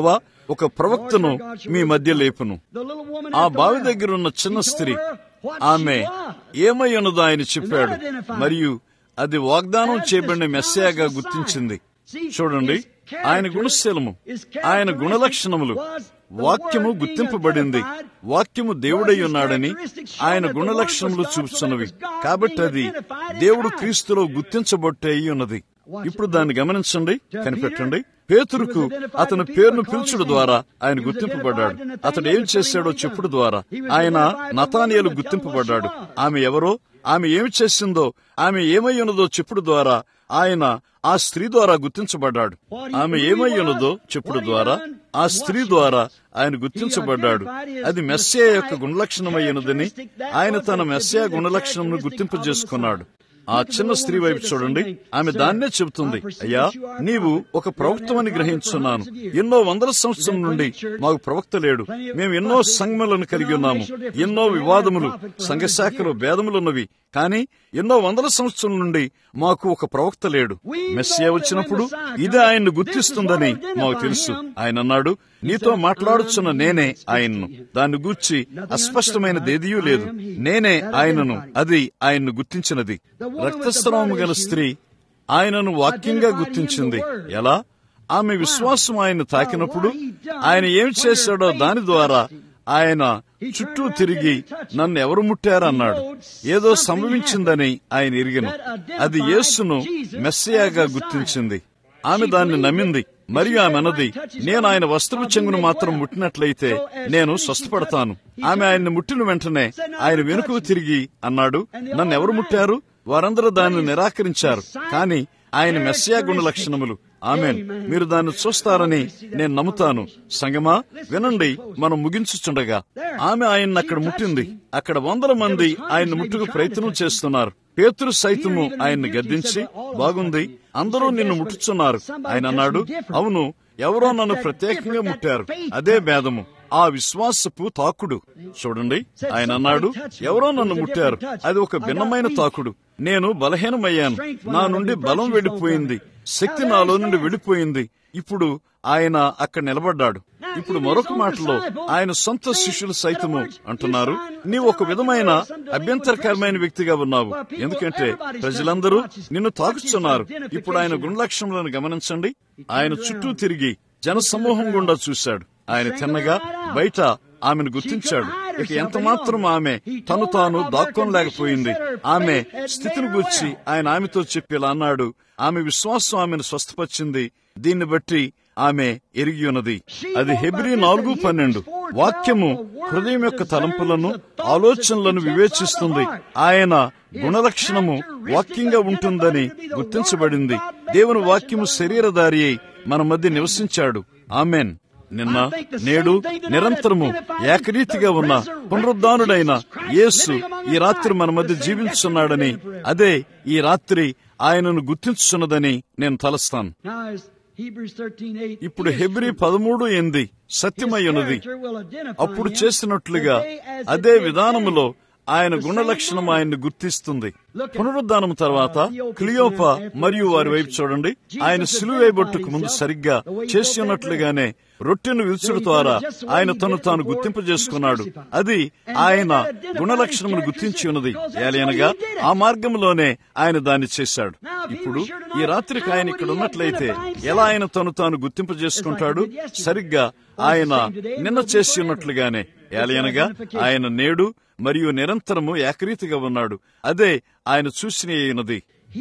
ఒక ప్రవక్తను మీ మధ్య లేపును The little woman ఆ at the బావి well, దగ్గర ఉన్న చిన్న he told స్త్రీ her what ఆమె she was. ఏమై ఉన్నదో ఆయన చెప్పాడు మరియు అది వాగ్దానం చేయబడిన మెస్సాగా గుర్తించింది చూడండి ఆయన గుణశీలము ఆయన గుణలక్షణములు వాక్యము గుర్తింపబడింది వాక్యము దేవుడై ఉన్నాడని ఆయన గుణలక్షణములు చూపుతున్నవి కాబట్టి అది దేవుడు క్రీస్తులో గుర్తించబట్టే ఉన్నది ఇప్పుడు దాన్ని గమనించండి కనిపెట్టండి పేతురుకు అతని పేరును పిలుచుడు ద్వారా ఆయన గుర్తింపబడ్డాడు అతడు ఏం చేశాడో చెప్పుడు ద్వారా ఆయన నతానియలు గుర్తింపబడ్డాడు ఆమె ఎవరో ఆమె ఏమి చేసిందో ఆమె ఏమై ఉన్నదో చెప్పుడు ద్వారా ఆయన ఆ స్త్రీ ద్వారా గుర్తించబడ్డాడు ఆమె ఏమై ఉన్నదో చెప్పుడు ద్వారా ఆ స్త్రీ ద్వారా ఆయన గుర్తించబడ్డాడు అది మెస్సే యొక్క గుణలక్షణమై ఉన్నదని ఆయన తన మెస్సే గుణలక్షణంను గుర్తింపజేసుకున్నాడు ఆ చిన్న స్త్రీ వైపు చూడండి ఆమె దాన్నే చెబుతుంది అయ్యా నీవు ఒక ప్రవక్తమని గ్రహించున్నాను ఎన్నో వందల సంవత్సరం నుండి మాకు ప్రవక్త లేడు మేము ఎన్నో సంఘములను కలిగి ఉన్నాము ఎన్నో వివాదములు సంఘశాఖలు భేదములున్నవి కానీ ఎన్నో వందల సంవత్సరం నుండి మాకు ఒక ప్రవక్త లేడు మెస్సియా వచ్చినప్పుడు ఇదే ఆయన్ను గుర్తిస్తుందని మాకు తెలుసు ఆయన అన్నాడు నీతో మాట్లాడుచున్న నేనే ఆయన్ను దాన్ని గూర్చి అస్పష్టమైనదేదియూ లేదు నేనే ఆయనను అది ఆయన్ను గుర్తించినది రక్తస్రావము గల స్త్రీ ఆయనను వాక్యంగా గుర్తించింది ఎలా ఆమె విశ్వాసం ఆయన తాకినప్పుడు ఆయన ఏం చేశాడో దాని ద్వారా ఆయన చుట్టూ తిరిగి నన్ను ఎవరు ముట్టారన్నాడు ఏదో సంభవించిందని ఆయన ఎరిగను అది యేసును మెస్సయాగా గుర్తించింది ఆమె దాన్ని నమ్మింది మరియు ఆమె అన్నది నేను ఆయన వస్త్రపు చెంగును మాత్రం ముట్టినట్లయితే నేను స్వస్థపడతాను ఆమె ఆయన్ని ముట్టిన వెంటనే ఆయన వెనుకకు తిరిగి అన్నాడు నన్ను ఎవరు ముట్టారు వారందరూ దాన్ని నిరాకరించారు కానీ ఆయన మెస్సయా గుణ లక్షణములు ఆమెన్ మీరు దాన్ని చూస్తారని నేను నమ్ముతాను సంగమా వినండి మనం ముగించుచుండగా ఆమె ఆయన్ని అక్కడ ముట్టింది అక్కడ వందల మంది ఆయన ముట్టుకు ప్రయత్నం చేస్తున్నారు పేతురు సైతము ఆయన్ని గద్దించి బాగుంది అందరూ నిన్ను ముట్టుచున్నారు ఆయన అన్నాడు అవును ఎవరో నన్ను ప్రత్యేకంగా ముట్టారు అదే భేదము ఆ విశ్వాసపు తాకుడు చూడండి ఆయన అన్నాడు ఎవరో నన్ను ముట్టారు అది ఒక భిన్నమైన తాకుడు నేను బలహీనమయ్యాను నా నుండి బలం వెళ్ళిపోయింది శక్తి నాలో నుండి వెళ్ళిపోయింది ఇప్పుడు ఆయన అక్కడ నిలబడ్డాడు ఇప్పుడు మరొక మాటలో ఆయన సొంత శిష్యులు సైతము అంటున్నారు నీవు ఒక విధమైన అభ్యంతరకరమైన వ్యక్తిగా ఉన్నావు ఎందుకంటే ప్రజలందరూ నిన్ను తాకుచున్నారు ఇప్పుడు ఆయన గుణలక్షణములను గమనించండి ఆయన చుట్టూ తిరిగి జనసమూహం గుండా చూశాడు ఆయన తిన్నగా బయట ఆమెను గుర్తించాడు ఇక ఎంత మాత్రం ఆమె తను తాను దాక్కోలేకపోయింది ఆమె స్థితిని గుర్చి ఆయన ఆమెతో చెప్పి ఇలా అన్నాడు ఆమె విశ్వాసం ఆమెను స్వస్థపరిచింది దీన్ని బట్టి ఆమె ఎరిగి ఉన్నది అది హెబ్రి నాలుగు పన్నెండు వాక్యము హృదయం యొక్క తలంపులను ఆలోచనలను వివేచిస్తుంది ఆయన గుణలక్షణము వాక్యంగా ఉంటుందని గుర్తించబడింది దేవుని వాక్యము శరీరధారి అయి మన మధ్య నివసించాడు ఆమెన్ నిన్న నేడు నిరంతరము ఏకరీతిగా ఉన్న పునరుద్ధానుడైన యేసు ఈ రాత్రి మన మధ్య జీవించున్నాడని అదే ఈ రాత్రి ఆయనను గుర్తించున్నదని నేను తలస్తాను Now, as Hebrews 13:8 ఇప్పుడు హెబ్రి పదమూడు ఎనిమిది సత్యమై ఉన్నది అప్పుడు చేసినట్లుగా అదే విధానములో ఆయన గుణలక్షణం ఆయన్ని గుర్తిస్తుంది పునరుద్ధానం తర్వాత క్లియోప మరియు వారి వైపు చూడండి ఆయన సిలువేబొట్టుకు ముందు సరిగ్గా చేసి ఉన్నట్లుగానే రొట్టెను విరుచుడు ద్వారా ఆయన తను తాను గుర్తింపజేసుకున్నాడు అది ఆయన గుణలక్షణమును గుర్తించి ఉన్నది ఏలయనగా ఆ మార్గంలోనే ఆయన దాన్ని చేశాడు ఇప్పుడు ఈ రాత్రికి ఆయన ఇక్కడ ఉన్నట్లయితే ఎలా ఆయన తను తాను గుర్తింపజేసుకుంటాడు సరిగ్గా ఆయన నిన్న చేసి ఉన్నట్లుగానే ఏలయనగా ఆయన నేడు మరియు నిరంతరము ఏకరీతిగా ఉన్నాడు అదే ఆయన చూసిన అయినది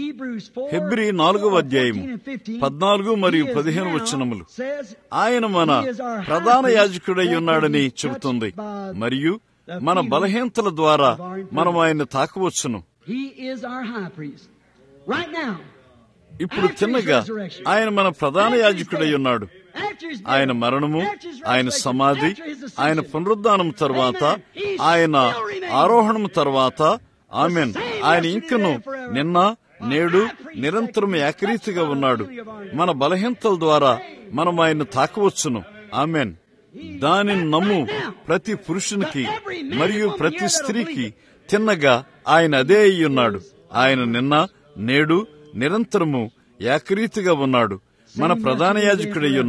హెబ్రి నాలుగవ అధ్యాయము పద్నాలుగు మరియు పదిహేను వచనములు ఆయన మన ప్రధాన యాజకుడై ఉన్నాడని చెబుతుంది మరియు మన బలహీనతల ద్వారా మనం ఆయన తాకవచ్చును He is our high priest. Right now. ఇప్పుడు తిన్నగా ఆయన మన ప్రధాన యాజకుడై ఉన్నాడు After his death, ఆయన మరణము after his ఆయన resurrection, సమాధి after his ascension, ఆయన పునరుద్ధానం తర్వాత ఆయన ఆరోహణం తర్వాత ఆమెన్ ఆయన ఇంకను నిన్న నేడు నిరంతరం ఏకరీతిగా ఉన్నాడు మన బలహీనతల ద్వారా మనం ఆయన తాకవచ్చును ఆమెన్ దానిని నమ్ము ప్రతి పురుషునికి మరియు ప్రతి స్త్రీకి తిన్నగా ఆయన అదే అయి ఉన్నాడు ఆయన నిన్న నేడు నిరంతరము ఏకరీతిగా ఉన్నాడు మన ప్రధాన యాజకుడై ఉన్నాడు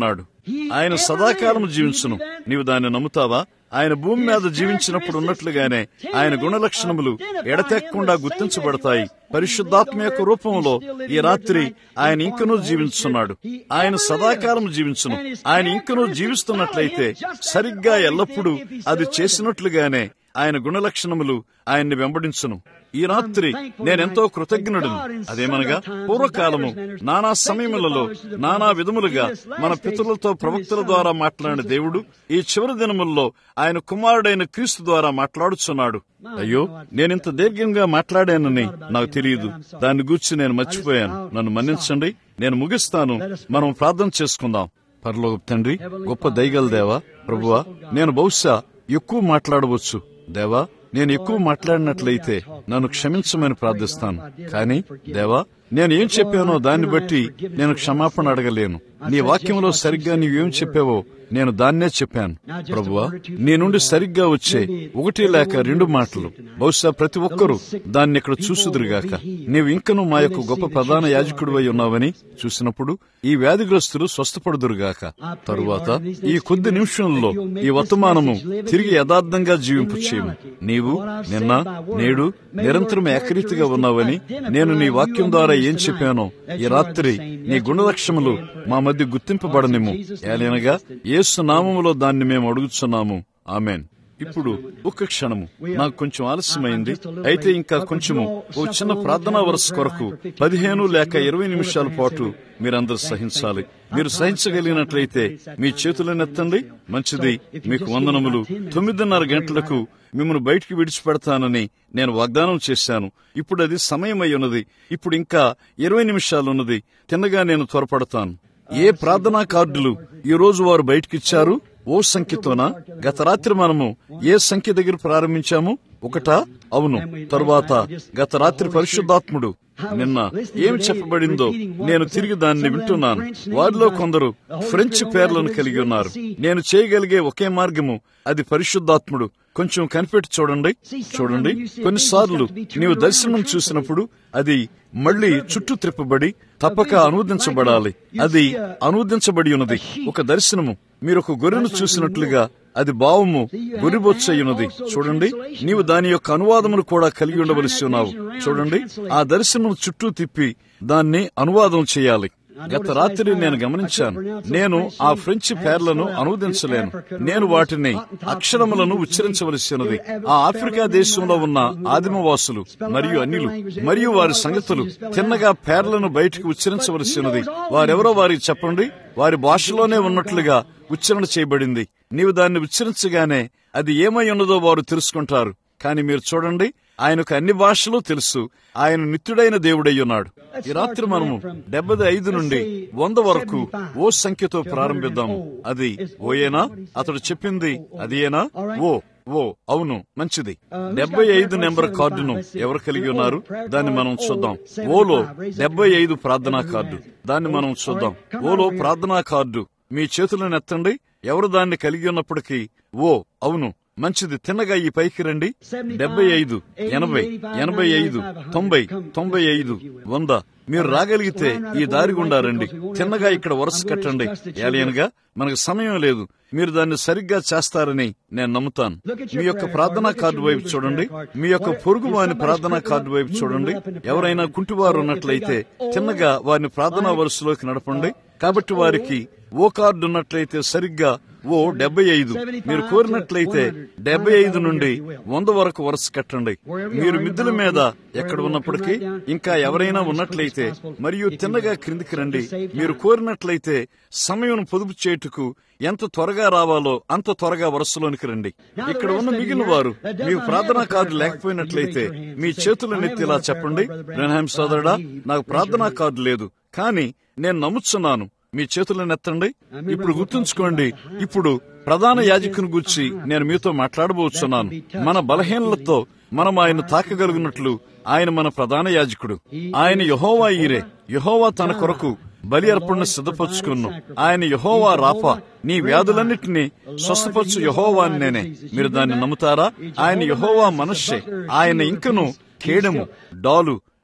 ఆయన సదాకాలం జీవించును నీవు దాన్ని నమ్ముతావా ఆయన భూమి మీద జీవించినప్పుడు ఉన్నట్లుగానే ఆయన గుణలక్షణములు ఎడతెక్కకుండా గుర్తించబడతాయి పరిశుద్ధాత్మ యొక్క రూపంలో ఈ రాత్రి ఆయన ఇంకనూ జీవించున్నాడు ఆయన సదాకాలం జీవించును ఆయన ఇంకనూ జీవిస్తున్నట్లయితే సరిగ్గా ఎల్లప్పుడూ అది చేసినట్లుగానే ఆయన గుణలక్షణములు ఆయన్ని వెంబడించును ఈ రాత్రి నేనెంతో కృతజ్ఞుడును అదేమనగా పూర్వకాలము నానా సమయములలో నానా విధములుగా మన పితరులతో ప్రవక్తల ద్వారా మాట్లాడిన దేవుడు ఈ చివరి దినముల్లో ఆయన కుమారుడైన క్రీస్తు ద్వారా మాట్లాడుచున్నాడు అయ్యో నేనింత దీర్ఘంగా మాట్లాడానని నాకు తెలియదు దాన్ని గూర్చి నేను మర్చిపోయాను నన్ను మన్నించండి నేను ముగిస్తాను మనం ప్రార్థన చేసుకుందాం పరలోక తండ్రి గొప్ప దయగల దేవా ప్రభువా నేను బహుశా ఎక్కువ మాట్లాడవచ్చు దేవా నేను ఎక్కువ మాట్లాడినట్లయితే నన్ను క్షమించమని ప్రార్థిస్తాను కానీ దేవా నేను ఏం చెప్పానో దాన్ని బట్టి నేను క్షమాపణ అడగలేను నీ వాక్యంలో సరిగ్గా నీవేం చెప్పావో నేను దాన్నే చెప్పాను ప్రభువా నీ నుండి సరిగ్గా వచ్చే ఒకటి లేక రెండు మాటలు బహుశా ప్రతి ఒక్కరూ దాన్ని ఇక్కడ చూసుదురుగాక నీవు ఇంకను మా యొక్క గొప్ప ప్రధాన యాజకుడు అయి ఉన్నావని చూసినప్పుడు ఈ వ్యాధిగ్రస్తులు స్వస్థపడుదురుగాక తరువాత ఈ కొద్ది నిమిషంలో ఈ వర్తమానము తిరిగి యథార్థంగా జీవింపు చేయము నీవు నిన్న నేడు నిరంతరం ఏకరీతిగా ఉన్నావని నేను నీ వాక్యం ద్వారా ఏం చెప్పానో ఈ రాత్రి నీ గుణలక్ష్యములు మా మధ్య గుర్తింపబడనిము ఏలైనగా యేసు నామములో దాన్ని మేము అడుగుతున్నాము ఆమెన్ ఇప్పుడు ఒక్క క్షణము నాకు కొంచెం ఆలస్యమైంది అయితే ఇంకా కొంచెము ఓ చిన్న ప్రార్థనా వరుస కొరకు పదిహేను లేక ఇరవై నిమిషాల పాటు మీరందరూ సహించాలి మీరు సహించగలిగినట్లయితే మీ చేతులనెత్తండి మంచిది మీకు వందనములు తొమ్మిదిన్నర గంటలకు మిమ్మల్ని బయటికి విడిచిపెడతానని నేను వాగ్దానం చేశాను ఇప్పుడు అది సమయం అయి ఉన్నది ఇప్పుడు ఇంకా ఇరవై నిమిషాలున్నది తిన్నగా నేను త్వరపడతాను ఏ ప్రార్థనా కార్డులు ఈ రోజు వారు బయటకిచ్చారు ఓ సంఖ్యతోనా గత రాత్రి మనము ఏ సంఖ్య దగ్గర ప్రారంభించాము ఒకటా అవును తరువాత గత రాత్రి పరిశుద్ధాత్ముడు నిన్న ఏమి చెప్పబడిందో నేను తిరిగి దాన్ని వింటున్నాను వారిలో కొందరు ఫ్రెంచ్ పేర్లను కలిగి ఉన్నారు నేను చేయగలిగే ఒకే మార్గము అది పరిశుద్ధాత్ముడు కొంచెం కనిపెట్టి చూడండి చూడండి కొన్నిసార్లు నీవు దర్శనం చూసినప్పుడు అది మళ్లీ చుట్టూ త్రిప్పబడి తప్పక అనువదించబడాలి అది అనువదించబడి ఉన్నది ఒక దర్శనము మీరు ఒక గొర్రెను చూసినట్లుగా అది భావము గొర్రెబొచ్చయ్యున్నది చూడండి నీవు దాని యొక్క అనువాదమును కూడా కలిగి ఉండవలసి ఉన్నావు చూడండి ఆ దర్శనం చుట్టూ తిప్పి దాన్ని అనువాదం చేయాలి గత రాత్రి నేను గమనించాను నేను ఆ ఫ్రెంచ్ పేర్లను అనువదించలేను నేను వాటిని అక్షరములను ఉచ్చరించవలసినది ఆ ఆఫ్రికా దేశంలో ఉన్న ఆదిమవాసులు మరియు అన్యులు మరియు వారి సంగతులు తిన్నగా పేర్లను బయటకు ఉచ్చరించవలసినది వారెవరో వారికి చెప్పండి వారి భాషలోనే ఉన్నట్లుగా ఉచ్చరణ చేయబడింది నీవు దాన్ని ఉచ్చరించగానే అది ఏమై ఉన్నదో వారు తెలుసుకుంటారు కానీ మీరు చూడండి ఆయనకు అన్ని భాషలు తెలుసు ఆయన నిత్యుడైన దేవుడై ఉన్నాడు ఈ రాత్రి మనము డెబ్బై ఐదు నుండి వంద వరకు ఓ సంఖ్యతో ప్రారంభిద్దాము అది ఓయేనా అతడు చెప్పింది అదియేనా ఓ ఓ అవును మంచిది డెబ్బై ఐదు నెంబర్ కార్డును ఎవరు కలిగి ఉన్నారు దాన్ని మనం చూద్దాం ఓలో డెబ్బై ఐదు ప్రార్థనా కార్డు దాన్ని మనం చూద్దాం ఓలో ప్రార్థనా కార్డు మీ చేతులను ఎత్తండి ఎవరు దాన్ని కలిగి ఉన్నప్పటికీ ఓ అవును మంచిది తిన్నగా ఈ పైకి రండి డెబ్బై ఐదు ఎనభై ఎనభై ఐదు తొంభై తొంభై ఐదు వంద మీరు రాగలిగితే ఈ దారి గుండా రండి తిన్నగా ఇక్కడ వరుస కట్టండి ఏలియన్గా మనకు సమయం లేదు మీరు దాన్ని సరిగ్గా చేస్తారని నేను నమ్ముతాను మీ యొక్క ప్రార్థనా కార్డు వైపు చూడండి మీ యొక్క పొరుగు వారి ప్రార్థనా కార్డు వైపు చూడండి ఎవరైనా కుంటివారు ఉన్నట్లయితే తిన్నగా వారిని ప్రార్థనా వరుసలోకి నడపండి కాబట్టి వారికి ఓ కార్డు ఉన్నట్లయితే సరిగ్గా ఓ డెబ్బై ఐదు మీరు కోరినట్లయితే డెబ్బై ఐదు నుండి వంద వరకు వరుస కట్టండి మీరు మిద్దుల మీద ఎక్కడ ఉన్నప్పటికీ ఇంకా ఎవరైనా ఉన్నట్లయితే మరియు తిన్నగా క్రిందికి రండి మీరు కోరినట్లయితే సమయం పొదుపు చేయుటకు ఎంత త్వరగా రావాలో అంత త్వరగా వరుసలోనికి రండి ఇక్కడ ఉన్న మిగిలిన వారు మీకు ప్రార్థనా కార్డు లేకపోయినట్లయితే మీ చేతుల నెత్తి ఇలా చెప్పండి బ్రహ్మాం సోదరుడా నాకు ప్రార్థనా కార్డు లేదు కానీ నేను నమ్ముచున్నాను మీ చేతులను ఎత్తండి ఇప్పుడు గుర్తుంచుకోండి ఇప్పుడు ప్రధాన యాజకుని గురించి నేను మీతో మాట్లాడబోతున్నాను మన బలహీనలతో మనం ఆయన తాకగలిగినట్లు ఆయన మన ప్రధాన యాజకుడు ఆయన యహోవా ఈరే యహోవా తన కొరకు బలి అర్పణ సిద్ధపరచుకున్ను ఆయన యహోవా రాప నీ వ్యాధులన్నిటినీ స్వస్థపరచు యహోవా అని నేనే మీరు దాన్ని నమ్ముతారా ఆయన యహోవా మనషే ఆయన ఇంకను కేడము డాలు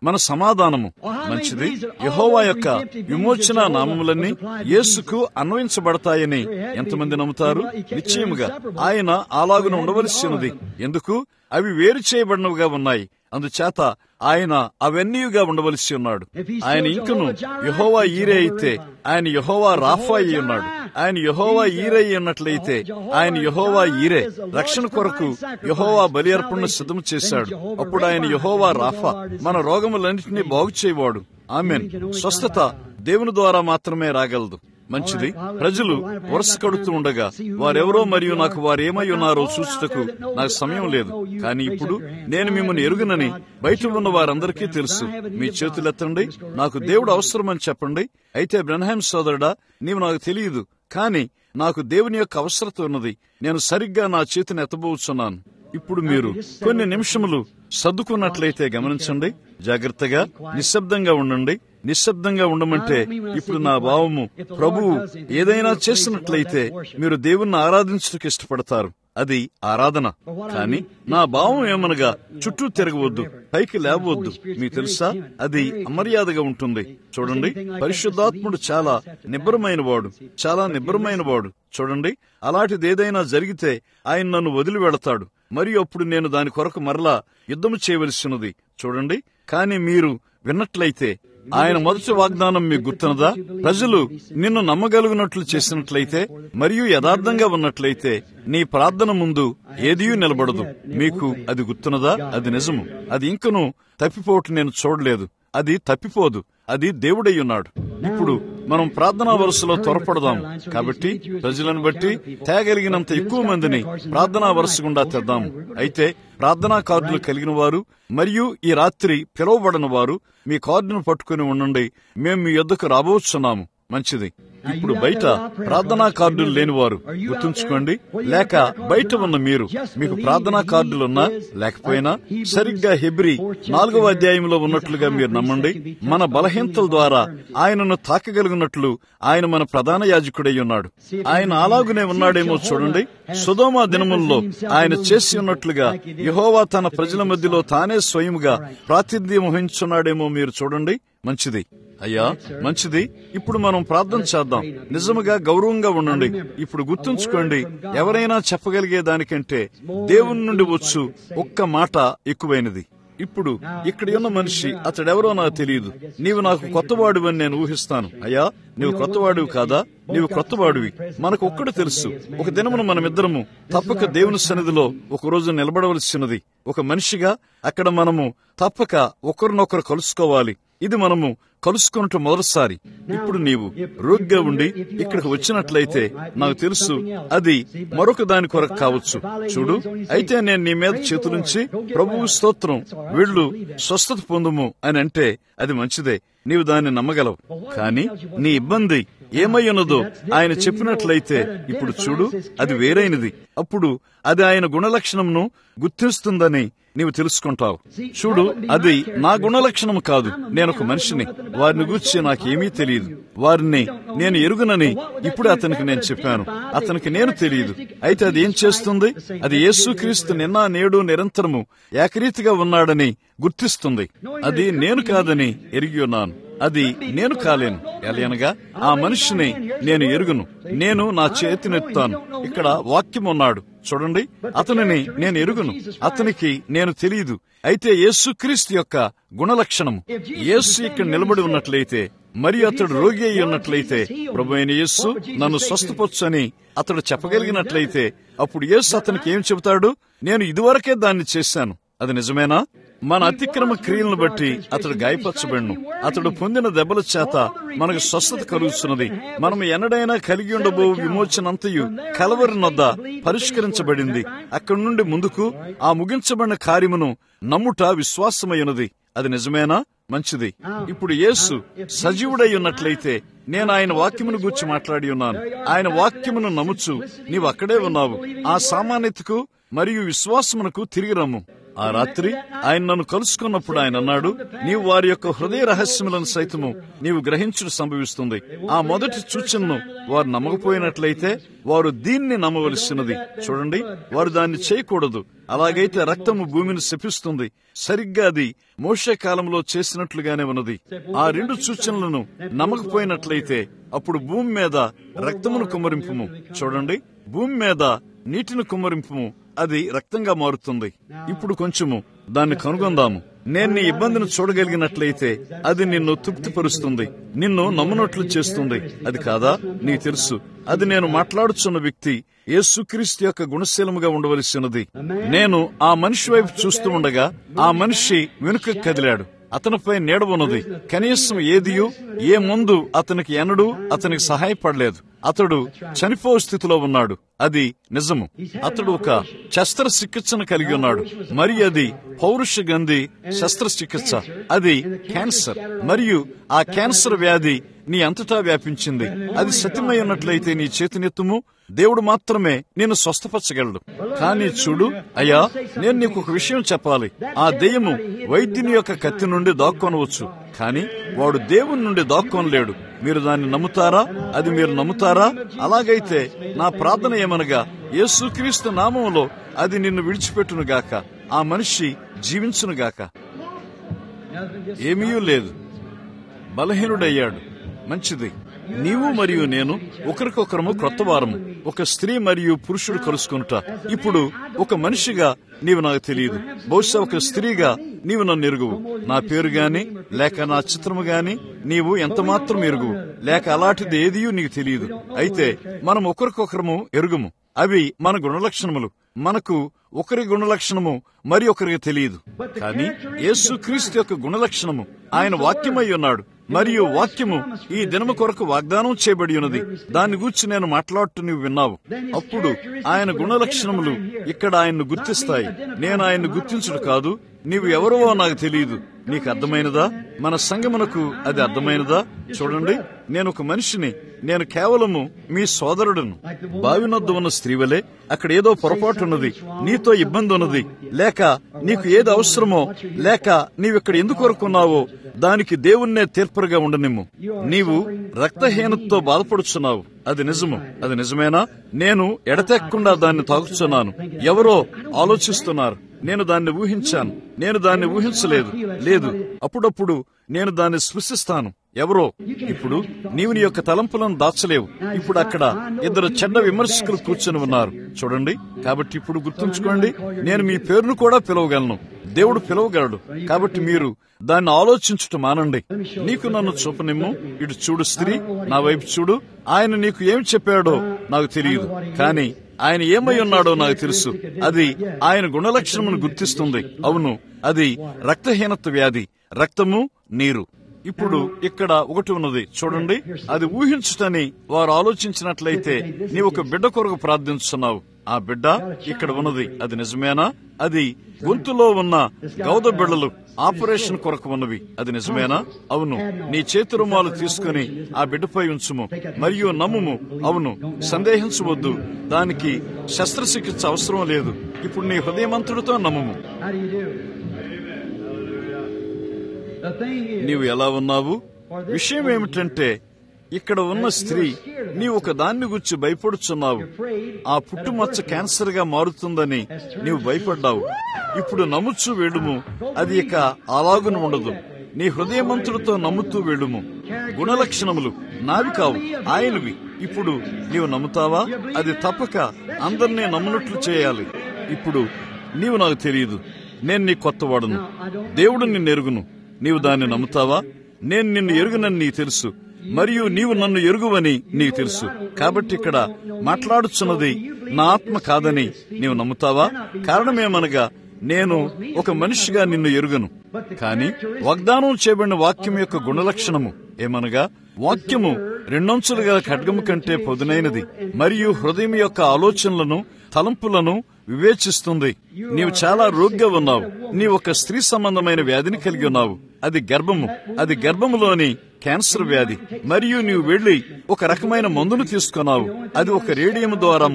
మన సమాధానము మంచిది యహోవా యొక్క విమోచన నామములన్నీ యేసుకు అన్వయించబడతాయని ఎంతమంది నమ్ముతారు నిశ్చయముగా ఆయన అలాగున ఉండవలసి ఉన్నది ఎందుకు అవి వేరు చేయబడినవిగా ఉన్నాయి అందుచేత ఆయన అవన్నీయుగా ఉండవలసి ఉన్నాడు ఆయన ఇంకను యహోవా ఈరే అయితే ఆయన యహోవా రాఫా అయి ఉన్నాడు ఆయన యహోవా ఈరే అయి ఉన్నట్లయితే ఆయన యహోవా ఈరే రక్షణ కొరకు యహోవా బలి అర్పణను సిద్ధం చేశాడు అప్పుడు ఆయన యహోవా రాఫా మన రోగములన్నింటినీ బాగు చేయవాడు ఆమెన్ స్వస్థత దేవుని ద్వారా మాత్రమే రాగలదు మంచిది ప్రజలు వరుస కడుతూ ఉండగా వారెవరో మరియు నాకు వారేమై ఉన్నారో చూచుటకు నాకు సమయం లేదు కానీ ఇప్పుడు నేను మిమ్మల్ని ఎరుగునని బయట ఉన్న వారందరికీ తెలుసు మీ చేతులెత్తండి నాకు దేవుడు అవసరమని చెప్పండి అయితే బ్రహ్మాం సోదరుడా నీవు నాకు తెలియదు కానీ నాకు దేవుని యొక్క అవసరత ఉన్నది నేను సరిగ్గా నా చేతిని ఎత్తబోచున్నాను ఇప్పుడు మీరు కొన్ని నిమిషములు సర్దుకున్నట్లయితే గమనించండి జాగ్రత్తగా నిశ్శబ్దంగా ఉండండి నిశ్శబ్దంగా ఉండమంటే ఇప్పుడు నా భావము ప్రభువు ఏదైనా చేసినట్లయితే మీరు దేవుణ్ణి ఆరాధించడానికి ఇష్టపడతారు అది ఆరాధన కానీ నా భావం ఏమనగా చుట్టూ తిరగవద్దు పైకి లేవద్దు మీకు తెలుసా అది అమర్యాదగా ఉంటుంది చూడండి పరిశుద్ధాత్ముడు చాలా నిబ్బరమైన వాడు చాలా నిబ్బరమైన వాడు చూడండి అలాంటిది ఏదైనా జరిగితే ఆయన నన్ను వదిలి వెళతాడు మరియు అప్పుడు నేను దాని కొరకు మరలా యుద్ధము చేయవలసినది చూడండి కానీ మీరు విన్నట్లయితే ఆయన మొదటి వాగ్దానం మీకు గుర్తున్నదా ప్రజలు నిన్ను నమ్మగలిగినట్లు చేసినట్లయితే మరియు యథార్థంగా ఉన్నట్లయితే నీ ప్రార్థన ముందు ఏదీ నిలబడదు మీకు అది గుర్తున్నదా అది నిజము అది ఇంకను తప్పిపోవటం నేను చూడలేదు అది తప్పిపోదు అది దేవుడై ఉన్నాడు ఇప్పుడు మనం ప్రార్థనా వరుసలో త్వరపడదాం కాబట్టి ప్రజలను బట్టి తేగలిగినంత ఎక్కువ మందిని ప్రార్థనా వరుస గుండా తెద్దాము అయితే ప్రార్థనా కార్డులు కలిగిన వారు మరియు ఈ రాత్రి పిలువబడిన వారు మీ కార్డును పట్టుకుని ఉండండి మేము మీ యొద్దకు రాబోతున్నాము మంచిది ఇప్పుడు బయట ప్రార్థనా కార్డులు లేనివారు గుర్తుంచుకోండి లేక బయట ఉన్న మీరు మీకు ప్రార్థనా కార్డులున్నా లేకపోయినా సరిగ్గా హెబ్రి నాలుగవ అధ్యాయంలో ఉన్నట్లుగా మీరు నమ్మండి మన బలహీనతల ద్వారా ఆయనను తాకగలిగినట్లు ఆయన మన ప్రధాన యాజకుడై ఉన్నాడు ఆయన అలాగునే ఉన్నాడేమో చూడండి సుధోమా దినముల్లో ఆయన చేసి ఉన్నట్లుగా యహోవా తన ప్రజల మధ్యలో తానే స్వయముగా ప్రాతినిధ్యం వహించున్నాడేమో మీరు చూడండి మంచిది అయ్యా మంచిది ఇప్పుడు మనం ప్రార్థన చేద్దాం నిజముగా గౌరవంగా ఉండండి ఇప్పుడు గుర్తుంచుకోండి ఎవరైనా చెప్పగలిగే దానికంటే దేవుని నుండి వచ్చు ఒక్క మాట ఎక్కువైనది ఇప్పుడు ఇక్కడ ఉన్న మనిషి అతడెవరో నాకు తెలియదు నీవు నాకు కొత్తవాడివని నేను ఊహిస్తాను అయ్యా నీవు కొత్తవాడివి కాదా నీవు కొత్తవాడివి మనకు ఒక్కడు తెలుసు ఒక దినమున మనమిద్దరము తప్పక దేవుని సన్నిధిలో ఒక రోజు నిలబడవలసినది ఒక మనిషిగా అక్కడ మనము తప్పక ఒకరినొకరు కలుసుకోవాలి ఇది మనము కలుసుకున్నట్టు మొదటిసారి ఇప్పుడు నీవు రోగ్గా ఉండి ఇక్కడికి వచ్చినట్లయితే నాకు తెలుసు అది మరొక దాని కొరకు కావచ్చు చూడు అయితే నేను నీ మీద చేతులుంచి ప్రభువు స్తోత్రం వీళ్ళు స్వస్థత పొందుము అని అంటే అది మంచిదే నీవు దాన్ని నమ్మగలవు కానీ నీ ఇబ్బంది ఏమై ఉన్నదో ఆయన చెప్పినట్లయితే ఇప్పుడు చూడు అది వేరైనది అప్పుడు అది ఆయన గుణలక్షణంను గుర్తిస్తుందని నీవు తెలుసుకుంటావు చూడు అది నా గుణలక్షణం కాదు నేను ఒక మనిషిని వారిని గురించి నాకేమీ తెలియదు వారిని నేను ఎరుగునని ఇప్పుడు అతనికి నేను చెప్పాను అతనికి నేను తెలియదు అయితే అది ఏం చేస్తుంది అది యేసుక్రీస్తు నిన్న నేడు నిరంతరము ఏకరీతిగా ఉన్నాడని గుర్తిస్తుంది అది నేను కాదని ఎరిగి ఉన్నాను అది నేను కాలేను ఎలయనగా ఆ మనిషిని నేను ఎరుగును నేను నా చేతినెత్తాను ఇక్కడ వాక్యం ఉన్నాడు చూడండి అతనిని నేను ఎరుగును అతనికి నేను తెలియదు అయితే యేసుక్రీస్తు యొక్క గుణలక్షణము యేసు ఇక్కడ నిలబడి ఉన్నట్లయితే మరి అతడు రోగి అయి ఉన్నట్లయితే ప్రభు అయిన యేస్సు నన్ను స్వస్థపొచ్చని అతడు చెప్పగలిగినట్లయితే అప్పుడు యేసు అతనికి ఏం చెబుతాడు నేను ఇదివరకే దాన్ని చేశాను అది నిజమేనా మన అతిక్రమ క్రియలను బట్టి అతడు గాయపరచబడిను అతడు పొందిన దెబ్బల చేత మనకు స్వస్థత కలుగుతున్నది మనం ఎన్నడైనా కలిగి ఉండబో విమోచనంతయు కలవరి నొద్ద పరిష్కరించబడింది అక్కడి నుండి ముందుకు ఆ ముగించబడిన కార్యమును నమ్ముట విశ్వాసమైనది అది నిజమేనా మంచిది ఇప్పుడు యేసు సజీవుడై ఉన్నట్లయితే నేను ఆయన వాక్యమును గూర్చి మాట్లాడి ఉన్నాను ఆయన వాక్యమును నమ్ముచు నీవు అక్కడే ఉన్నావు ఆ సామాన్యతకు మరియు విశ్వాసమునకు తిరిగి రమ్ము ఆ రాత్రి ఆయన నన్ను కలుసుకున్నప్పుడు ఆయన అన్నాడు నీవు వారి యొక్క హృదయ రహస్యములను సైతము నీవు గ్రహించుడు సంభవిస్తుంది ఆ మొదటి సూచనను వారు నమ్మకపోయినట్లయితే వారు దీన్ని నమ్మవలసినది చూడండి వారు దాన్ని చేయకూడదు అలాగైతే రక్తము భూమిని శపిస్తుంది సరిగ్గా అది మోషే కాలంలో చేసినట్లుగానే ఉన్నది ఆ రెండు సూచనలను నమ్మకపోయినట్లయితే అప్పుడు భూమి మీద రక్తమును కుమ్మరింపుము చూడండి భూమి మీద నీటిని కుమ్మరింపుము అది రక్తంగా మారుతుంది ఇప్పుడు కొంచెము దాన్ని కనుగొందాము నేను నీ ఇబ్బందిని చూడగలిగినట్లయితే అది నిన్ను తృప్తిపరుస్తుంది నిన్ను నమ్మునట్లు చేస్తుంది అది కాదా నీకు తెలుసు అది నేను మాట్లాడుచున్న వ్యక్తి యేసుక్రీస్తు యొక్క గుణశీలముగా ఉండవలసినది నేను ఆ మనిషి వైపు చూస్తూ ఉండగా ఆ మనిషి వెనుక కదిలాడు అతనిపై నీడ ఉన్నది కనీసం ఏదియు ఏ ముందు అతనికి ఎనడు అతనికి సహాయపడలేదు అతడు చనిపో స్థితిలో ఉన్నాడు అది నిజము అతడు ఒక శస్త్రచికిత్సను కలిగి ఉన్నాడు మరి అది పౌరుష గంధి శస్త్రచికిత్స అది క్యాన్సర్ మరియు ఆ క్యాన్సర్ వ్యాధి నీ అంతటా వ్యాపించింది అది సత్యమై ఉన్నట్లయితే నీ చేతినెత్తుము దేవుడు మాత్రమే నేను స్వస్థపరచగలడు కానీ చూడు అయ్యా నేను నీకు ఒక విషయం చెప్పాలి ఆ దెయ్యము వైద్యుని యొక్క కత్తి నుండి దాక్కొనవచ్చు కానీ వాడు దేవుని నుండి దాక్కొనలేడు మీరు దాన్ని నమ్ముతారా అది మీరు నమ్ముతారా అలాగైతే నా ప్రార్థన ఏమనగా యేసుక్రీస్తు నామంలో అది నిన్ను విడిచిపెట్టునుగాక ఆ మనిషి జీవించునుగాక ఏమీ లేదు బలహీనుడయ్యాడు మంచిది నీవు మరియు నేను ఒకరికొకరము క్రొత్త వారము ఒక స్త్రీ మరియు పురుషుడు కలుసుకుంట ఇప్పుడు ఒక మనిషిగా నీవు నాకు తెలియదు బహుశా ఒక స్త్రీగా నీవు నన్ను ఎరుగువు నా పేరు గాని లేక నా చిత్రము గాని నీవు ఎంత మాత్రం ఎరుగువు లేక అలాంటిది ఏదియూ నీకు తెలియదు అయితే మనం ఒకరికొకరము ఎరుగుము అవి మన గుణలక్షణములు మనకు ఒకరి గుణలక్షణము మరి ఒకరికి తెలియదు కానీ యేసుక్రీస్తు యొక్క గుణలక్షణము ఆయన వాక్యమై ఉన్నాడు మరియు వాక్యము ఈ దినము కొరకు వాగ్దానం చేయబడి ఉన్నది దాని గురించి నేను మాట్లాడుతూ నీవు విన్నావు అప్పుడు ఆయన గుణలక్షణములు ఇక్కడ ఆయన్ను గుర్తిస్తాయి నేను ఆయన్ను గుర్తించుడు కాదు నీవు ఎవరో నాకు తెలియదు నీకు అర్థమైనదా మన సంగమునకు అది అర్థమైనదా చూడండి నేను ఒక మనిషిని నేను కేవలము మీ సోదరుడును బావినొద్ద ఉన్న స్త్రీవలే అక్కడ ఏదో పొరపాటు ఉన్నది నీతో ఇబ్బంది ఉన్నది లేక నీకు ఏది అవసరమో లేక నీవిక్కడ ఎందుకు కొరుకున్నావో దానికి దేవుణ్ణే తీర్పరుగా ఉండనిమ్ము నీవు రక్తహీనతతో బాధపడుచున్నావు అది నిజము అది నిజమేనా నేను ఎడతెక్కకుండా దాన్ని తాగుతున్నాను ఎవరో ఆలోచిస్తున్నారు నేను దాన్ని ఊహించాను నేను దాన్ని ఊహించలేదు లేదు అప్పుడప్పుడు నేను దాన్ని స్పృశిస్తాను ఎవరో ఇప్పుడు నీవు నీ యొక్క తలంపులను దాచలేవు ఇప్పుడు అక్కడ ఇద్దరు చెడ్డ విమర్శకులు కూర్చొని ఉన్నారు చూడండి కాబట్టి ఇప్పుడు గుర్తుంచుకోండి నేను మీ పేరును కూడా పిలవగలను దేవుడు పిలవగలడు కాబట్టి మీరు దాన్ని ఆలోచించుట మానండి నీకు నన్ను చూపనిమ్ము ఇటు చూడు స్త్రీ నా వైపు చూడు ఆయన నీకు ఏమి చెప్పాడో నాకు తెలియదు కానీ ఆయన ఏమై ఉన్నాడో నాకు తెలుసు అది ఆయన గుణలక్షణమును గుర్తిస్తుంది అవును అది రక్తహీనత వ్యాధి రక్తము నీరు ఇప్పుడు ఇక్కడ ఒకటి ఉన్నది చూడండి అది ఊహించుటని వారు ఆలోచించినట్లయితే నీవు ఒక బిడ్డ కొరకు ప్రార్థించుతున్నావు ఆ బిడ్డ ఇక్కడ ఉన్నది అది నిజమేనా అది గొంతులో ఉన్న గౌద బిడ్డలు ఆపరేషన్ కొరకు ఉన్నవి అది నిజమేనా అవును నీ చేతి రుమాలు తీసుకుని ఆ బిడ్డపై ఉంచుము మరియు నమ్ముము అవును సందేహించవద్దు దానికి శస్త్రచికిత్స అవసరం లేదు ఇప్పుడు నీ హృదయమంతుడితో నమ్ముము How do you do? The thing is, నీవు ఎలా ఉన్నావు విషయం ఏమిటంటే ఇక్కడ ఉన్న స్త్రీ నీ ఒక దాన్ని గురించి భయపడుచున్నావు ఆ పుట్టుమచ్చ క్యాన్సర్ గా మారుతుందని నీవు భయపడ్డావు ఇప్పుడు నమ్ముచూ వేడుము అది ఇక అలాగున ఉండదు నీ హృదయమంతుడితో నమ్ముతూ వేడుము గుణలక్షణములు నావి కావు ఆయనవి ఇప్పుడు నీవు నమ్ముతావా అది తప్పక అందరినీ నమ్మునట్లు చేయాలి ఇప్పుడు నీవు నాకు తెలియదు నేను నీ కొత్తవాడును దేవుడు నిన్ను ఎరుగును నీవు దాన్ని నమ్ముతావా నేను నిన్ను ఎరుగునని నీకు తెలుసు మరియు నీవు నన్ను ఎరుగువని నీకు తెలుసు కాబట్టి ఇక్కడ మాట్లాడుచున్నది నా ఆత్మ కాదని నీవు నమ్ముతావా కారణమేమనగా నేను ఒక మనిషిగా నిన్ను ఎరుగను కాని వాగ్దానం చేయబడిన వాక్యం యొక్క గుణలక్షణము ఏమనగా వాక్యము రెండొంచులుగా ఖడ్గము కంటే పొదునైనది మరియు హృదయం యొక్క ఆలోచనలను తలంపులను వివేచిస్తుంది నీవు చాలా రోగ్గా ఉన్నావు నీ ఒక స్త్రీ సంబంధమైన వ్యాధిని కలిగి ఉన్నావు అది గర్భము అది గర్భములోని క్యాన్సర్ వ్యాధి మరియు నీవు వెళ్లి ఒక రకమైన మందును తీసుకున్నావు అది ఒక రేడియం ద్వారా మందు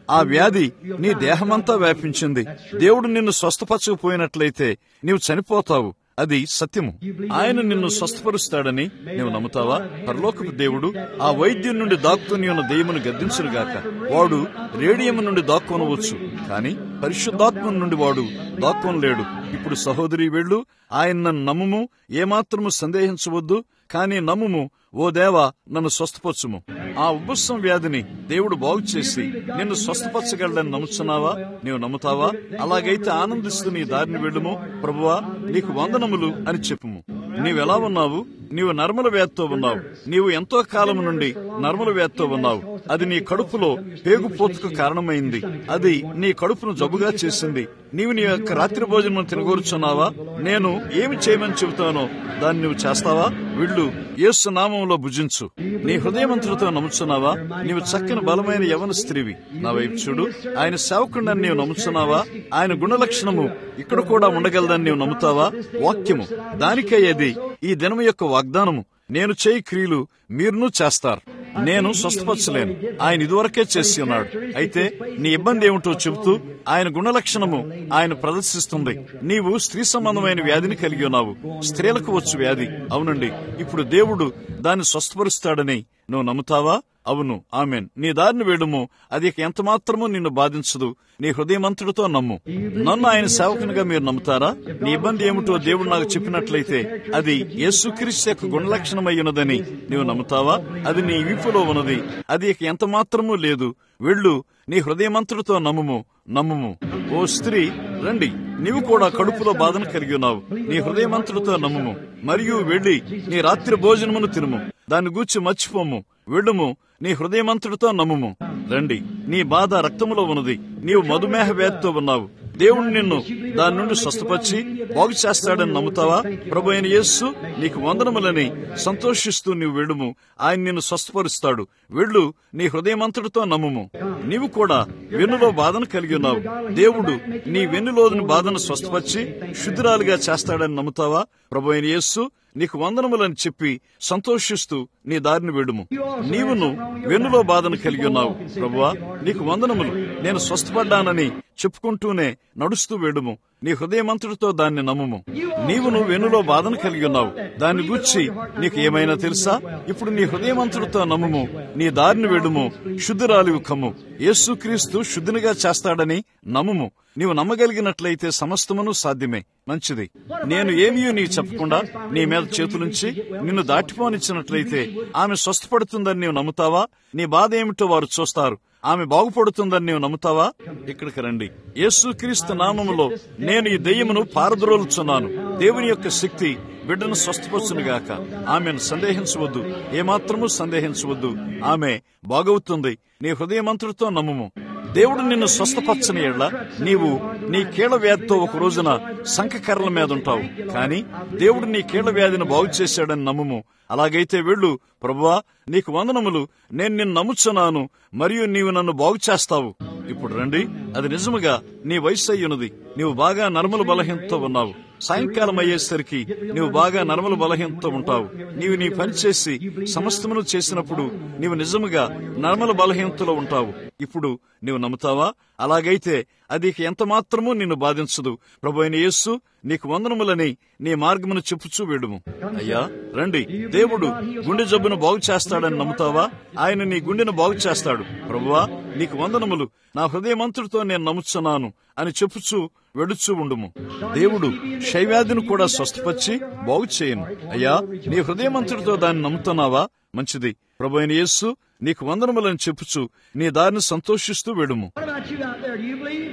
ఆ వ్యాధి నీ దేహమంతా వ్యాపించింది దేవుడు నిన్ను స్వస్థపరచకపోయినట్లయితే నీవు చనిపోతావు అది సత్యము ఆయన నిన్ను స్వస్థపరుస్తాడని నీవు నమ్ముతావా పరలోకపు దేవుడు ఆ వైద్యం నుండి దాక్కుని ఉన్న దెయ్యమును గద్దించునుగాక వాడు రేడియం నుండి దాక్కొనవచ్చు కాని పరిశుద్ధాత్మ నుండి వాడు దాక్కొనలేడు ఇప్పుడు సహోదరి వెళ్ళు ఆయన నన్ను నమ్ముము ఏమాత్రము సందేహించవద్దు కాని నమ్ముము ఓ దేవా నన్ను స్వస్థపరచుము ఆ ఉబ్బసం వ్యాధిని దేవుడు బాగు చేసి నిన్ను స్వస్థపరచగలడని నమ్ముచున్నావా నీవు నమ్ముతావా అలాగైతే ఆనందిస్తూ నీ దారిని వెళ్ళుము ప్రభువా నీకు వందనములు అని చెప్పుము నీవెలా ఉన్నావు నీవు నర్మల వ్యాధితో ఉన్నావు నీవు ఎంతో కాలం నుండి నర్మల వ్యాధితో ఉన్నావు అది నీ కడుపులో పేగుపోతుకు కారణమైంది అది నీ కడుపును జబ్బుగా చేసింది నీవు నీ యొక్క రాత్రి భోజనం తినగోరుచున్నావా నేను ఏమి చేయమని చెబుతానో దాన్ని నువ్వు చేస్తావా వీళ్ళు యేసు నామంలో భుజించు నీ హృదయమంతులతో నమ్ముచున్నావా నీవు చక్కని బలమైన యవన స్త్రీవి నా వైపు చూడు ఆయన సేవకుండని నీవు నమ్ముచున్నావా ఆయన గుణలక్షణము ఇక్కడ కూడా ఉండగలదని నీవు నమ్ముతావా వాక్యము దానికై అది ఈ దినము యొక్క వాగ్దానము నేను చేయి క్రియలు మీరును చేస్తారు నేను స్వస్థపరచలేను ఆయన ఇదివరకే చేసి ఉన్నాడు అయితే నీ ఇబ్బంది ఏమిటో చెబుతూ ఆయన గుణలక్షణము ఆయన ప్రదర్శిస్తుంది నీవు స్త్రీ సంబంధమైన వ్యాధిని కలిగి ఉన్నావు స్త్రీలకు వచ్చు వ్యాధి అవునండి ఇప్పుడు దేవుడు దాన్ని స్వస్థపరుస్తాడని నువ్వు నమ్ముతావా అవును ఆమెన్ నీ దారిని వేడుము అది ఇక ఎంత మాత్రమూ నిన్ను బాధించదు నీ హృదయమంతుడితో నమ్ము నన్ను ఆయన సేవకునిగా మీరు నమ్ముతారా నీ ఇబ్బంది ఏమిటో దేవుడు నాకు చెప్పినట్లయితే అది యేసుక్రీస్తు యొక్క గుణలక్షణమై ఉన్నదని నీవు నమ్ముతావా అది నీ వీపులో ఉన్నది అది ఇక ఎంత మాత్రమూ లేదు వెళ్ళు నీ హృదయమంతుడితో నమ్ముము నమ్ముము ఓ స్త్రీ రండి నీవు కూడా కడుపులో బాధను కలిగి ఉన్నావు నీ హృదయమంతుడితో నమ్ముము మరియు వెళ్లి నీ రాత్రి భోజనమును తినుము దాన్ని గూర్చి మర్చిపోము వెళ్ళుము నీ హృదయమంతుడితో నమ్ముము రండి నీ బాధ రక్తములో ఉన్నది నీవు మధుమేహ వ్యాధితో ఉన్నావు దేవుడు నిన్ను దాని నుండి స్వస్థపరిచి బాగు చేస్తాడని నమ్ముతావా ప్రభు అయిన యేస్సు నీకు వందనములని సంతోషిస్తూ నీవు వెళ్ళుము ఆయన నిన్ను స్వస్థపరుస్తాడు వెళ్ళు నీ హృదయమంతుడితో నమ్ముము నీవు కూడా వెన్నులో బాధను కలిగి ఉన్నావు దేవుడు నీ వెన్నులోని బాధను స్వస్థపరిచి శుద్ధురాలుగా చేస్తాడని నమ్ముతావా ప్రభు అయిన యేస్సు నీకు వందనములని చెప్పి సంతోషిస్తూ నీ దారిని వెడుము నీవును వెన్నులో బాధను కలిగి ఉన్నావు ప్రభువా నీకు వందనములు నేను స్వస్థపడ్డానని చెప్పుకుంటూనే నడుస్తూ వెడుము నీ హృదయమంతుడితో దాన్ని నమ్ముము నీవును వెన్నులో బాధను కలిగి ఉన్నావు దాన్ని గూర్చి నీకు ఏమైనా తెలుసా ఇప్పుడు నీ హృదయమంతుడితో నమ్ముము నీ దారిని వెడుము శుద్ధురాలివి కమ్ము యేసుక్రీస్తు శుద్ధినిగా చేస్తాడని నమ్ముము నీవు నమ్మగలిగినట్లయితే సమస్తమును సాధ్యమే మంచిది నేను ఏమీ నీకు చెప్పకుండా నీ మీద చేతులుంచి నిన్ను దాటిపోనిచ్చినట్లయితే ఆమె స్వస్థపడుతుందని నీవు నమ్ముతావా నీ బాధ ఏమిటో వారు చూస్తారు ఆమె బాగుపడుతుందని నీవు నమ్ముతావా ఇక్కడికి రండి యేసుక్రీస్తు నామములో నేను ఈ దెయ్యమును పారద్రోలుచున్నాను దేవుని యొక్క శక్తి బిడ్డను స్వస్థపరచునుగాక ఆమెను సందేహించవద్దు ఏమాత్రము సందేహించవద్దు ఆమె బాగవుతుంది నీ హృదయమంతుడితో నమ్ముము దేవుడు నిన్ను స్వస్థపరచని ఎడ్ల నీవు నీ కీళ్ల వ్యాధితో ఒక రోజున సంఖకర్రల మీద ఉంటావు కానీ దేవుడు నీ కీళ్ల వ్యాధిని బాగు చేశాడని నమ్ముము అలాగైతే వెళ్ళు ప్రభువా నీకు వందనములు నేను నిన్ను నమ్ముచున్నాను మరియు నీవు నన్ను బాగు చేస్తావు ఇప్పుడు రండి అది నిజముగా నీ వయసు అయ్యున్నది నీవు బాగా నర్మల బలహీనతో ఉన్నావు సాయంకాలం అయ్యేసరికి నీవు బాగా నర్మల బలహీనతో ఉంటావు నీవు నీ పని చేసి సమస్తమును చేసినప్పుడు నీవు నిజముగా నర్మల బలహీనతలో ఉంటావు ఇప్పుడు నీవు నమ్ముతావా అలాగైతే అది ఇక ఎంత మాత్రమూ నిన్ను బాధించదు ప్రభు అయిన యేస్సు నీకు వందనములని నీ మార్గమును చెప్పుచూ వేడుము అయ్యా రండి దేవుడు గుండె జబ్బును బాగు చేస్తాడని నమ్ముతావా ఆయన నీ గుండెను బాగు చేస్తాడు ప్రభువా నీకు వందనములు నా హృదయమంతుడితో నేను నమ్ముచున్నాను అని చెప్పుచూ వెడుచూ ఉండుము దేవుడు శైవ్యాధిని కూడా స్వస్థపరిచి బాగు చేయను అయ్యా నీ హృదయమంతుడితో దాన్ని నమ్ముతున్నావా మంచిది ప్రభు అయిన యేస్సు నీకు వందనములని చెప్పుచు నీ దారిని సంతోషిస్తూ వెడుము What about you out there? Do you believe?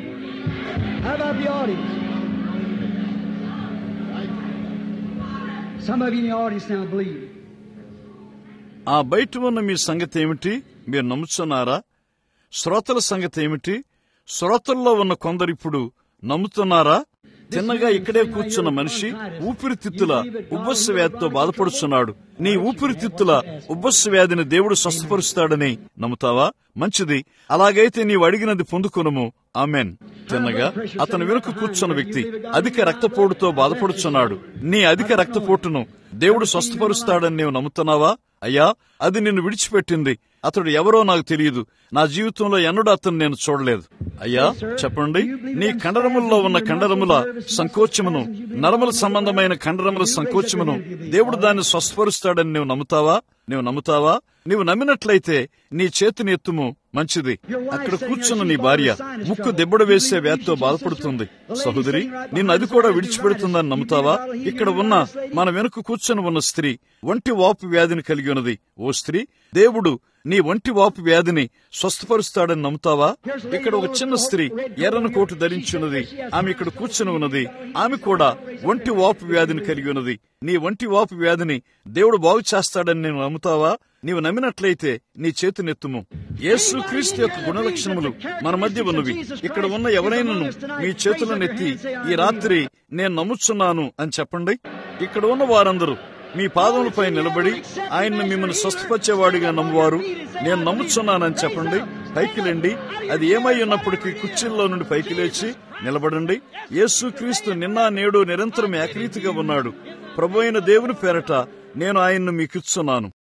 How about the audience? Some of you in the audience now believe. ఆ బయట ఉన్న మీ సంగతి ఏమిటి మీరు నమ్ముతున్నారా శ్రోతల సంగతి ఏమిటి శ్రోతల్లో ఉన్న కొందరిప్పుడు నమ్ముతున్నారా తిన్నగా ఇక్కడే కూర్చున్న మనిషి ఊపిరితిత్తుల ఉబ్బస్సు వ్యాధితో బాధపడుచున్నాడు నీ ఊపిరితిత్తుల ఉబ్బస్సు వ్యాధిని దేవుడు స్వస్థపరుస్తాడని నమ్ముతావా మంచిది అలాగైతే నీవు అడిగినది పొందుకొనుము ఆమెన్ తిన్నగా అతను వెనుక కూర్చున్న వ్యక్తి అధిక రక్తపోటుతో బాధపడుచున్నాడు నీ అధిక రక్తపోటును దేవుడు స్వస్థపరుస్తాడని నీవు నమ్ముతున్నావా అయ్యా అది నిన్ను విడిచిపెట్టింది అతడు ఎవరో నాకు తెలియదు నా జీవితంలో ఎన్నడూ అతను నేను చూడలేదు అయ్యా చెప్పండి నీ కండరముల్లో ఉన్న కండరముల సంకోచమును నరముల సంబంధమైన కండరముల సంకోచమును దేవుడు దాన్ని స్వస్థపరుస్తాడని నువ్వు నమ్ముతావా నువ్వు నమ్ముతావా నీవు నమ్మినట్లయితే నీ చేతిని ఎత్తుము మంచిది అక్కడ కూర్చున్న నీ భార్య ముక్కు దెబ్బడు వేసే వ్యాధితో బాధపడుతుంది సహోదరి నిన్ను అది కూడా విడిచిపెడుతుందని నమ్ముతావా ఇక్కడ ఉన్న మన వెనుక కూర్చొని ఉన్న స్త్రీ ఒంటి వాపు వ్యాధిని కలిగి ఉన్నది ఓ స్త్రీ దేవుడు నీ ఒంటి వాపు వ్యాధిని స్వస్థపరుస్తాడని నమ్ముతావా ఇక్కడ ఒక చిన్న స్త్రీ ఎర్రని కోటు ధరించున్నది ఆమె ఇక్కడ కూర్చుని ఉన్నది ఆమె కూడా ఒంటి వాపు వ్యాధిని కలిగి ఉన్నది నీ ఒంటి వాపు వ్యాధిని దేవుడు బాగు చేస్తాడని నేను నమ్ముతావా నీవు నమ్మినట్లయితే నీ చేతినెత్తుము యేసు క్రీస్తు యొక్క గుణలక్షణములు మన మధ్య ఉన్నవి ఇక్కడ ఉన్న ఎవరైనాను మీ చేతులనెత్తి ఈ రాత్రి నేను నమ్ముచున్నాను అని చెప్పండి ఇక్కడ ఉన్న వారందరూ మీ పాదములపై నిలబడి ఆయన్ను మిమ్మల్ని స్వస్థపరిచేవాడిగా నమ్మువారు నేను నమ్ముచున్నానని చెప్పండి పైకి లేండి అది ఏమై ఉన్నప్పటికీ కుర్చీల్లో నుండి పైకి లేచి నిలబడండి యేసు క్రీస్తు నిన్న నేడు నిరంతరం ఏకరీతిగా ఉన్నాడు ప్రభు అయిన దేవుని పేరట నేను ఆయన్ను మీకిచ్చున్నాను